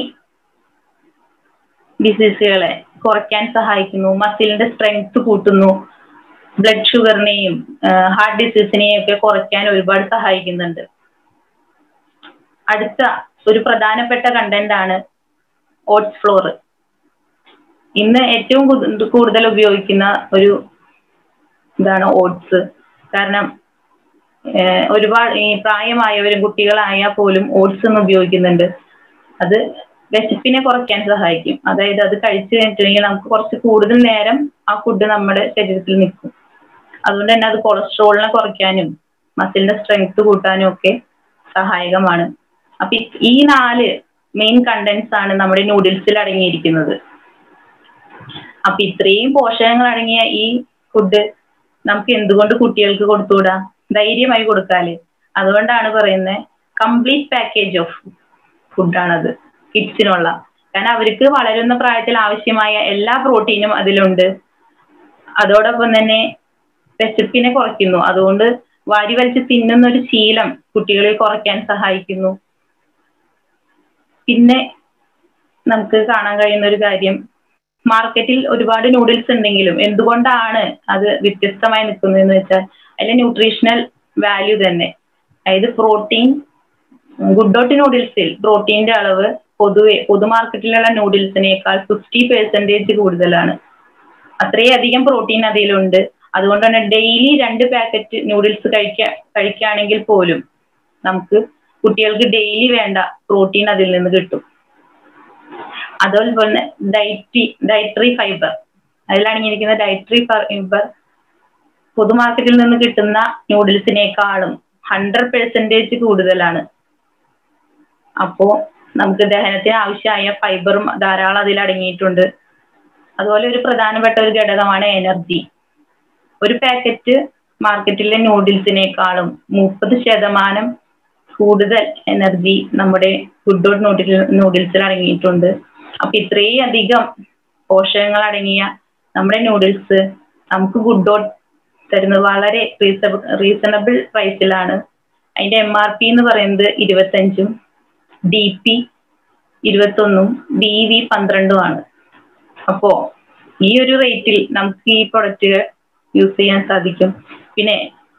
ഡിസീസുകളെ കുറയ്ക്കാൻ സഹായിക്കുന്നു മസിലിന്റെ സ്ട്രെങ്ത് കൂട്ടുന്നു ബ്ലഡ് ഷുഗറിനെയും ഹാർട്ട് ഡിസീസിനെയും ഒക്കെ കുറയ്ക്കാൻ ഒരുപാട് സഹായിക്കുന്നുണ്ട് അടുത്ത ഒരു പ്രധാനപ്പെട്ട കണ്ടന്റ് ആണ് ഓട്സ് ഫ്ലോർ ഇന്ന് ഏറ്റവും കു- കൂടുതൽ ഉപയോഗിക്കുന്ന ഒരു ഇതാണ് ഓട്സ് കാരണം ഏഹ് ഒരുപാട് ഈ പ്രായമായവരും കുട്ടികളായാൽ പോലും ഓട്സ് ഒന്ന് ഉപയോഗിക്കുന്നുണ്ട് അത് വിശപ്പിനെ കുറയ്ക്കാൻ സഹായിക്കും അതായത് അത് കഴിച്ചു കഴിഞ്ഞിട്ടുണ്ടെങ്കിൽ നമുക്ക് കുറച്ച് കൂടുതൽ നേരം ആ ഫുഡ് നമ്മുടെ ശരീരത്തിൽ നിൽക്കും അതുകൊണ്ട് തന്നെ അത് കൊളസ്ട്രോളിനെ കുറയ്ക്കാനും മസിലിന്റെ സ്ട്രെങ്ത് കൂട്ടാനും ഒക്കെ സഹായകമാണ് അപ്പൊ ഈ- ഈ നാല് മെയിൻ കണ്ടന്റ്സ് ആണ് നമ്മുടെ നൂഡിൽസിൽ അടങ്ങിയിരിക്കുന്നത് അപ്പൊ ഇത്രയും പോഷകങ്ങൾ അടങ്ങിയ ഈ ഫുഡ് നമുക്ക് എന്തുകൊണ്ട് കുട്ടികൾക്ക് കൊടുത്തുകൂടാ ധൈര്യമായി കൊടുക്കാല് അതുകൊണ്ടാണ് പറയുന്നത് കംപ്ലീറ്റ് പാക്കേജ് ഓഫ് ഫുഡാണത് കിഡ്സിനുള്ള കാരണം അവർക്ക് വളരുന്ന പ്രായത്തിൽ ആവശ്യമായ എല്ലാ പ്രോട്ടീനും അതിലുണ്ട് അതോടൊപ്പം തന്നെ വിശപ്പിനെ കുറയ്ക്കുന്നു അതുകൊണ്ട് വാരി വലിച്ച് തിന്നുന്ന ഒരു ശീലം കുട്ടികളിൽ കുറയ്ക്കാൻ സഹായിക്കുന്നു പിന്നെ നമുക്ക് കാണാൻ കഴിയുന്ന ഒരു കാര്യം മാർക്കറ്റിൽ ഒരുപാട് നൂഡിൽസ് ഉണ്ടെങ്കിലും എന്തുകൊണ്ടാണ് അത് വ്യത്യസ്തമായി നിൽക്കുന്നതെന്ന് വെച്ചാൽ അതിലെ ന്യൂട്രീഷണൽ വാല്യൂ തന്നെ അതായത് പ്രോട്ടീൻ ഗുഡോട്ട് നൂഡിൽസിൽ പ്രോട്ടീന്റെ അളവ് പൊതുവെ പൊതു മാർക്കറ്റിലുള്ള നൂഡിൽസിനേക്കാൾ ഫിഫ്റ്റി പെർസെന്റേജ് കൂടുതലാണ് അത്രയധികം പ്രോട്ടീൻ അതിലുണ്ട് അതുകൊണ്ട് തന്നെ ഡെയിലി രണ്ട് പാക്കറ്റ് നൂഡിൽസ് കഴിക്ക കഴിക്കുകയാണെങ്കിൽ പോലും നമുക്ക് കുട്ടികൾക്ക് ഡെയിലി വേണ്ട പ്രോട്ടീൻ അതിൽ നിന്ന് കിട്ടും അതുപോലെ തന്നെ ഡയറ്റി ഡയറ്ററി ഫൈബർ അതിലടങ്ങിയിരിക്കുന്ന ഡയറ്ററി ഫൈബർ പൊതുമാർക്കറ്റിൽ നിന്ന് കിട്ടുന്ന നൂഡിൽസിനേക്കാളും ഹൺഡ്രഡ് പെർസെന്റേജ് കൂടുതലാണ് അപ്പോ നമുക്ക് ദഹനത്തിന് ആവശ്യമായ ഫൈബറും ധാരാളം അതിൽ അടങ്ങിയിട്ടുണ്ട് അതുപോലെ ഒരു പ്രധാനപ്പെട്ട ഒരു ഘടകമാണ് എനർജി ഒരു പാക്കറ്റ് മാർക്കറ്റിലെ നൂഡിൽസിനേക്കാളും മുപ്പത് ശതമാനം കൂടുതൽ എനർജി നമ്മുടെ ഗുഡ് ഡോട്ട് നൂഡിൽ നൂഡിൽസിൽ അടങ്ങിയിട്ടുണ്ട് അപ്പൊ ഇത്രയും അധികം പോഷകങ്ങൾ അടങ്ങിയ നമ്മുടെ നൂഡിൽസ് നമുക്ക് ഗുഡ് ഡോട്ട് തരുന്നത് വളരെ റീസണബിൾ പ്രൈസിലാണ് അതിന്റെ എം ആർ പി എന്ന് പറയുന്നത് ഇരുപത്തഞ്ചും ഡി പി ഇരുപത്തൊന്നും ഡി വി പന്ത്രണ്ടുമാണ് അപ്പോ ഈ ഒരു റേറ്റിൽ നമുക്ക് ഈ പ്രൊഡക്റ്റുകൾ യൂസ് ചെയ്യാൻ സാധിക്കും പിന്നെ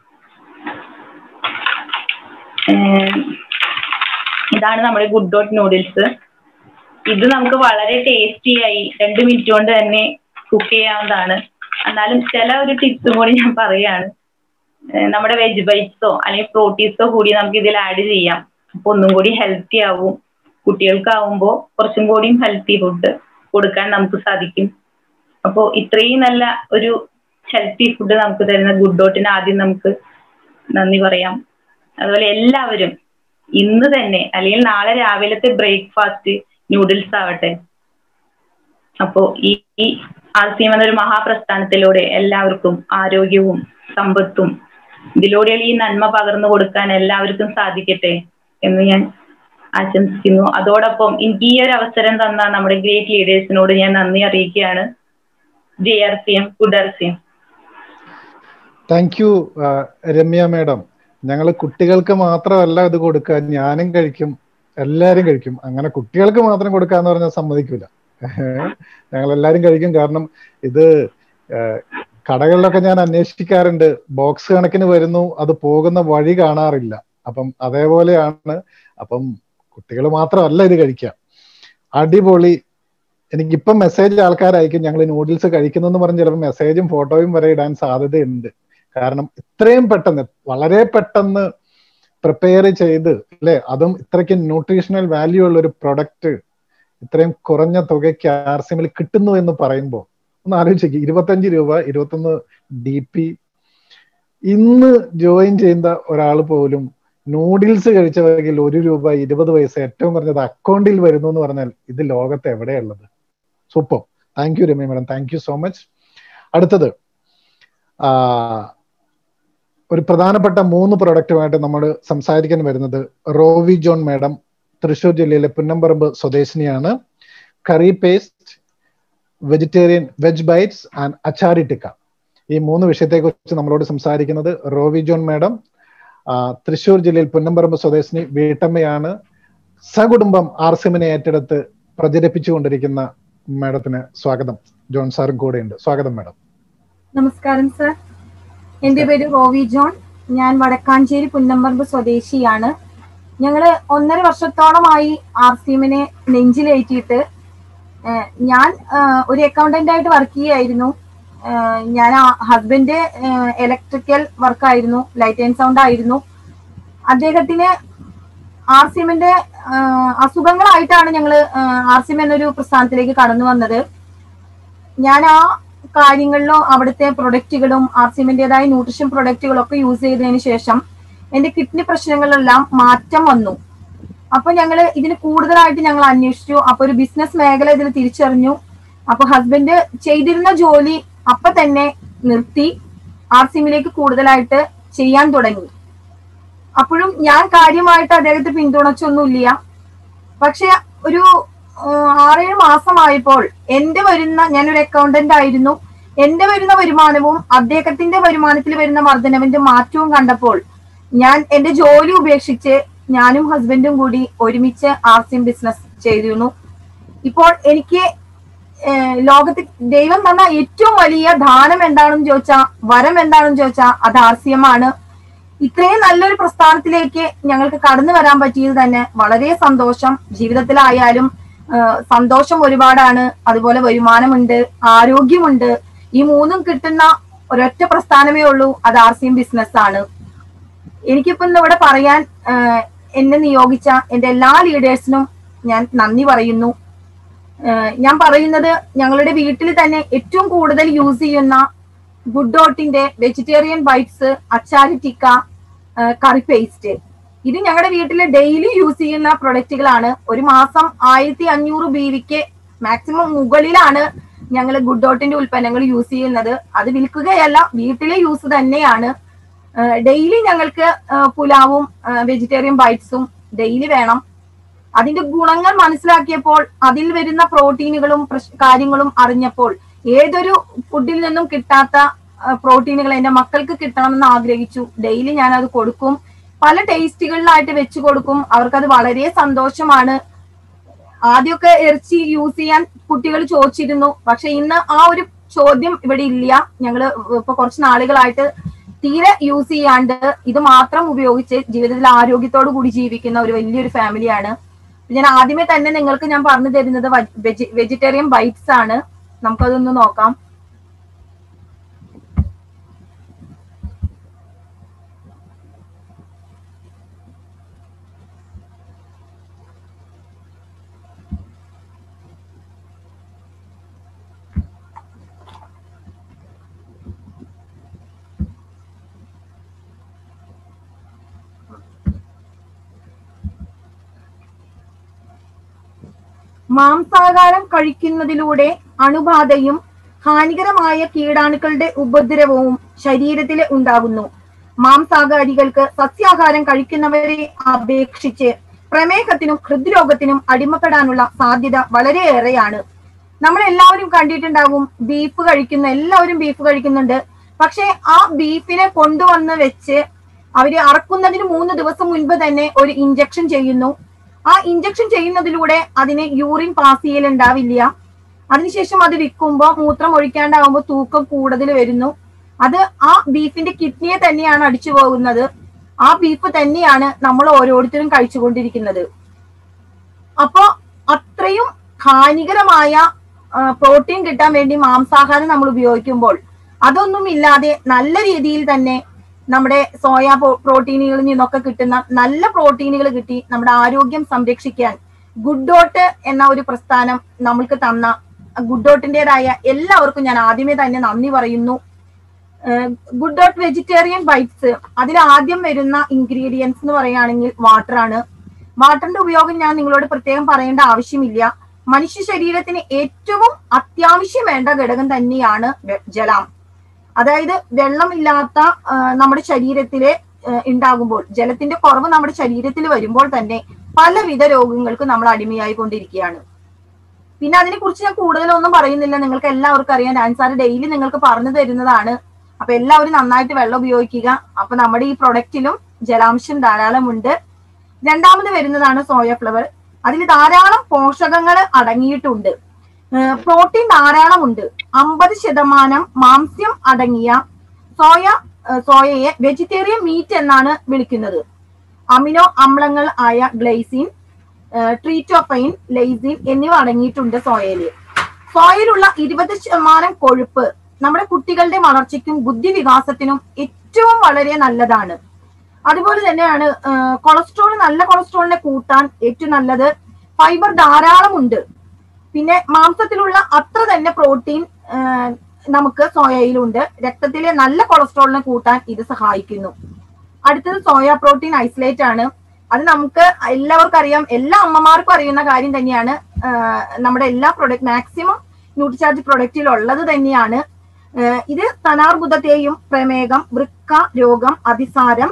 ഏഹ്, ഇതാണ് നമ്മുടെ ഗുഡ് ഡോട്ട് നൂഡിൽസ് ഇത് നമുക്ക് വളരെ ടേസ്റ്റി ആയി രണ്ട് മിനിറ്റ് കൊണ്ട് തന്നെ കുക്ക് ചെയ്യാവുന്നതാണ് എന്നാലും ചില ഒരു ടിപ്സും കൂടി ഞാൻ പറയാണ് ഏഹ് നമ്മുടെ വെജ് ബൈറ്റ്സോ അല്ലെങ്കിൽ പ്രോട്ടീൻസോ കൂടി നമുക്ക് ഇതിൽ ആഡ് ചെയ്യാം അപ്പൊ ഒന്നും കൂടി ഹെൽത്തി ആവും കുട്ടികൾക്കാവുമ്പോൾ കുറച്ചും കൂടിയും ഹെൽത്തി ഫുഡ് കൊടുക്കാൻ നമുക്ക് സാധിക്കും അപ്പോൾ ഇത്രയും നല്ല ഒരു ഹെൽത്തി ഫുഡ് നമുക്ക് തരുന്ന ഗുഡ് ഡോട്ടിന് ആദ്യം നമുക്ക് നന്ദി പറയാം അതുപോലെ എല്ലാവരും ഇന്ന് തന്നെ അല്ലെങ്കിൽ നാളെ രാവിലത്തെ ബ്രേക്ക്ഫാസ്റ്റ് നൂഡിൽസ് ആവട്ടെ അപ്പോ ഈ ഈ ആർ സി എം എന്നൊരു മഹാപ്രസ്ഥാനത്തിലൂടെ എല്ലാവർക്കും ആരോഗ്യവും സമ്പത്തും ഇതിലൂടെ ഈ നന്മ പകർന്നു കൊടുക്കാൻ എല്ലാവർക്കും സാധിക്കട്ടെ എന്ന് ഞാൻ ആശംസിക്കുന്നു അതോടൊപ്പം എനിക്ക് ഈ ഒരു അവസരം തന്ന നമ്മുടെ ഗ്രേറ്റ് ലീഡേഴ്സിനോട് ഞാൻ നന്ദി അറിയിക്കുകയാണ് J R C M good R C M thank you Ramya madam ഞങ്ങൾ കുട്ടികൾക്ക് മാത്രമല്ല ഇത് കൊടുക്കുക ഞാനും കഴിക്കും എല്ലാരും കഴിക്കും അങ്ങനെ കുട്ടികൾക്ക് മാത്രം കൊടുക്കാന്ന് പറഞ്ഞാൽ സമ്മതിക്കൂല ഞങ്ങൾ എല്ലാരും കഴിക്കും കാരണം ഇത് ഏഹ്, കടകളിലൊക്കെ ഞാൻ അന്വേഷിക്കാറുണ്ട് ബോക്സ് കണക്കിന് വരുന്നു അത് പോകുന്ന വഴി കാണാറില്ല അപ്പം അതേപോലെയാണ് അപ്പം കുട്ടികൾ മാത്രമല്ല ഇത് കഴിക്കുക അടിപൊളി എനിക്കിപ്പം മെസ്സേജ് ആൾക്കാരയക്കും ഞങ്ങൾ നൂഡിൽസ് കഴിക്കുന്നു എന്ന് പറഞ്ഞ് ചിലപ്പോൾ മെസ്സേജും ഫോട്ടോയും വരെ ഇടാൻ സാധ്യതയുണ്ട് കാരണം ഇത്രയും പെട്ടെന്ന് വളരെ പെട്ടെന്ന് പ്രിപ്പയർ ചെയ്ത് അല്ലെ അതും ഇത്രയ്ക്ക് ന്യൂട്രീഷണൽ വാല്യൂ ഉള്ള ഒരു പ്രൊഡക്റ്റ് ഇത്രയും കുറഞ്ഞ തുകയ്ക്ക് ആർസിമിൽ കിട്ടുന്നു എന്ന് പറയുമ്പോൾ ഒന്ന് ആലോചിക്കുക ഇരുപത്തഞ്ച് രൂപ ഇരുപത്തൊന്ന് ഡി പി ഇന്ന് ജോയിൻ ചെയ്യുന്ന ഒരാൾ പോലും നൂഡിൽസ് കഴിച്ചവരിൽ ഒരു രൂപ ഇരുപത് പൈസ ഏറ്റവും കുറഞ്ഞത് അക്കൗണ്ടിൽ വരുന്നു എന്ന് പറഞ്ഞാൽ ഇത് ലോകത്ത് എവിടെയുള്ളത് super thank you Ramya madam thank you so much അടുത്തത് ആ, ഒരു പ്രധാനപ്പെട്ട മൂന്ന് പ്രൊഡക്റ്റുമായിട്ട് നമ്മൾ സംസാരിക്കാൻ വരുന്നത് റോവി ജോൺ മാഡം തൃശൂർ ജില്ലയിലെ പുന്നമ്പറമ്പ് സ്വദേശിനിയാണ് curry paste vegetarian veg bites and achari tikka ഈ മൂന്ന് വിഷയത്തെക്കുറിച്ച് നമ്മളോട് സംസാരിക്കുന്നത് റോവി ജോൺ മാഡം ആ, തൃശൂർ ജില്ലയിൽ പുന്നമ്പറമ്പ് സ്വദേശിനി വീട്ടമ്മയാണ് സകുടുംബം ആർസിമിനെ ഏറ്റെടുത്ത് പ്രചരിപ്പിച്ചുകൊണ്ടിരിക്കുന്ന മാഡത്തിന് സ്വാഗതം ജോൺ സാറും കൂടെയുണ്ട് സ്വാഗതം മാഡം നമസ്കാരം സർ എന്റെ പേര് റോവി ജോൺ ഞാൻ വടക്കാഞ്ചേരി പുന്നമ്പറമ്പ് സ്വദേശിയാണ് ഞങ്ങള് ഒന്നര വർഷത്തോളമായി ആർ സി എമ്മിനെ നെഞ്ചിലേറ്റിയിട്ട് ഏഹ്, ഞാൻ ഏഹ്, ഒരു അക്കൗണ്ടന്റ് ആയിട്ട് വർക്ക് ചെയ്യുമായിരുന്നു ഏഹ്, ഞാൻ ഹസ്ബൻഡ് ഇലക്ട്രിക്കൽ വർക്കായിരുന്നു ലൈറ്റ് ആൻഡ് സൗണ്ട് ആയിരുന്നു അദ്ദേഹത്തിന് ആർ സി എമ്മിന്റെ അസുഖങ്ങളായിട്ടാണ് ഞങ്ങൾ ആർ സി എം എന്നൊരു പ്രസ്ഥാനത്തിലേക്ക് കടന്നു വന്നത് ഞാൻ ആ കാര്യങ്ങളിലും അവിടുത്തെ പ്രൊഡക്റ്റുകളും ആർ സി എമ്മിൻ്റെതായ ന്യൂട്രീഷൻ പ്രൊഡക്റ്റുകളും ഒക്കെ യൂസ് ചെയ്തതിന് ശേഷം എന്റെ കിഡ്നി പ്രശ്നങ്ങളിലെല്ലാം മാറ്റം വന്നു അപ്പൊ ഞങ്ങൾ ഇതിന് കൂടുതലായിട്ട് ഞങ്ങൾ അന്വേഷിച്ചു അപ്പൊ ഒരു ബിസിനസ് മേഖല ഇതിൽ തിരിച്ചറിഞ്ഞു അപ്പൊ ഹസ്ബൻഡ് ചെയ്തിരുന്ന ജോലി അപ്പൊ തന്നെ നിർത്തി ആർ സി എമ്മിലേക്ക് കൂടുതലായിട്ട് ചെയ്യാൻ തുടങ്ങി അപ്പോഴും ഞാൻ കാര്യമായിട്ട് അദ്ദേഹത്തെ പിന്തുണച്ചൊന്നുമില്ല പക്ഷെ ഒരു ആഹ്, ആറേഴ് മാസമായപ്പോൾ എന്റെ വരുന്ന ഞാനൊരു അക്കൗണ്ടന്റ് ആയിരുന്നു എന്റെ വരുന്ന വരുമാനവും അദ്ദേഹത്തിന്റെ വരുമാനത്തിൽ വരുന്ന വർധനവിന്റെ മാറ്റവും കണ്ടപ്പോൾ ഞാൻ എന്റെ ജോലി ഉപേക്ഷിച്ച് ഞാനും ഹസ്ബൻഡും കൂടി ഒരുമിച്ച് ആർസിം ബിസിനസ് ചെയ്തിരുന്നു ഇപ്പോൾ എനിക്ക് ഏഹ്, ലോകത്ത് ദൈവം തന്ന ഏറ്റവും വലിയ ദാനം എന്താണെന്ന് ചോദിച്ചാ വരം എന്താണെന്ന് ചോദിച്ചാ അത് ആർസിയമാണ് ഇത്രയും നല്ലൊരു പ്രസ്ഥാനത്തിലേക്ക് ഞങ്ങൾക്ക് കടന്നു വരാൻ പറ്റിയത് തന്നെ വളരെ സന്തോഷം ജീവിതത്തിലായാലും ആ, സന്തോഷം ഒരുപാടാണ് അതുപോലെ വരുമാനമുണ്ട് ആരോഗ്യമുണ്ട് ഈ മൂന്നും കിട്ടുന്ന ഒരൊറ്റ പ്രസ്ഥാനമേ ഉള്ളൂ അത് ആർ സി എം ബിസിനസ് ആണ് എനിക്കിപ്പോ ഇന്ന് ഇവിടെ പറയാൻ ആ, എന്നെ നിയോഗിച്ച എന്റെ എല്ലാ ലീഡേഴ്സിനും ഞാൻ നന്ദി പറയുന്നു ആ, ഞാൻ പറയുന്നത് ഞങ്ങളുടെ വീട്ടിൽ തന്നെ ഏറ്റവും കൂടുതൽ യൂസ് ചെയ്യുന്ന ഗുഡ് ഡോട്ടിന്റെ vegetarian bites achari tikka curry paste ഇത് ഞങ്ങളുടെ വീട്ടിൽ ഡെയിലി യൂസ് ചെയ്യുന്ന പ്രൊഡക്റ്റുകളാണ് ഒരു മാസം ആയിരത്തി അഞ്ഞൂറ് ബി വിക്ക് മാക്സിമം മുകളിലാണ് ഞങ്ങൾ ഗുഡ് ഡോട്ടിന്റെ ഉൽപ്പന്നങ്ങൾ യൂസ് ചെയ്യുന്നത് അത് വിൽക്കുകയല്ല വീട്ടിലെ യൂസ് തന്നെയാണ് ഡെയിലി ഞങ്ങൾക്ക് ആ, പുലാവും വെജിറ്റേറിയൻ ബൈറ്റ്സും ഡെയിലി വേണം അതിന്റെ ഗുണങ്ങൾ മനസ്സിലാക്കിയപ്പോൾ അതിൽ വരുന്ന പ്രോട്ടീനുകളും പ്രശ്- കാര്യങ്ങളും അറിഞ്ഞപ്പോൾ ഏതൊരു ഫുഡിൽ നിന്നും കിട്ടാത്ത ആ, പ്രോട്ടീനുകൾ എന്റെ മക്കൾക്ക് കിട്ടണമെന്ന് ആഗ്രഹിച്ചു ഡെയിലി ഞാൻ അത് കൊടുക്കും പല ടേസ്റ്റുകളിലായിട്ട് വെച്ചു കൊടുക്കും അവർക്കത് വളരെ സന്തോഷമാണ് ആദ്യമൊക്കെ ഇറച്ചി യൂസ് ചെയ്യാൻ കുട്ടികൾ ചോദിച്ചിരുന്നു പക്ഷെ ഇന്ന് ആ ഒരു ചോദ്യം ഇവിടെ ഇല്ല ഞങ്ങള് ഇപ്പൊ കുറച്ച് നാളുകളായിട്ട് തീരെ യൂസ് ചെയ്യാണ്ട് ഇത് മാത്രം ഉപയോഗിച്ച് ജീവിതത്തിൽ ആരോഗ്യത്തോടു കൂടി ജീവിക്കുന്ന ഒരു വലിയൊരു ഫാമിലിയാണ് ഞാൻ ആദ്യമേ തന്നെ നിങ്ങൾക്ക് ഞാൻ പറഞ്ഞു തരുന്നത് വെജി വെജിറ്റേറിയൻ ബൈറ്റ്സ് ആണ് നമുക്കതൊന്ന് നോക്കാം മാംസാഹാരം കഴിക്കുന്നതിലൂടെ അണുബാധയും ഹാനികരമായ കീടാണുക്കളുടെ ഉപദ്രവവും ശരീരത്തിൽ ഉണ്ടാകുന്നു മാംസാഹാരികൾക്ക് സസ്യാഹാരം കഴിക്കുന്നവരെ അപേക്ഷിച്ച് പ്രമേഹത്തിനും ഹൃദ്രോഗത്തിനും അടിമപ്പെടാനുള്ള സാധ്യത വളരെയേറെയാണ് നമ്മൾ എല്ലാവരും കണ്ടിട്ടുണ്ടാവും ബീഫ് കഴിക്കുന്ന എല്ലാവരും ബീഫ് കഴിക്കുന്നുണ്ട് പക്ഷെ ആ ബീഫിനെ കൊണ്ടുവന്ന് വെച്ച് അവര് അറക്കുന്നതിന് മൂന്ന് ദിവസം മുൻപ് തന്നെ ഒരു ഇഞ്ചക്ഷൻ ചെയ്യുന്നു ആ ഇഞ്ചക്ഷൻ ചെയ്യുന്നതിലൂടെ അതിന് യൂറിൻ പാസ് ചെയ്യലുണ്ടാവില്ല അതിനുശേഷം അത് വിൽക്കുമ്പോൾ മൂത്രം ഒഴിക്കാണ്ടാവുമ്പോൾ തൂക്കം കൂടുതൽ വരുന്നു അത് ആ ബീഫിന്റെ കിഡ്നിയെ തന്നെയാണ് അടിച്ചു പോകുന്നത് ആ ബീഫ് തന്നെയാണ് നമ്മൾ ഓരോരുത്തരും കഴിച്ചുകൊണ്ടിരിക്കുന്നത് അപ്പോ അത്രയും ഹാനികരമായ പ്രോട്ടീൻ കിട്ടാൻ വേണ്ടി മാംസാഹാരം നമ്മൾ ഉപയോഗിക്കുമ്പോൾ അതൊന്നും ഇല്ലാതെ നല്ല രീതിയിൽ തന്നെ നമ്മുടെ സോയ പ്രോട്ടീനുകളിൽ നിന്നൊക്കെ കിട്ടുന്ന നല്ല പ്രോട്ടീനുകൾ കിട്ടി നമ്മുടെ ആരോഗ്യം സംരക്ഷിക്കാൻ ഗുഡ് ഡോട്ട് എന്ന ഒരു പ്രസ്ഥാനം നമ്മൾക്ക് തന്ന ഗുഡ് ഡോട്ടിന്റേതായ എല്ലാവർക്കും ഞാൻ ആദ്യമേ തന്നെ നന്ദി പറയുന്നു ഗുഡ് ഡോട്ട് വെജിറ്റേറിയൻ ബൈറ്റ്സ് അതിൽ ആദ്യം വരുന്ന ഇൻഗ്രീഡിയൻസ് എന്ന് പറയുകയാണെങ്കിൽ വാട്ടർ ആണ് വാട്ടറിന്റെ ഉപയോഗം ഞാൻ നിങ്ങളോട് പ്രത്യേകം പറയേണ്ട ആവശ്യമില്ല മനുഷ്യ ശരീരത്തിന് ഏറ്റവും അത്യാവശ്യം വേണ്ട ഘടകം തന്നെയാണ് വെ- ജലം അതായത് വെള്ളമില്ലാത്ത ആ, നമ്മുടെ ശരീരത്തിലെ ആ, ഉണ്ടാകുമ്പോൾ ജലത്തിന്റെ കുറവ് നമ്മുടെ ശരീരത്തിൽ വരുമ്പോൾ തന്നെ പലവിധ രോഗങ്ങൾക്ക് നമ്മൾ അടിമയായി കൊണ്ടിരിക്കുകയാണ് പിന്നെ അതിനെ കുറിച്ച് ഞാൻ കൂടുതലൊന്നും പറയുന്നില്ല നിങ്ങൾക്ക് എല്ലാവർക്കും അറിയാം ആൻസാർ ഡെയിലി നിങ്ങൾക്ക് പറഞ്ഞു തരുന്നതാണ് അപ്പൊ എല്ലാവരും നന്നായിട്ട് വെള്ളം ഉപയോഗിക്കുക അപ്പൊ നമ്മുടെ ഈ പ്രൊഡക്റ്റിലും ജലാംശം ധാരാളമുണ്ട് രണ്ടാമത് വരുന്നതാണ് സോയ ഫ്ലവർ അതിൽ ധാരാളം പോഷകങ്ങൾ അടങ്ങിയിട്ടുണ്ട് പ്രോട്ടീൻ ധാരാളമുണ്ട് അമ്പത് ശതമാനം മാംസ്യം അടങ്ങിയ സോയ ഏഹ് സോയയെ വെജിറ്റേറിയൻ മീറ്റ് എന്നാണ് വിളിക്കുന്നത് അമിനോ അമ്ലങ്ങൾ ആയ ഗ്ലൈസിൻ ട്രീറ്റോഫൈൻ ലൈസിൻ എന്നിവ അടങ്ങിയിട്ടുണ്ട് സോയയില് സോയയിലുള്ള ഇരുപത് ശതമാനം കൊഴുപ്പ് നമ്മുടെ കുട്ടികളുടെ വളർച്ചയ്ക്കും ബുദ്ധി വികാസത്തിനും ഏറ്റവും വളരെ നല്ലതാണ് അതുപോലെ തന്നെയാണ് കൊളസ്ട്രോൾ നല്ല കൊളസ്ട്രോളിനെ കൂട്ടാൻ ഏറ്റവും നല്ലത് ഫൈബർ ധാരാളമുണ്ട് പിന്നെ മാംസത്തിലുള്ള അത്ര തന്നെ പ്രോട്ടീൻ നമുക്ക് സോയയിലുണ്ട് രക്തത്തിലെ നല്ല കൊളസ്ട്രോളിനെ കൂട്ടാൻ ഇത് സഹായിക്കുന്നു അടുത്തത് സോയ പ്രോട്ടീൻ ഐസൊലേറ്റ് ആണ് അത് നമുക്ക് എല്ലാവർക്കും അറിയാം എല്ലാ അമ്മമാർക്കും അറിയുന്ന കാര്യം തന്നെയാണ് ആ, നമ്മുടെ എല്ലാ പ്രൊഡക്റ്റ് മാക്സിമം ന്യൂട്രിചാർജ് പ്രൊഡക്റ്റിൽ ഉള്ളത് തന്നെയാണ് ആ, ഇത് സ്തനാർബുദത്തെയും പ്രമേഹം വൃക്ക രോഗം അതിസാരം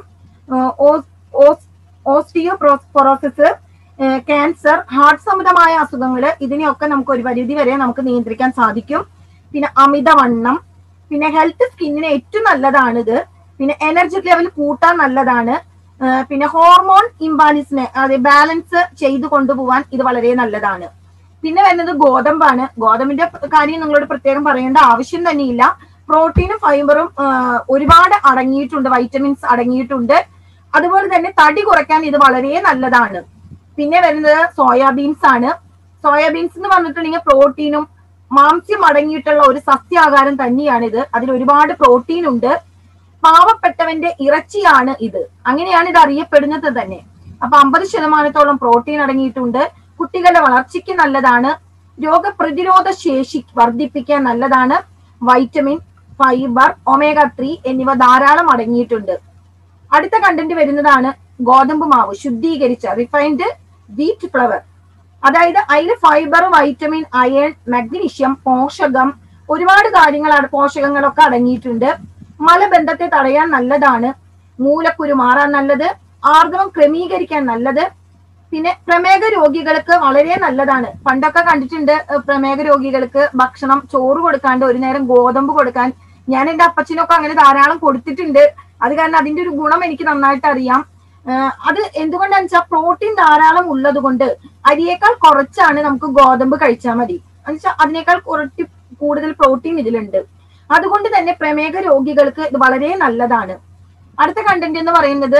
ഓസ്റ്റിയോപ്രോസിസ് ക്യാൻസർ ഹാർട്ട് സംബന്ധമായ അസുഖങ്ങൾ ഇതിനെയൊക്കെ നമുക്ക് ഒരു പരിധി വരെ നമുക്ക് നിയന്ത്രിക്കാൻ സാധിക്കും പിന്നെ അമിതവണ്ണം പിന്നെ ഹെൽത്ത് സ്കിന്നിന് ഏറ്റവും നല്ലതാണിത് പിന്നെ എനർജി ലെവൽ കൂട്ടാൻ നല്ലതാണ് ആ, പിന്നെ ഹോർമോൺ ഇംബാലൻസിനെ അതെ ബാലൻസ് ചെയ്തു കൊണ്ടുപോകാൻ ഇത് വളരെ നല്ലതാണ് പിന്നെ വരുന്നത് ഗോതമ്പാണ് ഗോതമ്പിന്റെ കാര്യം നിങ്ങളോട് പ്രത്യേകം പറയേണ്ട ആവശ്യം തന്നെയില്ല പ്രോട്ടീനും ഫൈബറും ആ, ഒരുപാട് അടങ്ങിയിട്ടുണ്ട് വൈറ്റമിൻസ് അടങ്ങിയിട്ടുണ്ട് അതുപോലെ തന്നെ തടി കുറയ്ക്കാൻ ഇത് വളരെ നല്ലതാണ് പിന്നെ വരുന്നത് സോയാബീൻസ് ആണ് സോയാബീൻസ് എന്ന് പറഞ്ഞിട്ടുണ്ടെങ്കിൽ പ്രോട്ടീനും മാംസ്യം അടങ്ങിയിട്ടുള്ള ഒരു സസ്യാഹാരം തന്നെയാണ് ഇത് അതിൽ ഒരുപാട് പ്രോട്ടീൻ ഉണ്ട് പാവപ്പെട്ടവന്റെ ഇറച്ചിയാണ് ഇത് അങ്ങനെയാണ് ഇത് അറിയപ്പെടുന്നത് തന്നെ അപ്പൊ അമ്പത് ശതമാനത്തോളം പ്രോട്ടീൻ അടങ്ങിയിട്ടുണ്ട് കുട്ടികളുടെ വളർച്ചയ്ക്ക് നല്ലതാണ് രോഗപ്രതിരോധ ശേഷി വർദ്ധിപ്പിക്കാൻ നല്ലതാണ് വൈറ്റമിൻ ഫൈബർ ഒമേഗ ത്രീ എന്നിവ ധാരാളം അടങ്ങിയിട്ടുണ്ട് അടുത്ത കണ്ടന്റ് വരുന്നതാണ് ഗോതമ്പ് മാവ് ശുദ്ധീകരിച്ച റിഫൈൻഡ് വീറ്റ് ഫ്ലവർ അതായത് അതിൽ ഫൈബർ വൈറ്റമിൻ അയൺ മഗ്നീഷ്യം പോഷകം ഒരുപാട് കാര്യങ്ങളാണ് പോഷകങ്ങളൊക്കെ അടങ്ങിയിട്ടുണ്ട് മലബന്ധത്തെ തടയാൻ നല്ലതാണ് മൂലക്കുരു മാറാൻ നല്ലത് ആർദ്രവം ക്രമീകരിക്കാൻ നല്ലത് പിന്നെ പ്രമേഹ രോഗികൾക്ക് വളരെ നല്ലതാണ് പണ്ടൊക്കെ കണ്ടിട്ടുണ്ട് ഏഹ് പ്രമേഹ രോഗികൾക്ക് ഭക്ഷണം ചോറ് കൊടുക്കാണ്ട് ഒരു നേരം ഗോതമ്പ് കൊടുക്കാൻ ഞാൻ എന്റെ അപ്പച്ചനൊക്കെ അങ്ങനെ ധാരാളം കൊടുത്തിട്ടുണ്ട് അത് കാരണം അതിന്റെ ഒരു ഗുണം എനിക്ക് നന്നായിട്ട് അറിയാം ഏഹ് അത് എന്തുകൊണ്ടാന്ന് വെച്ചാൽ പ്രോട്ടീൻ ധാരാളം ഉള്ളത് കൊണ്ട് അരിയേക്കാൾ കുറച്ചാണ് നമുക്ക് ഗോതമ്പ് കഴിച്ചാൽ മതി എന്നുവെച്ചാൽ അതിനേക്കാൾ കുറച്ച് കൂടുതൽ പ്രോട്ടീൻ ഇതിലുണ്ട് അതുകൊണ്ട് തന്നെ പ്രമേഹ രോഗികൾക്ക് ഇത് വളരെ നല്ലതാണ് അടുത്ത കണ്ടന്റ് എന്ന് പറയുന്നത്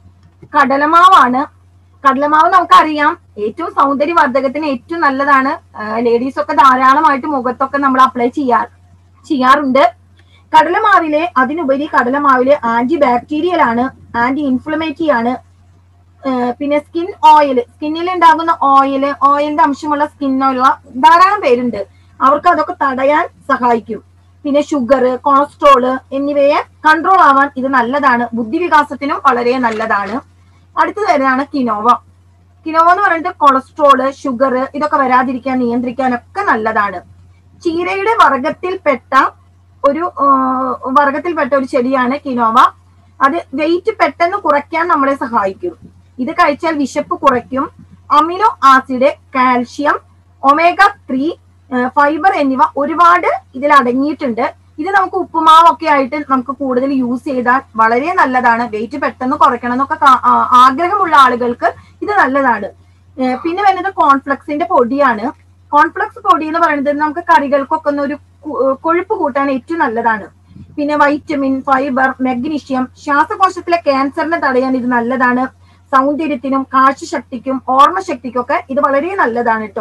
കടലമാവാണ് കടലമാവ് നമുക്കറിയാം ഏറ്റവും സൗന്ദര്യവർദ്ധകത്തിന് ഏറ്റവും നല്ലതാണ് ലേഡീസ് ഒക്കെ ധാരാളമായിട്ട് മുഖത്തൊക്കെ നമ്മൾ അപ്ലൈ ചെയ്യാർ ചെയ്യാറുണ്ട് കടലമാവിലെ അതിനുപരി കടലമാവിലെ ആന്റി ബാക്ടീരിയൽ ആണ് ആന്റി ഇൻഫ്ലമേറ്ററി ആണ് ഏഹ് പിന്നെ സ്കിൻ ഓയിൽ സ്കിന്നിൽ ഉണ്ടാകുന്ന ഓയിൽ ഓയിലിന്റെ അംശമുള്ള സ്കിന്നുള്ള ധാരാളം പേരുണ്ട് അവർക്ക് അതൊക്കെ തടയാൻ സഹായിക്കും പിന്നെ ഷുഗർ കൊളസ്ട്രോള് എന്നിവയെ കൺട്രോൾ ആവാൻ ഇത് നല്ലതാണ് ബുദ്ധിവികാസത്തിനും വളരെ നല്ലതാണ് അടുത്തത് വരുന്നതാണ് കിനോവ കിനോവ എന്ന് പറയുന്നത് കൊളസ്ട്രോള് ഷുഗർ ഇതൊക്കെ വരാതിരിക്കാൻ നിയന്ത്രിക്കാനൊക്കെ നല്ലതാണ് ചീരയുടെ വർഗത്തിൽപ്പെട്ട ഒരു ആഹ്, വർഗത്തിൽപ്പെട്ട ഒരു ചെടിയാണ് കിനോവ അത് വെയിറ്റ് പെട്ടെന്ന് കുറയ്ക്കാൻ നമ്മളെ സഹായിക്കും ഇത് കഴിച്ചാൽ വിശപ്പ് കുറയ്ക്കും amino acid calcium omega three fibre എന്നിവ ഒരുപാട് ഇതിൽ അടങ്ങിയിട്ടുണ്ട് ഇത് നമുക്ക് ഉപ്പുമാവൊക്കെ ആയിട്ട് നമുക്ക് കൂടുതൽ യൂസ് ചെയ്താൽ വളരെ നല്ലതാണ് വെയിറ്റ് പെട്ടെന്ന് കുറയ്ക്കണം എന്നൊക്കെ കാ- ആ- ആഗ്രഹമുള്ള ആളുകൾക്ക് ഇത് നല്ലതാണ് ഏഹ് പിന്നെ വരുന്നത് കോൺഫ്ലക്സിന്റെ പൊടിയാണ് കോൺഫ്ലക്സ് പൊടി എന്ന് പറയുന്നത് നമുക്ക് കറികൾക്കൊക്കെ ഒന്ന് ഒരു കു- ഏഹ് കൊഴുപ്പ് കൂട്ടാൻ ഏറ്റവും നല്ലതാണ് പിന്നെ വൈറ്റമിൻ ഫൈബർ മഗ്നീഷ്യം ശ്വാസകോശത്തിലെ ക്യാൻസറിനെ തടയാൻ ഇത് നല്ലതാണ് സൗന്ദര്യത്തിനും കാഴ്ചശക്തിക്കും ഓർമ്മശക്തിക്കും ഒക്കെ ഇത് വളരെ നല്ലതാണ് കേട്ടോ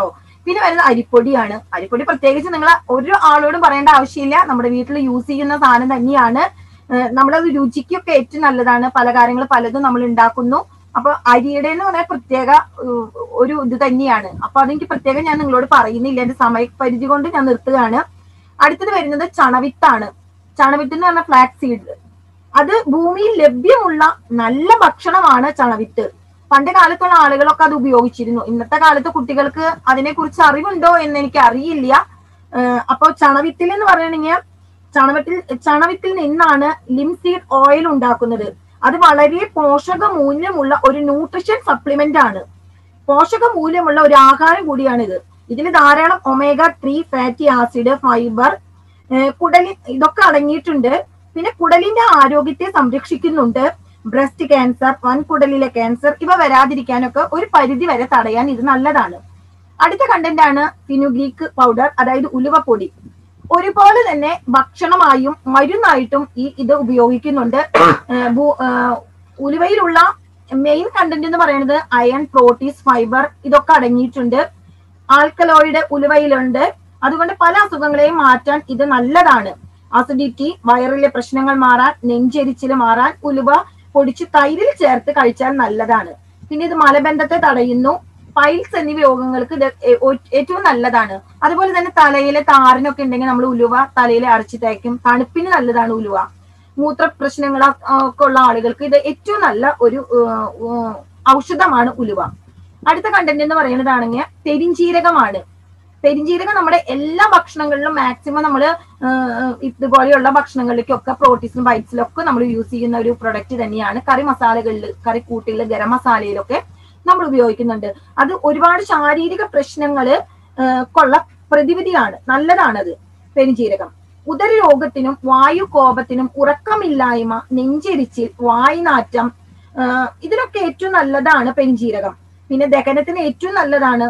പിന്നെ വരുന്നത് അരിപ്പൊടിയാണ് അരിപ്പൊടി പ്രത്യേകിച്ച് നിങ്ങൾ ഒരു ആളോടും പറയേണ്ട ആവശ്യമില്ല നമ്മുടെ വീട്ടിൽ യൂസ് ചെയ്യുന്ന സാധനം തന്നെയാണ് ഏഹ് നമ്മളത് രുചിക്കൊക്കെ ഏറ്റവും നല്ലതാണ് പല കാര്യങ്ങൾ പലതും നമ്മൾ ഉണ്ടാക്കുന്നു അപ്പൊ അരിയുടെ എന്ന് പറഞ്ഞാൽ പ്രത്യേക ഏഹ്, ഒരു ഇത് തന്നെയാണ് അപ്പൊ അതെനിക്ക് പ്രത്യേകം ഞാൻ നിങ്ങളോട് പറയുന്നില്ല എന്റെ സമയപരിധി കൊണ്ട് ഞാൻ നിർത്തുകയാണ് അടുത്തത് വരുന്നത് ചണവിത്താണ് ചണവിത്ത് എന്ന് പറഞ്ഞ ഫ്ലാക്സ് സീഡ് അത് ഭൂമിയിൽ ലഭ്യമുള്ള നല്ല ഭക്ഷണമാണ് ചണവിത്ത് പണ്ട് കാലത്തുള്ള ആളുകളൊക്കെ അത് ഉപയോഗിച്ചിരുന്നു ഇന്നത്തെ കാലത്ത് കുട്ടികൾക്ക് അതിനെക്കുറിച്ച് അറിവുണ്ടോ എന്ന് എനിക്ക് അറിയില്ല ഏഹ് അപ്പൊ ചണവിത്തിൽ എന്ന് പറയുകയാണെങ്കിൽ ചണവിത്തിൽ ചണവിത്തിൽ നിന്നാണ് ലിംസീഡ് ഓയിൽ ഉണ്ടാക്കുന്നത് അത് വളരെ പോഷക മൂല്യമുള്ള ഒരു ന്യൂട്രിഷൻ സപ്ലിമെന്റ് ആണ് പോഷക മൂല്യമുള്ള ഒരു ആഹാരം കൂടിയാണിത് ഇതിൽ ധാരാളം omega three fatty acid fibre കുടലി ഇതൊക്കെ അടങ്ങിയിട്ടുണ്ട് പിന്നെ കുടലിന്റെ ആരോഗ്യത്തെ സംരക്ഷിക്കുന്നുണ്ട് ബ്രസ്റ്റ് ക്യാൻസർ വൻകുടലിലെ ക്യാൻസർ ഇവ വരാതിരിക്കാനൊക്കെ ഒരു പരിധി വരെ തടയാൻ ഇത് നല്ലതാണ് അടുത്ത കണ്ടന്റ് ആണ് ഫിനുഗ്ലീക്ക് പൗഡർ അതായത് ഉലുവപ്പൊടി ഒരുപോലെ തന്നെ ഭക്ഷണമായും മരുന്നായിട്ടും ഈ ഇത് ഉപയോഗിക്കുന്നുണ്ട് ഏഹ് ഭൂ- ഏഹ് ഉലുവയിലുള്ള മെയിൻ കണ്ടന്റ് എന്ന് പറയുന്നത് അയൺ പ്രോട്ടീസ് ഫൈബർ ഇതൊക്കെ അടങ്ങിയിട്ടുണ്ട് ആൽക്കലോയിഡ് ഉലുവയിലുണ്ട് അതുകൊണ്ട് പല അസുഖങ്ങളെയും മാറ്റാൻ ഇത് നല്ലതാണ് അസിഡിറ്റി വയറിലെ പ്രശ്നങ്ങൾ മാറാൻ നെഞ്ചെരിച്ചിൽ മാറാൻ ഉലുവ പൊടിച്ച് തൈരിൽ ചേർത്ത് കഴിച്ചാൽ നല്ലതാണ് പിന്നെ ഇത് മലബന്ധത്തെ തടയുന്നു പൈൽസ് എന്നീ രോഗങ്ങൾക്ക് ഇത് ഏ- ഒ- ഏറ്റവും നല്ലതാണ് അതുപോലെ തന്നെ തലയിലെ താരനൊക്കെ ഉണ്ടെങ്കിൽ നമ്മൾ ഉലുവ തലയിൽ അരച്ച് തേക്കും തണുപ്പിന് നല്ലതാണ് ഉലുവ മൂത്ര പ്രശ്നങ്ങൾ ഒക്കെ ഉള്ള ആളുകൾക്ക് ഇത് ഏറ്റവും നല്ല ഒരു ഏഹ്, ഏഹ്, ഔഷധമാണ് ഉലുവ അടുത്ത കണ്ടന്റ് എന്ന് പറയുന്നതാണെങ്കിൽ പെരിഞ്ചീരകമാണ് പെരിഞ്ചീരകം നമ്മുടെ എല്ലാ ഭക്ഷണങ്ങളിലും മാക്സിമം നമ്മൾ ഇതുപോലെയുള്ള ഭക്ഷണങ്ങളിലേക്കൊക്കെ പ്രോട്ടീസിലും ബൈറ്റ്സിലും ഒക്കെ നമ്മൾ യൂസ് ചെയ്യുന്ന ഒരു പ്രൊഡക്റ്റ് തന്നെയാണ് കറി മസാലകളിൽ കറി കൂട്ടിൽ ഗരം മസാലയിലൊക്കെ നമ്മൾ ഉപയോഗിക്കുന്നുണ്ട് അത് ഒരുപാട് ശാരീരിക പ്രശ്നങ്ങള് ഏഹ്, കൊള്ള പ്രതിവിധിയാണ് നല്ലതാണത് പെരിഞ്ചീരകം ഉദര രോഗത്തിനും വായു കോപത്തിനും ഉറക്കമില്ലായ്മ നെഞ്ചെരിച്ചിൽ വായ്നാറ്റം ആഹ് ഇതിനൊക്കെ ഏറ്റവും നല്ലതാണ് പെരിഞ്ചീരകം പിന്നെ ദഹനത്തിന് ഏറ്റവും നല്ലതാണ്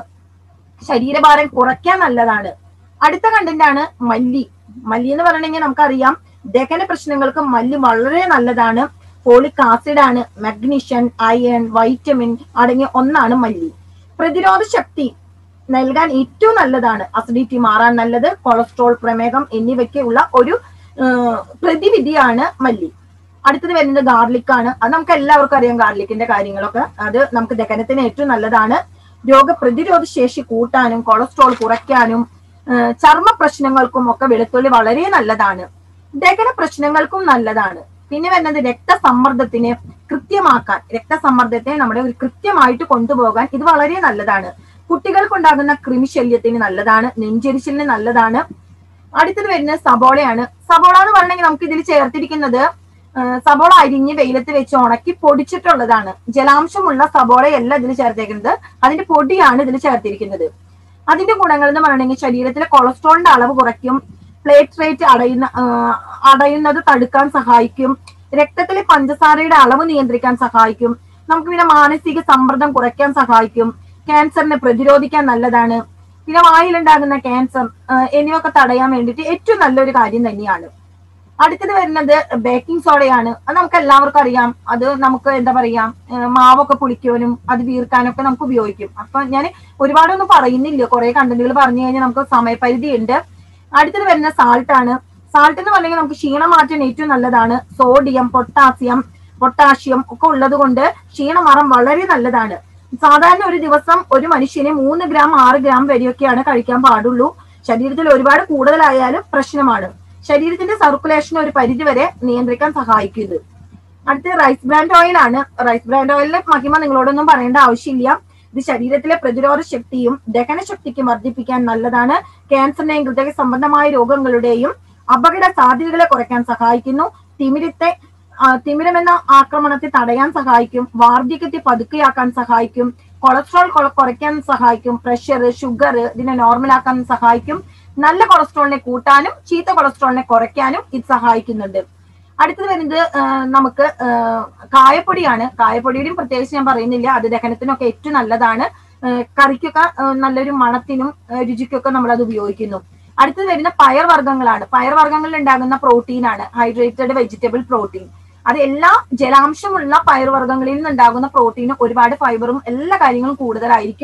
ശരീരഭാരം കുറയ്ക്കാൻ നല്ലതാണ് അടുത്ത കണ്ടന്റ് ആണ് മല്ലി മല്ലി എന്ന് പറയണെങ്കിൽ നമുക്കറിയാം ദഹന പ്രശ്നങ്ങൾക്ക് മല്ലി വളരെ നല്ലതാണ് ഫോളിക് ആസിഡ് ആണ് മഗ്നീഷ്യൻ അയൺ വൈറ്റമിൻ അടങ്ങിയ ഒന്നാണ് മല്ലി പ്രതിരോധ ശക്തി നൽകാൻ ഏറ്റവും നല്ലതാണ് അസിഡിറ്റി മാറാൻ നല്ലത് കൊളസ്ട്രോൾ പ്രമേഹം എന്നിവയ്ക്ക് ഉള്ള ഒരു ഏഹ്, പ്രതിവിധിയാണ് മല്ലി അടുത്തത് വരുന്നത് ഗാർലിക് ആണ് അത് നമുക്ക് എല്ലാവർക്കും അറിയാം ഗാർലിക്കിന്റെ കാര്യങ്ങളൊക്കെ അത് നമുക്ക് ദഹനത്തിന് ഏറ്റവും നല്ലതാണ് രോഗപ്രതിരോധ ശേഷി കൂട്ടാനും കൊളസ്ട്രോൾ കുറയ്ക്കാനും ഏഹ്, ചർമ്മ പ്രശ്നങ്ങൾക്കും ഒക്കെ വെളുത്തുള്ളി വളരെ നല്ലതാണ് ദഹന പ്രശ്നങ്ങൾക്കും നല്ലതാണ് പിന്നെ വരുന്നത് രക്തസമ്മർദ്ദത്തിനെ കൃത്യമാക്കാൻ രക്തസമ്മർദ്ദത്തെ നമ്മുടെ ഒരു കൃത്യമായിട്ട് കൊണ്ടുപോകാൻ ഇത് വളരെ നല്ലതാണ് കുട്ടികൾക്കുണ്ടാകുന്ന കൃമിശല്യത്തിന് നല്ലതാണ് നെഞ്ചെരിച്ചിലിന് നല്ലതാണ് അടുത്തത് വരുന്നത് സബോളയാണ് സബോള എന്ന് പറഞ്ഞെങ്കിൽ നമുക്ക് ഇതിൽ ചേർത്തിരിക്കുന്നത് ആ, സബോള അരിഞ്ഞ് വെയിലത്ത് വെച്ച് ഉണക്കി പൊടിച്ചിട്ടുള്ളതാണ് ജലാംശമുള്ള സബോളയല്ല ഇതിൽ ചേർത്തേക്കുന്നത് അതിന്റെ പൊടിയാണ് ഇതിൽ ചേർത്തിരിക്കുന്നത് അതിന്റെ ഗുണങ്ങൾ എന്ന് പറയണമെങ്കിൽ ശരീരത്തിലെ കൊളസ്ട്രോളിന്റെ അളവ് കുറയ്ക്കും പ്ലേറ്റ് റേറ്റ് അടയുന്ന ആ, അടയുന്നത് തടുക്കാൻ സഹായിക്കും രക്തത്തിലെ പഞ്ചസാരയുടെ അളവ് നിയന്ത്രിക്കാൻ സഹായിക്കും നമുക്ക് പിന്നെ മാനസിക സമ്മർദ്ദം കുറയ്ക്കാൻ സഹായിക്കും ക്യാൻസറിനെ പ്രതിരോധിക്കാൻ നല്ലതാണ് പിന്നെ വായിലുണ്ടാകുന്ന ക്യാൻസർ ആ, എന്നിവയൊക്കെ തടയാൻ വേണ്ടിയിട്ട് ഏറ്റവും നല്ലൊരു കാര്യം തന്നെയാണ് അടുത്തത് വരുന്നത് ബേക്കിംഗ് സോഡയാണ് അത് നമുക്ക് എല്ലാവർക്കും അറിയാം അത് നമുക്ക് എന്താ പറയാ ഏഹ് മാവൊക്കെ പുളിക്കാനും അത് വീർക്കാനൊക്കെ നമുക്ക് ഉപയോഗിക്കും അപ്പൊ ഞാൻ ഒരുപാടൊന്നും പറയുന്നില്ല കുറെ കണ്ടന്റുകൾ പറഞ്ഞു കഴിഞ്ഞാൽ നമുക്ക് സമയപരിധി ഉണ്ട് അടുത്തത് വരുന്ന സാൾട്ട് ആണ് സാൾട്ട് എന്ന് പറഞ്ഞെങ്കിൽ നമുക്ക് ക്ഷീണം മാറ്റാൻ ഏറ്റവും നല്ലതാണ് സോഡിയം പൊട്ടാസ്യം പൊട്ടാഷ്യം ഒക്കെ ഉള്ളത് കൊണ്ട് ക്ഷീണം മാറാൻ വളരെ നല്ലതാണ് സാധാരണ ഒരു ദിവസം ഒരു മനുഷ്യന് മൂന്ന് ഗ്രാം ആറ് ഗ്രാം വരെയൊക്കെയാണ് കഴിക്കാൻ പാടുള്ളൂ ശരീരത്തിൽ ഒരുപാട് കൂടുതലായാലും പ്രശ്നമാണ് ശരീരത്തിന്റെ സർക്കുലേഷൻ ഒരു പരിധി വരെ നിയന്ത്രിക്കാൻ സഹായിക്കും ഇത് അടുത്ത റൈസ് ബ്രാൻഡ് ഓയിൽ ആണ് റൈസ് ബ്രാൻഡ് ഓയിലിന്റെ മഹിമ നിങ്ങളോടൊന്നും പറയേണ്ട ആവശ്യമില്ല ഇത് ശരീരത്തിലെ പ്രതിരോധ ശക്തിയും ദഹന ശക്തിക്കും വർദ്ധിപ്പിക്കാൻ നല്ലതാണ് ക്യാൻസറിന്റെയും ഹൃദയ സംബന്ധമായ രോഗങ്ങളുടെയും അപകട സാധ്യതകളെ കുറയ്ക്കാൻ സഹായിക്കുന്നു തിമിരത്തെ ആ, തിമിരം എന്ന ആക്രമണത്തെ തടയാൻ സഹായിക്കും വാർദ്ധക്യത്തെ പതുക്കെയാക്കാൻ സഹായിക്കും കൊളസ്ട്രോൾ കൊ- കുറയ്ക്കാൻ സഹായിക്കും പ്രഷർ ഷുഗർ ഇതിനെ നോർമലാക്കാൻ സഹായിക്കും നല്ല കൊളസ്ട്രോളിനെ കൂട്ടാനും ചീത്ത കൊളസ്ട്രോളിനെ കുറയ്ക്കാനും ഇത് സഹായിക്കുന്നുണ്ട് അടുത്തത് വരുന്നത് ആ, നമുക്ക് ആ, കായപ്പൊടിയാണ് കായപ്പൊടിയുടെയും പ്രത്യേകിച്ച് ഞാൻ പറയുന്നില്ല അത് ദഹനത്തിനൊക്കെ ഏറ്റവും നല്ലതാണ് ആ, കറിക്കൊക്കെ ആ, നല്ലൊരു മണത്തിനും ആ, രുചിക്കൊക്കെ നമ്മൾ അത് ഉപയോഗിക്കുന്നു അടുത്തത് വരുന്ന പയർ വർഗ്ഗങ്ങളാണ് പയർ വർഗ്ഗങ്ങളിൽ ഉണ്ടാകുന്ന പ്രോട്ടീനാണ് ഹൈഡ്രേറ്റഡ് വെജിറ്റബിൾ പ്രോട്ടീൻ അത് എല്ലാ ജലാംശമുള്ള പയർവർഗ്ഗങ്ങളിൽ നിന്നുണ്ടാകുന്ന പ്രോട്ടീനും ഒരുപാട് ഫൈബറും എല്ലാ കാര്യങ്ങളും കൂടുതലായിരിക്കും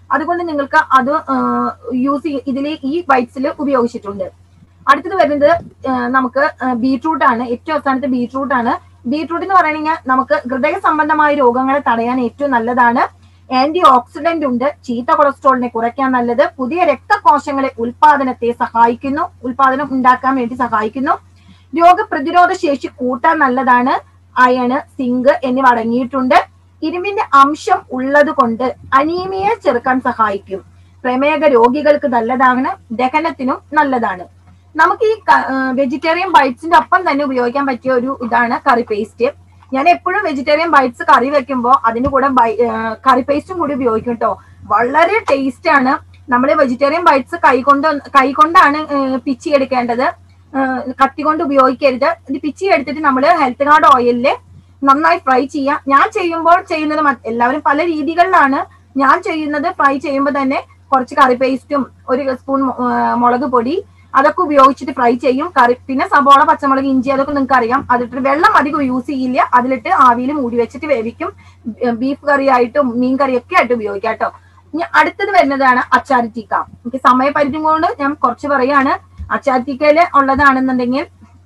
അതുകൊണ്ട് നിങ്ങൾക്ക് അത് യൂസ് ഇതിൽ ഈ ബൈറ്റ്സിൽ ഉപയോഗിച്ചിട്ടുണ്ട് അടുത്തത് വരുന്നത് ആ, നമുക്ക് ബീട്രൂട്ട് ആണ് ഏറ്റവും അവസാനത്തെ ബീട്രൂട്ട് ആണ് ബീട്രൂട്ട് എന്ന് പറയുകയാണെങ്കിൽ നമുക്ക് ഹൃദയ സംബന്ധമായ രോഗങ്ങളെ തടയാൻ ഏറ്റവും നല്ലതാണ് ആന്റി ഓക്സിഡന്റ് ഉണ്ട് ചീത്ത കൊളസ്ട്രോളിനെ കുറയ്ക്കാൻ നല്ലത് പുതിയ രക്തകോശങ്ങളെ ഉൽപാദനത്തെ സഹായിക്കുന്നു ഉൽപാദനം ഉണ്ടാക്കാൻ വേണ്ടി സഹായിക്കുന്നു രോഗപ്രതിരോധ ശേഷി കൂട്ടാൻ നല്ലതാണ് അയണ് സിങ്ക് എന്നിവ അടങ്ങിയിട്ടുണ്ട് ഇരുമ്പിന്റെ അംശം ഉള്ളത് കൊണ്ട് അനീമിയെ ചെറുക്കാൻ സഹായിക്കും പ്രമേഹ രോഗികൾക്ക് നല്ലതാണ് ദഹനത്തിനും നല്ലതാണ് നമുക്ക് ഈ വെജിറ്റേറിയൻ ബൈറ്റ്സിന്റെ ഒപ്പം തന്നെ ഉപയോഗിക്കാൻ പറ്റിയ ഒരു ഇതാണ് കറി പേസ്റ്റ് ഞാൻ എപ്പോഴും വെജിറ്റേറിയൻ ബൈറ്റ്സ് കറി വെക്കുമ്പോൾ അതിന്റെ കൂടെ കറി പേസ്റ്റും കൂടി ഉപയോഗിക്കും കേട്ടോ വളരെ ടേസ്റ്റ് ആണ് നമ്മൾ വെജിറ്റേറിയൻ ബൈറ്റ്സ് കൈകൊണ്ട് കൈകൊണ്ടാണ് പിച്ചി എടുക്കേണ്ടത് ഏഹ് കത്തി കൊണ്ട് ഉപയോഗിക്കരുത് ഇത് പിച്ചി എടുത്തിട്ട് നമ്മൾ ഹെൽത്ത് കാർഡ് ഓയിലില് നന്നായി ഫ്രൈ ചെയ്യാം ഞാൻ ചെയ്യുമ്പോൾ ചെയ്യുന്നത് മറ്റ് എല്ലാവരും പല രീതികളിലാണ് ഞാൻ ചെയ്യുന്നത് ഫ്രൈ ചെയ്യുമ്പോൾ തന്നെ കുറച്ച് കറി പേസ്റ്റും ഒരു സ്പൂൺ മുളക് പൊടി അതൊക്കെ ഉപയോഗിച്ചിട്ട് ഫ്രൈ ചെയ്യും കറി പിന്നെ സബോള പച്ചമുളക് ഇഞ്ചി അതൊക്കെ നിങ്ങൾക്ക് അറിയാം അതിട്ട് വെള്ളം അധികം യൂസ് ചെയ്യില്ല അതിലിട്ട് ആവിയിൽ മൂടി വെച്ചിട്ട് വേവിക്കും ബീഫ് കറി ആയിട്ടും മീൻ കറി ഒക്കെ ആയിട്ട് ഉപയോഗിക്കാം കേട്ടോ ഇനി അടുത്തത് വരുന്നതാണ് അച്ചാരിറ്റിക്ക എനിക്ക് സമയപരിധി കൊണ്ട് ഞാൻ കുറച്ച് പറയാണ് അച്ചാരിറ്റിക്കയില് ഉള്ളതാണെന്നുണ്ടെങ്കിൽ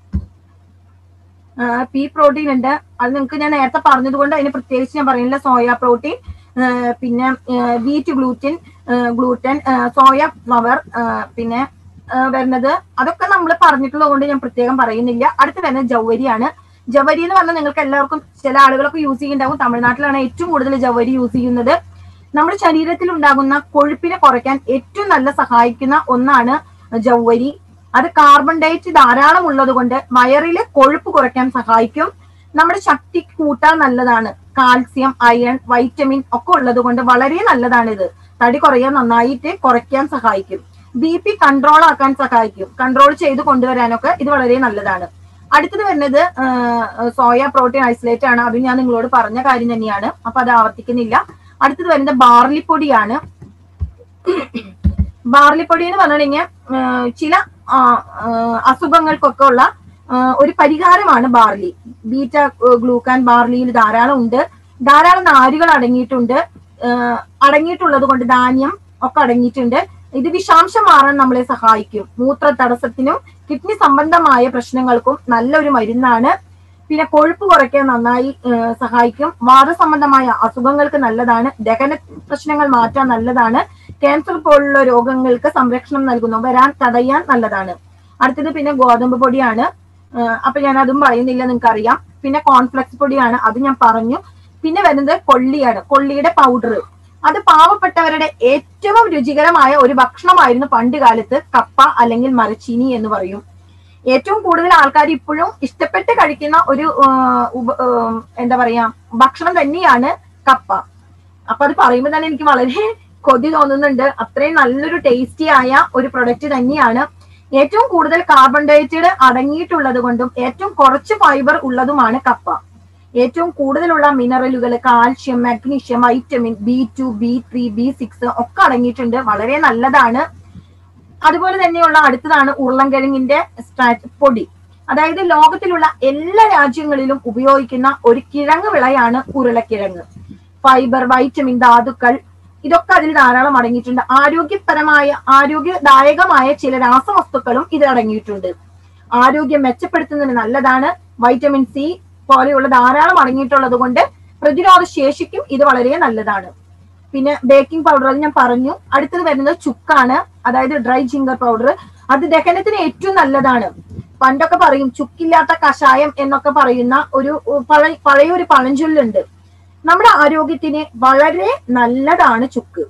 പി പ്രോട്ടീൻ ഉണ്ട് അത് നിങ്ങൾക്ക് ഞാൻ നേരത്തെ പറഞ്ഞതുകൊണ്ട് അതിന് പ്രത്യേകിച്ച് ഞാൻ പറയുന്നില്ല സോയ പ്രോട്ടീൻ പിന്നെ wheat gluten gluten soya flour പിന്നെ ആ, വരുന്നത് അതൊക്കെ നമ്മൾ പറഞ്ഞിട്ടുള്ളത് കൊണ്ട് ഞാൻ പ്രത്യേകം പറയുന്നില്ല അടുത്ത് വരുന്നത് ജൗവരിയാണ് ജവരി എന്ന് പറഞ്ഞാൽ നിങ്ങൾക്ക് എല്ലാവർക്കും ചില ആളുകളൊക്കെ യൂസ് ചെയ്യുന്നുണ്ടാവും തമിഴ്നാട്ടിലാണ് ഏറ്റവും കൂടുതൽ ജവരി യൂസ് ചെയ്യുന്നത് നമ്മുടെ ശരീരത്തിൽ ഉണ്ടാകുന്ന കൊഴുപ്പിനെ കുറയ്ക്കാൻ ഏറ്റവും നല്ല സഹായിക്കുന്ന ഒന്നാണ് ജൗവരി അത് കാർബൺ ഡയോക്സൈഡ് ധാരാളം ഉള്ളത് കൊണ്ട് വയറിലെ കൊഴുപ്പ് കുറയ്ക്കാൻ സഹായിക്കും നമ്മുടെ ശക്തി കൂട്ടാൻ നല്ലതാണ് കാൽസ്യം അയൺ വൈറ്റമിൻ ഒക്കെ ഉള്ളത് കൊണ്ട് വളരെ നല്ലതാണ് ഇത് തടി കുറയാൻ നന്നായിട്ട് കുറയ്ക്കാൻ സഹായിക്കും ബി പി കൺട്രോൾ ആക്കാൻ സഹായിക്കും കൺട്രോൾ ചെയ്ത് കൊണ്ടുവരാനൊക്കെ ഇത് വളരെ നല്ലതാണ് അടുത്തത് വരുന്നത് സോയ പ്രോട്ടീൻ ഐസൊലേറ്റ് ആണ് അത് ഞാൻ നിങ്ങളോട് പറഞ്ഞ കാര്യം തന്നെയാണ് അപ്പൊ അത് ആവർത്തിക്കുന്നില്ല അടുത്തത് വരുന്നത് ബാർലിപ്പൊടിയാണ് ബാർലിപ്പൊടി എന്ന് പറഞ്ഞിട്ടുണ്ടെങ്കിൽ ചില ആ, ആ, അസുഖങ്ങൾക്കൊക്കെ ഉള്ള ആ, ഒരു പരിഹാരമാണ് ബാർലി ബീറ്റ ഗ്ലൂക്കാൻ ബാർലിയിൽ ധാരാളം ഉണ്ട് ധാരാളം നാരുകൾ അടങ്ങിയിട്ടുണ്ട് ആ, അടങ്ങിയിട്ടുള്ളത് കൊണ്ട് ധാന്യം ഒക്കെ അടങ്ങിയിട്ടുണ്ട് ഇത് വിഷാംശം മാറാൻ നമ്മളെ സഹായിക്കും മൂത്ര തടസ്സത്തിനും കിഡ്നി സംബന്ധമായ പ്രശ്നങ്ങൾക്കും നല്ലൊരു മരുന്നാണ് പിന്നെ കൊഴുപ്പ് കുറയ്ക്കാൻ നന്നായി ആ, സഹായിക്കും വാദസംബന്ധമായ അസുഖങ്ങൾക്ക് നല്ലതാണ് ദഹന പ്രശ്നങ്ങൾ മാറ്റാൻ നല്ലതാണ് ക്യാൻസർ പോലുള്ള രോഗങ്ങൾക്ക് സംരക്ഷണം നൽകുന്നു വരാൻ തടയാൻ നല്ലതാണ് അടുത്തത് പിന്നെ ഗോതമ്പ് പൊടിയാണ് ആ, അപ്പൊ ഞാൻ അതും പറയുന്നില്ല നിങ്ങൾക്ക് അറിയാം പിന്നെ കോൺഫ്ലെക്സ് പൊടിയാണ് അത് ഞാൻ പറഞ്ഞു പിന്നെ വരുന്നത് കൊള്ളിയാണ് കൊള്ളിയുടെ പൗഡർ അത് പാവപ്പെട്ടവരുടെ ഏറ്റവും രുചികരമായ ഒരു ഭക്ഷണമായിരുന്നു പണ്ട് കാലത്ത് കപ്പ അല്ലെങ്കിൽ മരച്ചീനി എന്ന് പറയും ഏറ്റവും കൂടുതൽ ആൾക്കാർ ഇപ്പോഴും ഇഷ്ടപ്പെട്ട് കഴിക്കുന്ന ഒരു ആ, ഉപ- ആ, എന്താ പറയാ ഭക്ഷണം തന്നെയാണ് കപ്പ അപ്പൊ അത് പറയുമ്പോൾ തന്നെ എനിക്ക് വളരെ കൊതി തോന്നുന്നുണ്ട് അത്രയും നല്ലൊരു ടേസ്റ്റി ആയ ഒരു പ്രൊഡക്റ്റ് തന്നെയാണ് ഏറ്റവും കൂടുതൽ കാർബൺ ഡയോക്സൈഡ് അടങ്ങിയിട്ടുള്ളത് കൊണ്ടും ഏറ്റവും കുറച്ച് ഫൈബർ ഉള്ളതുമാണ് കപ്പ ഏറ്റവും കൂടുതലുള്ള മിനറലുകൾ calcium magnesium vitamin B two B three B six ഒക്കെ അടങ്ങിയിട്ടുണ്ട് വളരെ നല്ലതാണ് അതുപോലെ തന്നെയുള്ള അടുത്തതാണ് ഉരുളൻകിഴങ്ങിന്റെ സ്ട്രാ- പൊടി അതായത് ലോകത്തിലുള്ള എല്ലാ രാജ്യങ്ങളിലും ഉപയോഗിക്കുന്ന ഒരു കിഴങ്ങ് വിളയാണ് ഉരുളക്കിഴങ്ങ് ഫൈബർ വൈറ്റമിൻ ധാതുക്കൾ ഇതൊക്കെ അതിൽ ധാരാളം അടങ്ങിയിട്ടുണ്ട് ആരോഗ്യപരമായ ആരോഗ്യദായകമായ ചില രാസവസ്തുക്കളും ഇതിൽ അടങ്ങിയിട്ടുണ്ട് ആരോഗ്യം മെച്ചപ്പെടുത്തുന്നതിന് നല്ലതാണ് വൈറ്റമിൻ സി പോലെയുള്ള ധാരാളം അടങ്ങിയിട്ടുള്ളത് കൊണ്ട് പ്രതിരോധ ശേഷിക്കും ഇത് വളരെ നല്ലതാണ് പിന്നെ ബേക്കിംഗ് പൗഡർ അത് ഞാൻ പറഞ്ഞു അടുത്തത് വരുന്നത് ചുക്കാണ് അതായത് ഡ്രൈ ജിങ്കർ പൗഡർ അത് ദഹനത്തിന് ഏറ്റവും നല്ലതാണ് പണ്ടൊക്കെ പറയും ചുക്കില്ലാത്ത കഷായം എന്നൊക്കെ പറയുന്ന ഒരു പഴ- പഴയ ഒരു പഴഞ്ചൊല്ലുണ്ട് നമ്മുടെ ആരോഗ്യത്തിന് വളരെ നല്ലതാണ് ചുക്ക്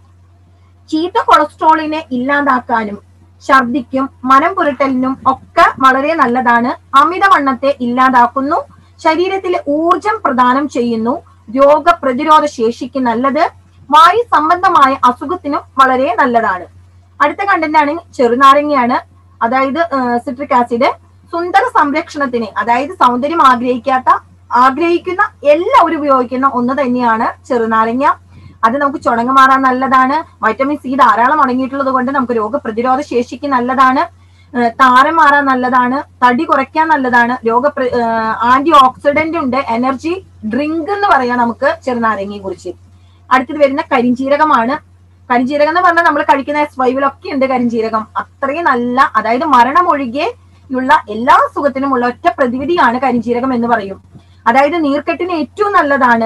ചീത്ത കൊളസ്ട്രോളിനെ ഇല്ലാതാക്കാനും ഛർദിക്കും മനം പുരട്ടലിനും ഒക്കെ വളരെ നല്ലതാണ് അമിതവണ്ണത്തെ ഇല്ലാതാക്കുന്നു ശരീരത്തിലെ ഊർജം പ്രദാനം ചെയ്യുന്നു രോഗപ്രതിരോധ ശേഷിക്ക് നല്ലത് വായു സംബന്ധമായ അസുഖത്തിനും വളരെ നല്ലതാണ് അടുത്ത കണ്ടന്റ് ആണ് ചെറുനാരങ്ങയാണ് അതായത് സിട്രിക് ആസിഡ് സുന്ദര സംരക്ഷണത്തിന് അതായത് സൗന്ദര്യം ആഗ്രഹിക്കാത്ത ആഗ്രഹിക്കുന്ന എല്ലാവരും ഉപയോഗിക്കുന്ന ഒന്ന് തന്നെയാണ് ചെറുനാരങ്ങ അത് നമുക്ക് ചുണങ്ങ് മാറാൻ നല്ലതാണ് വൈറ്റമിൻ സി ധാരാളം അടങ്ങിയിട്ടുള്ളത് കൊണ്ട് നമുക്ക് രോഗപ്രതിരോധ ശേഷിക്ക് നല്ലതാണ് ഏഹ് താരം മാറാൻ നല്ലതാണ് തടി കുറയ്ക്കാൻ നല്ലതാണ് രോഗ ആന്റി ഓക്സിഡന്റ് ഉണ്ട് എനർജി ഡ്രിങ്ക് എന്ന് പറയാം നമുക്ക് ചെറുനാരങ്ങയെ കുറിച്ച് അടുത്തത് വരുന്ന കരിഞ്ചീരകമാണ് കരിഞ്ജീരകം എന്ന് പറഞ്ഞാൽ നമ്മൾ കഴിക്കുന്ന എസ് വൈവിലൊക്കെ ഉണ്ട് കരിഞ്ജീരകം അത്രയും നല്ല അതായത് മരണം ഒഴികെ ഉള്ള എല്ലാ സുഖത്തിനുമുള്ള ഒറ്റ പ്രതിവിധിയാണ് കരിഞ്ജീരകം എന്ന് പറയും അതായത് നീർക്കെട്ടിന് ഏറ്റവും നല്ലതാണ്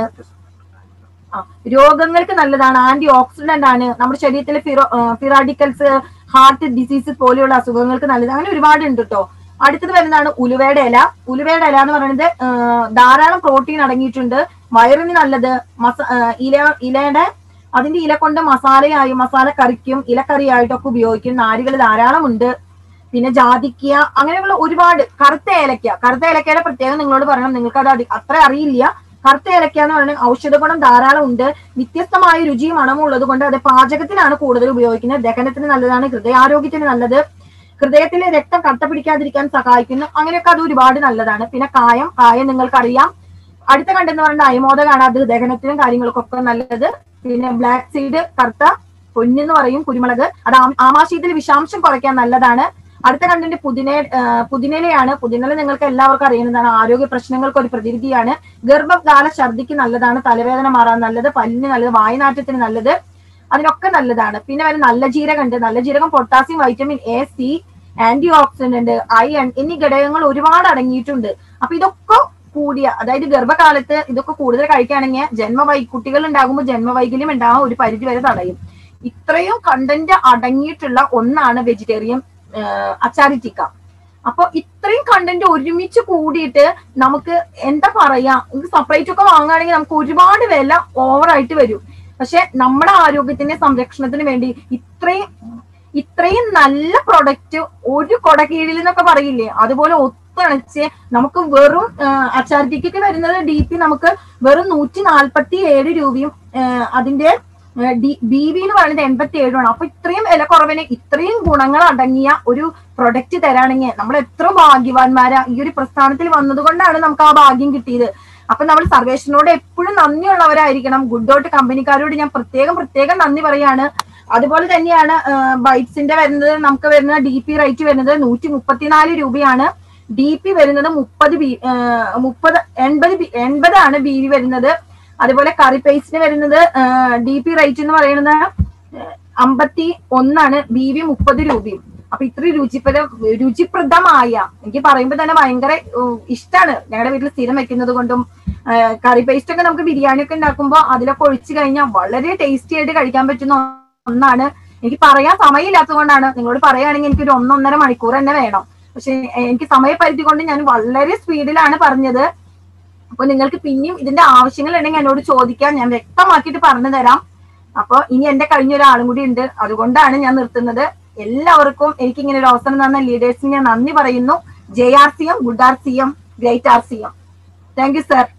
ആ, രോഗങ്ങൾക്ക് നല്ലതാണ് ആന്റി ഓക്സിഡന്റ് ആണ് നമ്മുടെ ശരീരത്തിലെ ഫിറോ ഫിറാഡിക്കൽസ് ഹാർട്ട് ഡിസീസ് പോലെയുള്ള അസുഖങ്ങൾക്ക് നല്ലത് അങ്ങനെ ഒരുപാട് ഉണ്ട് കേട്ടോ അടുത്തത് വരുന്നതാണ് ഉലുവയുടെ ഇല ഉലുവയുടെ ഇല എന്ന് പറയുന്നത് ആ, ധാരാളം പ്രോട്ടീൻ അടങ്ങിയിട്ടുണ്ട് വയറിന് നല്ലത് മസ ആ, ഇല ഇലയുടെ അതിന്റെ ഇല കൊണ്ട് മസാലയായും മസാല കറിക്കും ഇലക്കറിയായിട്ടൊക്കെ ഉപയോഗിക്കും നാരുകൾ ധാരാളം ഉണ്ട് പിന്നെ ജാതിക്ക അങ്ങനെയുള്ള ഒരുപാട് കറുത്ത ഏലക്ക കറുത്ത ഏലക്കയുടെ പ്രത്യേകം നിങ്ങളോട് പറയണം നിങ്ങൾക്ക് അത് അടി- അത്ര അറിയില്ല കറുത്ത ഏലക്ക എന്ന് പറയുന്നത് ഔഷധ ഗുണം ധാരാളം ഉണ്ട് വ്യത്യസ്തമായ രുചിയും മണമും ഉള്ളത് കൊണ്ട് അത് പാചകത്തിലാണ് കൂടുതൽ ഉപയോഗിക്കുന്നത് ദഹനത്തിന് നല്ലതാണ് ഹൃദയാരോഗ്യത്തിന് നല്ലത് ഹൃദയത്തിലെ രക്തം കട്ട പിടിക്കാതിരിക്കാൻ സഹായിക്കുന്നു അങ്ങനെയൊക്കെ അത് ഒരുപാട് നല്ലതാണ് പിന്നെ കായം കായം നിങ്ങൾക്കറിയാം അടുത്ത കണ്ടെന്ന് പറയുന്നത് അയമോദകാണ് അത് ദഹനത്തിനും കാര്യങ്ങൾക്കൊക്കെ നല്ലത് പിന്നെ ബ്ലാക്ക് സീഡ് കറുത്ത പൊന്നെന്ന് പറയും കുരുമുളക് അത് ആം- ആമാശയത്തിൽ വിഷാംശം കുറയ്ക്കാൻ നല്ലതാണ് അടുത്ത കണ്ടന്റ് പുതിന ആ, പുതിനയിലയാണ് പുതിനയില നിങ്ങൾക്ക് എല്ലാവർക്കും അറിയുന്നതാണ് ആരോഗ്യ പ്രശ്നങ്ങൾക്ക് ഒരു പ്രതിവിധിയാണ് ഗർഭകാല ഛർദിക്ക് നല്ലതാണ് തലവേദന മാറാൻ നല്ലത് പല്ലിന് നല്ലത് വായുനാറ്റത്തിന് നല്ലത് അതിനൊക്കെ നല്ലതാണ് പിന്നെ വരെ നല്ല ജീരകം ഉണ്ട് നല്ല ജീരകം potassium vitamin A C antioxidant iron എന്നീ ഘടകങ്ങൾ ഒരുപാട് അടങ്ങിയിട്ടുണ്ട് അപ്പൊ ഇതൊക്കെ കൂടിയ അതായത് ഗർഭകാലത്ത് ഇതൊക്കെ കൂടുതൽ കഴിക്കുകയാണെങ്കിൽ ജന്മവൈ കുട്ടികൾ ഉണ്ടാകുമ്പോൾ ജന്മവൈകല്യം ഉണ്ടാകാൻ ഒരു പരിധി വരെ തടയും ഇത്രയും കണ്ടന്റ് അടങ്ങിയിട്ടുള്ള ഒന്നാണ് വെജിറ്റേറിയൻ അച്ചാരിറ്റിക്ക അപ്പൊ ഇത്രയും കണ്ടന്റ് ഒരുമിച്ച് കൂടിയിട്ട് നമുക്ക് എന്താ പറയാ സെപ്പറേറ്റ് ഒക്കെ വാങ്ങുകയാണെങ്കിൽ നമുക്ക് ഒരുപാട് വില ഓവറായിട്ട് വരും പക്ഷെ നമ്മുടെ ആരോഗ്യത്തിന്റെ സംരക്ഷണത്തിന് വേണ്ടി ഇത്രയും ഇത്രയും നല്ല പ്രൊഡക്റ്റ് ഒരു കൊട കീഴിൽ എന്നൊക്കെ പറയില്ലേ അതുപോലെ ഒത്തണച്ച് നമുക്ക് വെറും അച്ചാരിറ്റിക്കൊക്കെ വരുന്നത് ഡി പി നമുക്ക് വെറും നൂറ്റി നാൽപ്പത്തി ഏഴ് രൂപയും ആ, അതിന്റെ ബി വി എന്ന് പറയുന്നത് എൺപത്തി ഏഴുമാണ് അപ്പൊ ഇത്രയും വില കുറവിന് ഇത്രയും ഗുണങ്ങൾ അടങ്ങിയ ഒരു പ്രൊഡക്റ്റ് തരാണെങ്കിൽ നമ്മൾ എത്ര ഭാഗ്യവാന്മാരാ ഈ ഒരു പ്രസ്ഥാനത്തിൽ വന്നതുകൊണ്ടാണ് നമുക്ക് ആ ഭാഗ്യം കിട്ടിയത് അപ്പൊ നമ്മൾ സർവേഷനോട് എപ്പോഴും നന്ദിയുള്ളവരായിരിക്കണം ഗുഡ് ഡോട്ട് കമ്പനിക്കാരോട് ഞാൻ പ്രത്യേകം പ്രത്യേകം നന്ദി പറയാണ് അതുപോലെ തന്നെയാണ് ബൈറ്റ്സിന്റെ വരുന്നത് നമുക്ക് വരുന്ന ഡി പി റേറ്റ് വരുന്നത് നൂറ്റി മുപ്പത്തിനാല് രൂപയാണ് ഡി പി വരുന്നത് മുപ്പത് ബി മുപ്പത് എൺപത് ബി എൺപതാണ് ബി വി വരുന്നത് അതുപോലെ കറി പേസ്റ്റിന് വരുന്നത് ഡി പി റേറ്റ് എന്ന് പറയുന്നത് അമ്പത്തി ഒന്നാണ് ബി വി മുപ്പത് രൂപയും അപ്പൊ ഇത്രയും രുചിപ്രദ രുചിപ്രദമായ എനിക്ക് പറയുമ്പോൾ തന്നെ ഭയങ്കര ഉം, ഇഷ്ടാണ് ഞങ്ങളുടെ വീട്ടിൽ സ്ഥിരം വെക്കുന്നത് കൊണ്ടും ആ, കറി പേസ്റ്റ് ഒക്കെ നമുക്ക് ബിരിയാണി ഒക്കെ ഉണ്ടാക്കുമ്പോൾ അതിലൊക്കെ ഒഴിച്ചു കഴിഞ്ഞാൽ വളരെ ടേസ്റ്റി ആയിട്ട് കഴിക്കാൻ പറ്റുന്ന ഒന്നാണ് എനിക്ക് പറയാൻ സമയമില്ലാത്തത് കൊണ്ടാണ് നിങ്ങളോട് പറയുകയാണെങ്കിൽ എനിക്ക് ഒരു ഒന്നൊന്നര മണിക്കൂർ തന്നെ വേണം പക്ഷെ എനിക്ക് സമയപരിധി കൊണ്ട് ഞാൻ വളരെ സ്പീഡിലാണ് പറഞ്ഞത് അപ്പൊ നിങ്ങൾക്ക് പിന്നെയും ഇതിന്റെ ആവശ്യങ്ങൾ ഉണ്ടെങ്കിൽ എന്നോട് ചോദിക്കാം ഞാൻ വ്യക്തമാക്കിയിട്ട് പറഞ്ഞു തരാം അപ്പൊ ഇനി എന്റെ കഴിഞ്ഞ ഒരാളും കൂടി ഉണ്ട് അതുകൊണ്ടാണ് ഞാൻ നിർത്തുന്നത് എല്ലാവർക്കും എനിക്ക് ഇങ്ങനെ ഒരു അവസരം തന്ന ലീഡേഴ്സിന് ഞാൻ നന്ദി പറയുന്നു J R C M good R C M great R C M thank you sir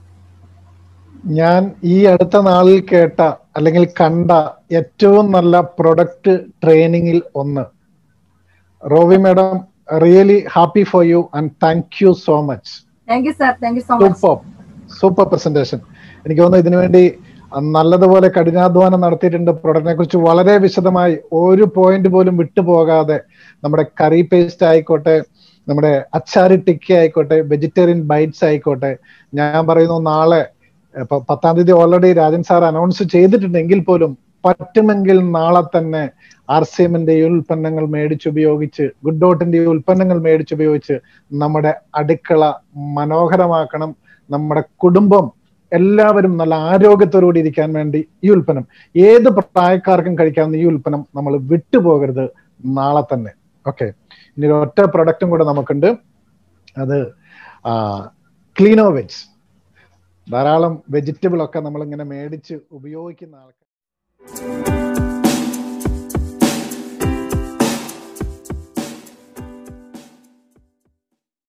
ഞാൻ ഈ അടുത്ത നാളിൽ കേട്ട അല്ലെങ്കിൽ കണ്ട ഏറ്റവും നല്ല പ്രൊഡക്റ്റ് ട്രെയിനിങ്ങിൽ ഒന്ന് Rovi madam really happy for you and thank you so much thank you sir thank you so much super super presentation എനിക്ക് തോന്നുന്നു ഇതിനുവേണ്ടി നല്ലതുപോലെ കഠിനാധ്വാനം നടത്തിയിട്ടുണ്ട് പ്രൊഡക്റ്റിനെ കുറിച്ച് വളരെ വിശദമായി ഒരു പോയിന്റ് പോലും വിട്ടുപോകാതെ നമ്മുടെ കറി പേസ്റ്റ് ആയിക്കോട്ടെ നമ്മുടെ അച്ചാരി ടിക്ക ആയിക്കോട്ടെ വെജിറ്റേറിയൻ ബൈറ്റ്സ് ആയിക്കോട്ടെ ഞാൻ പറയുന്നു നാളെ ഇപ്പൊ പത്താം തീയതി ഓൾറെഡി രാജൻ സാർ അനൗൺസ് ചെയ്തിട്ടുണ്ടെങ്കിൽ പോലും പറ്റുമെങ്കിൽ നാളെ തന്നെ ആർ സി എമ്മിന്റെ ഈ ഉൽപ്പന്നങ്ങൾ മേടിച്ചുപയോഗിച്ച് ഗുഡ് ഡോട്ടിന്റെ ഈ ഉൽപ്പന്നങ്ങൾ മേടിച്ചുപയോഗിച്ച് നമ്മുടെ അടുക്കള മനോഹരമാക്കണം നമ്മുടെ കുടുംബം എല്ലാവരും നല്ല ആരോഗ്യത്തോടുകൂടി ഇരിക്കാൻ വേണ്ടി ഈ ഉൽപ്പന്നം ഏത് പ്രായക്കാർക്കും കഴിക്കാവുന്ന ഈ ഉൽപ്പന്നം നമ്മൾ വിട്ടുപോകരുത് നാളെ തന്നെ ഓക്കെ ഇനി ഒരു ഒറ്റ പ്രൊഡക്റ്റും കൂടെ നമുക്കുണ്ട് അത് ക്ലീനോ വെജ് ധാരാളം വെജിറ്റബിൾ ഒക്കെ നമ്മൾ ഇങ്ങനെ മേടിച്ച് ഉപയോഗിക്കുന്ന ആൾക്കാർ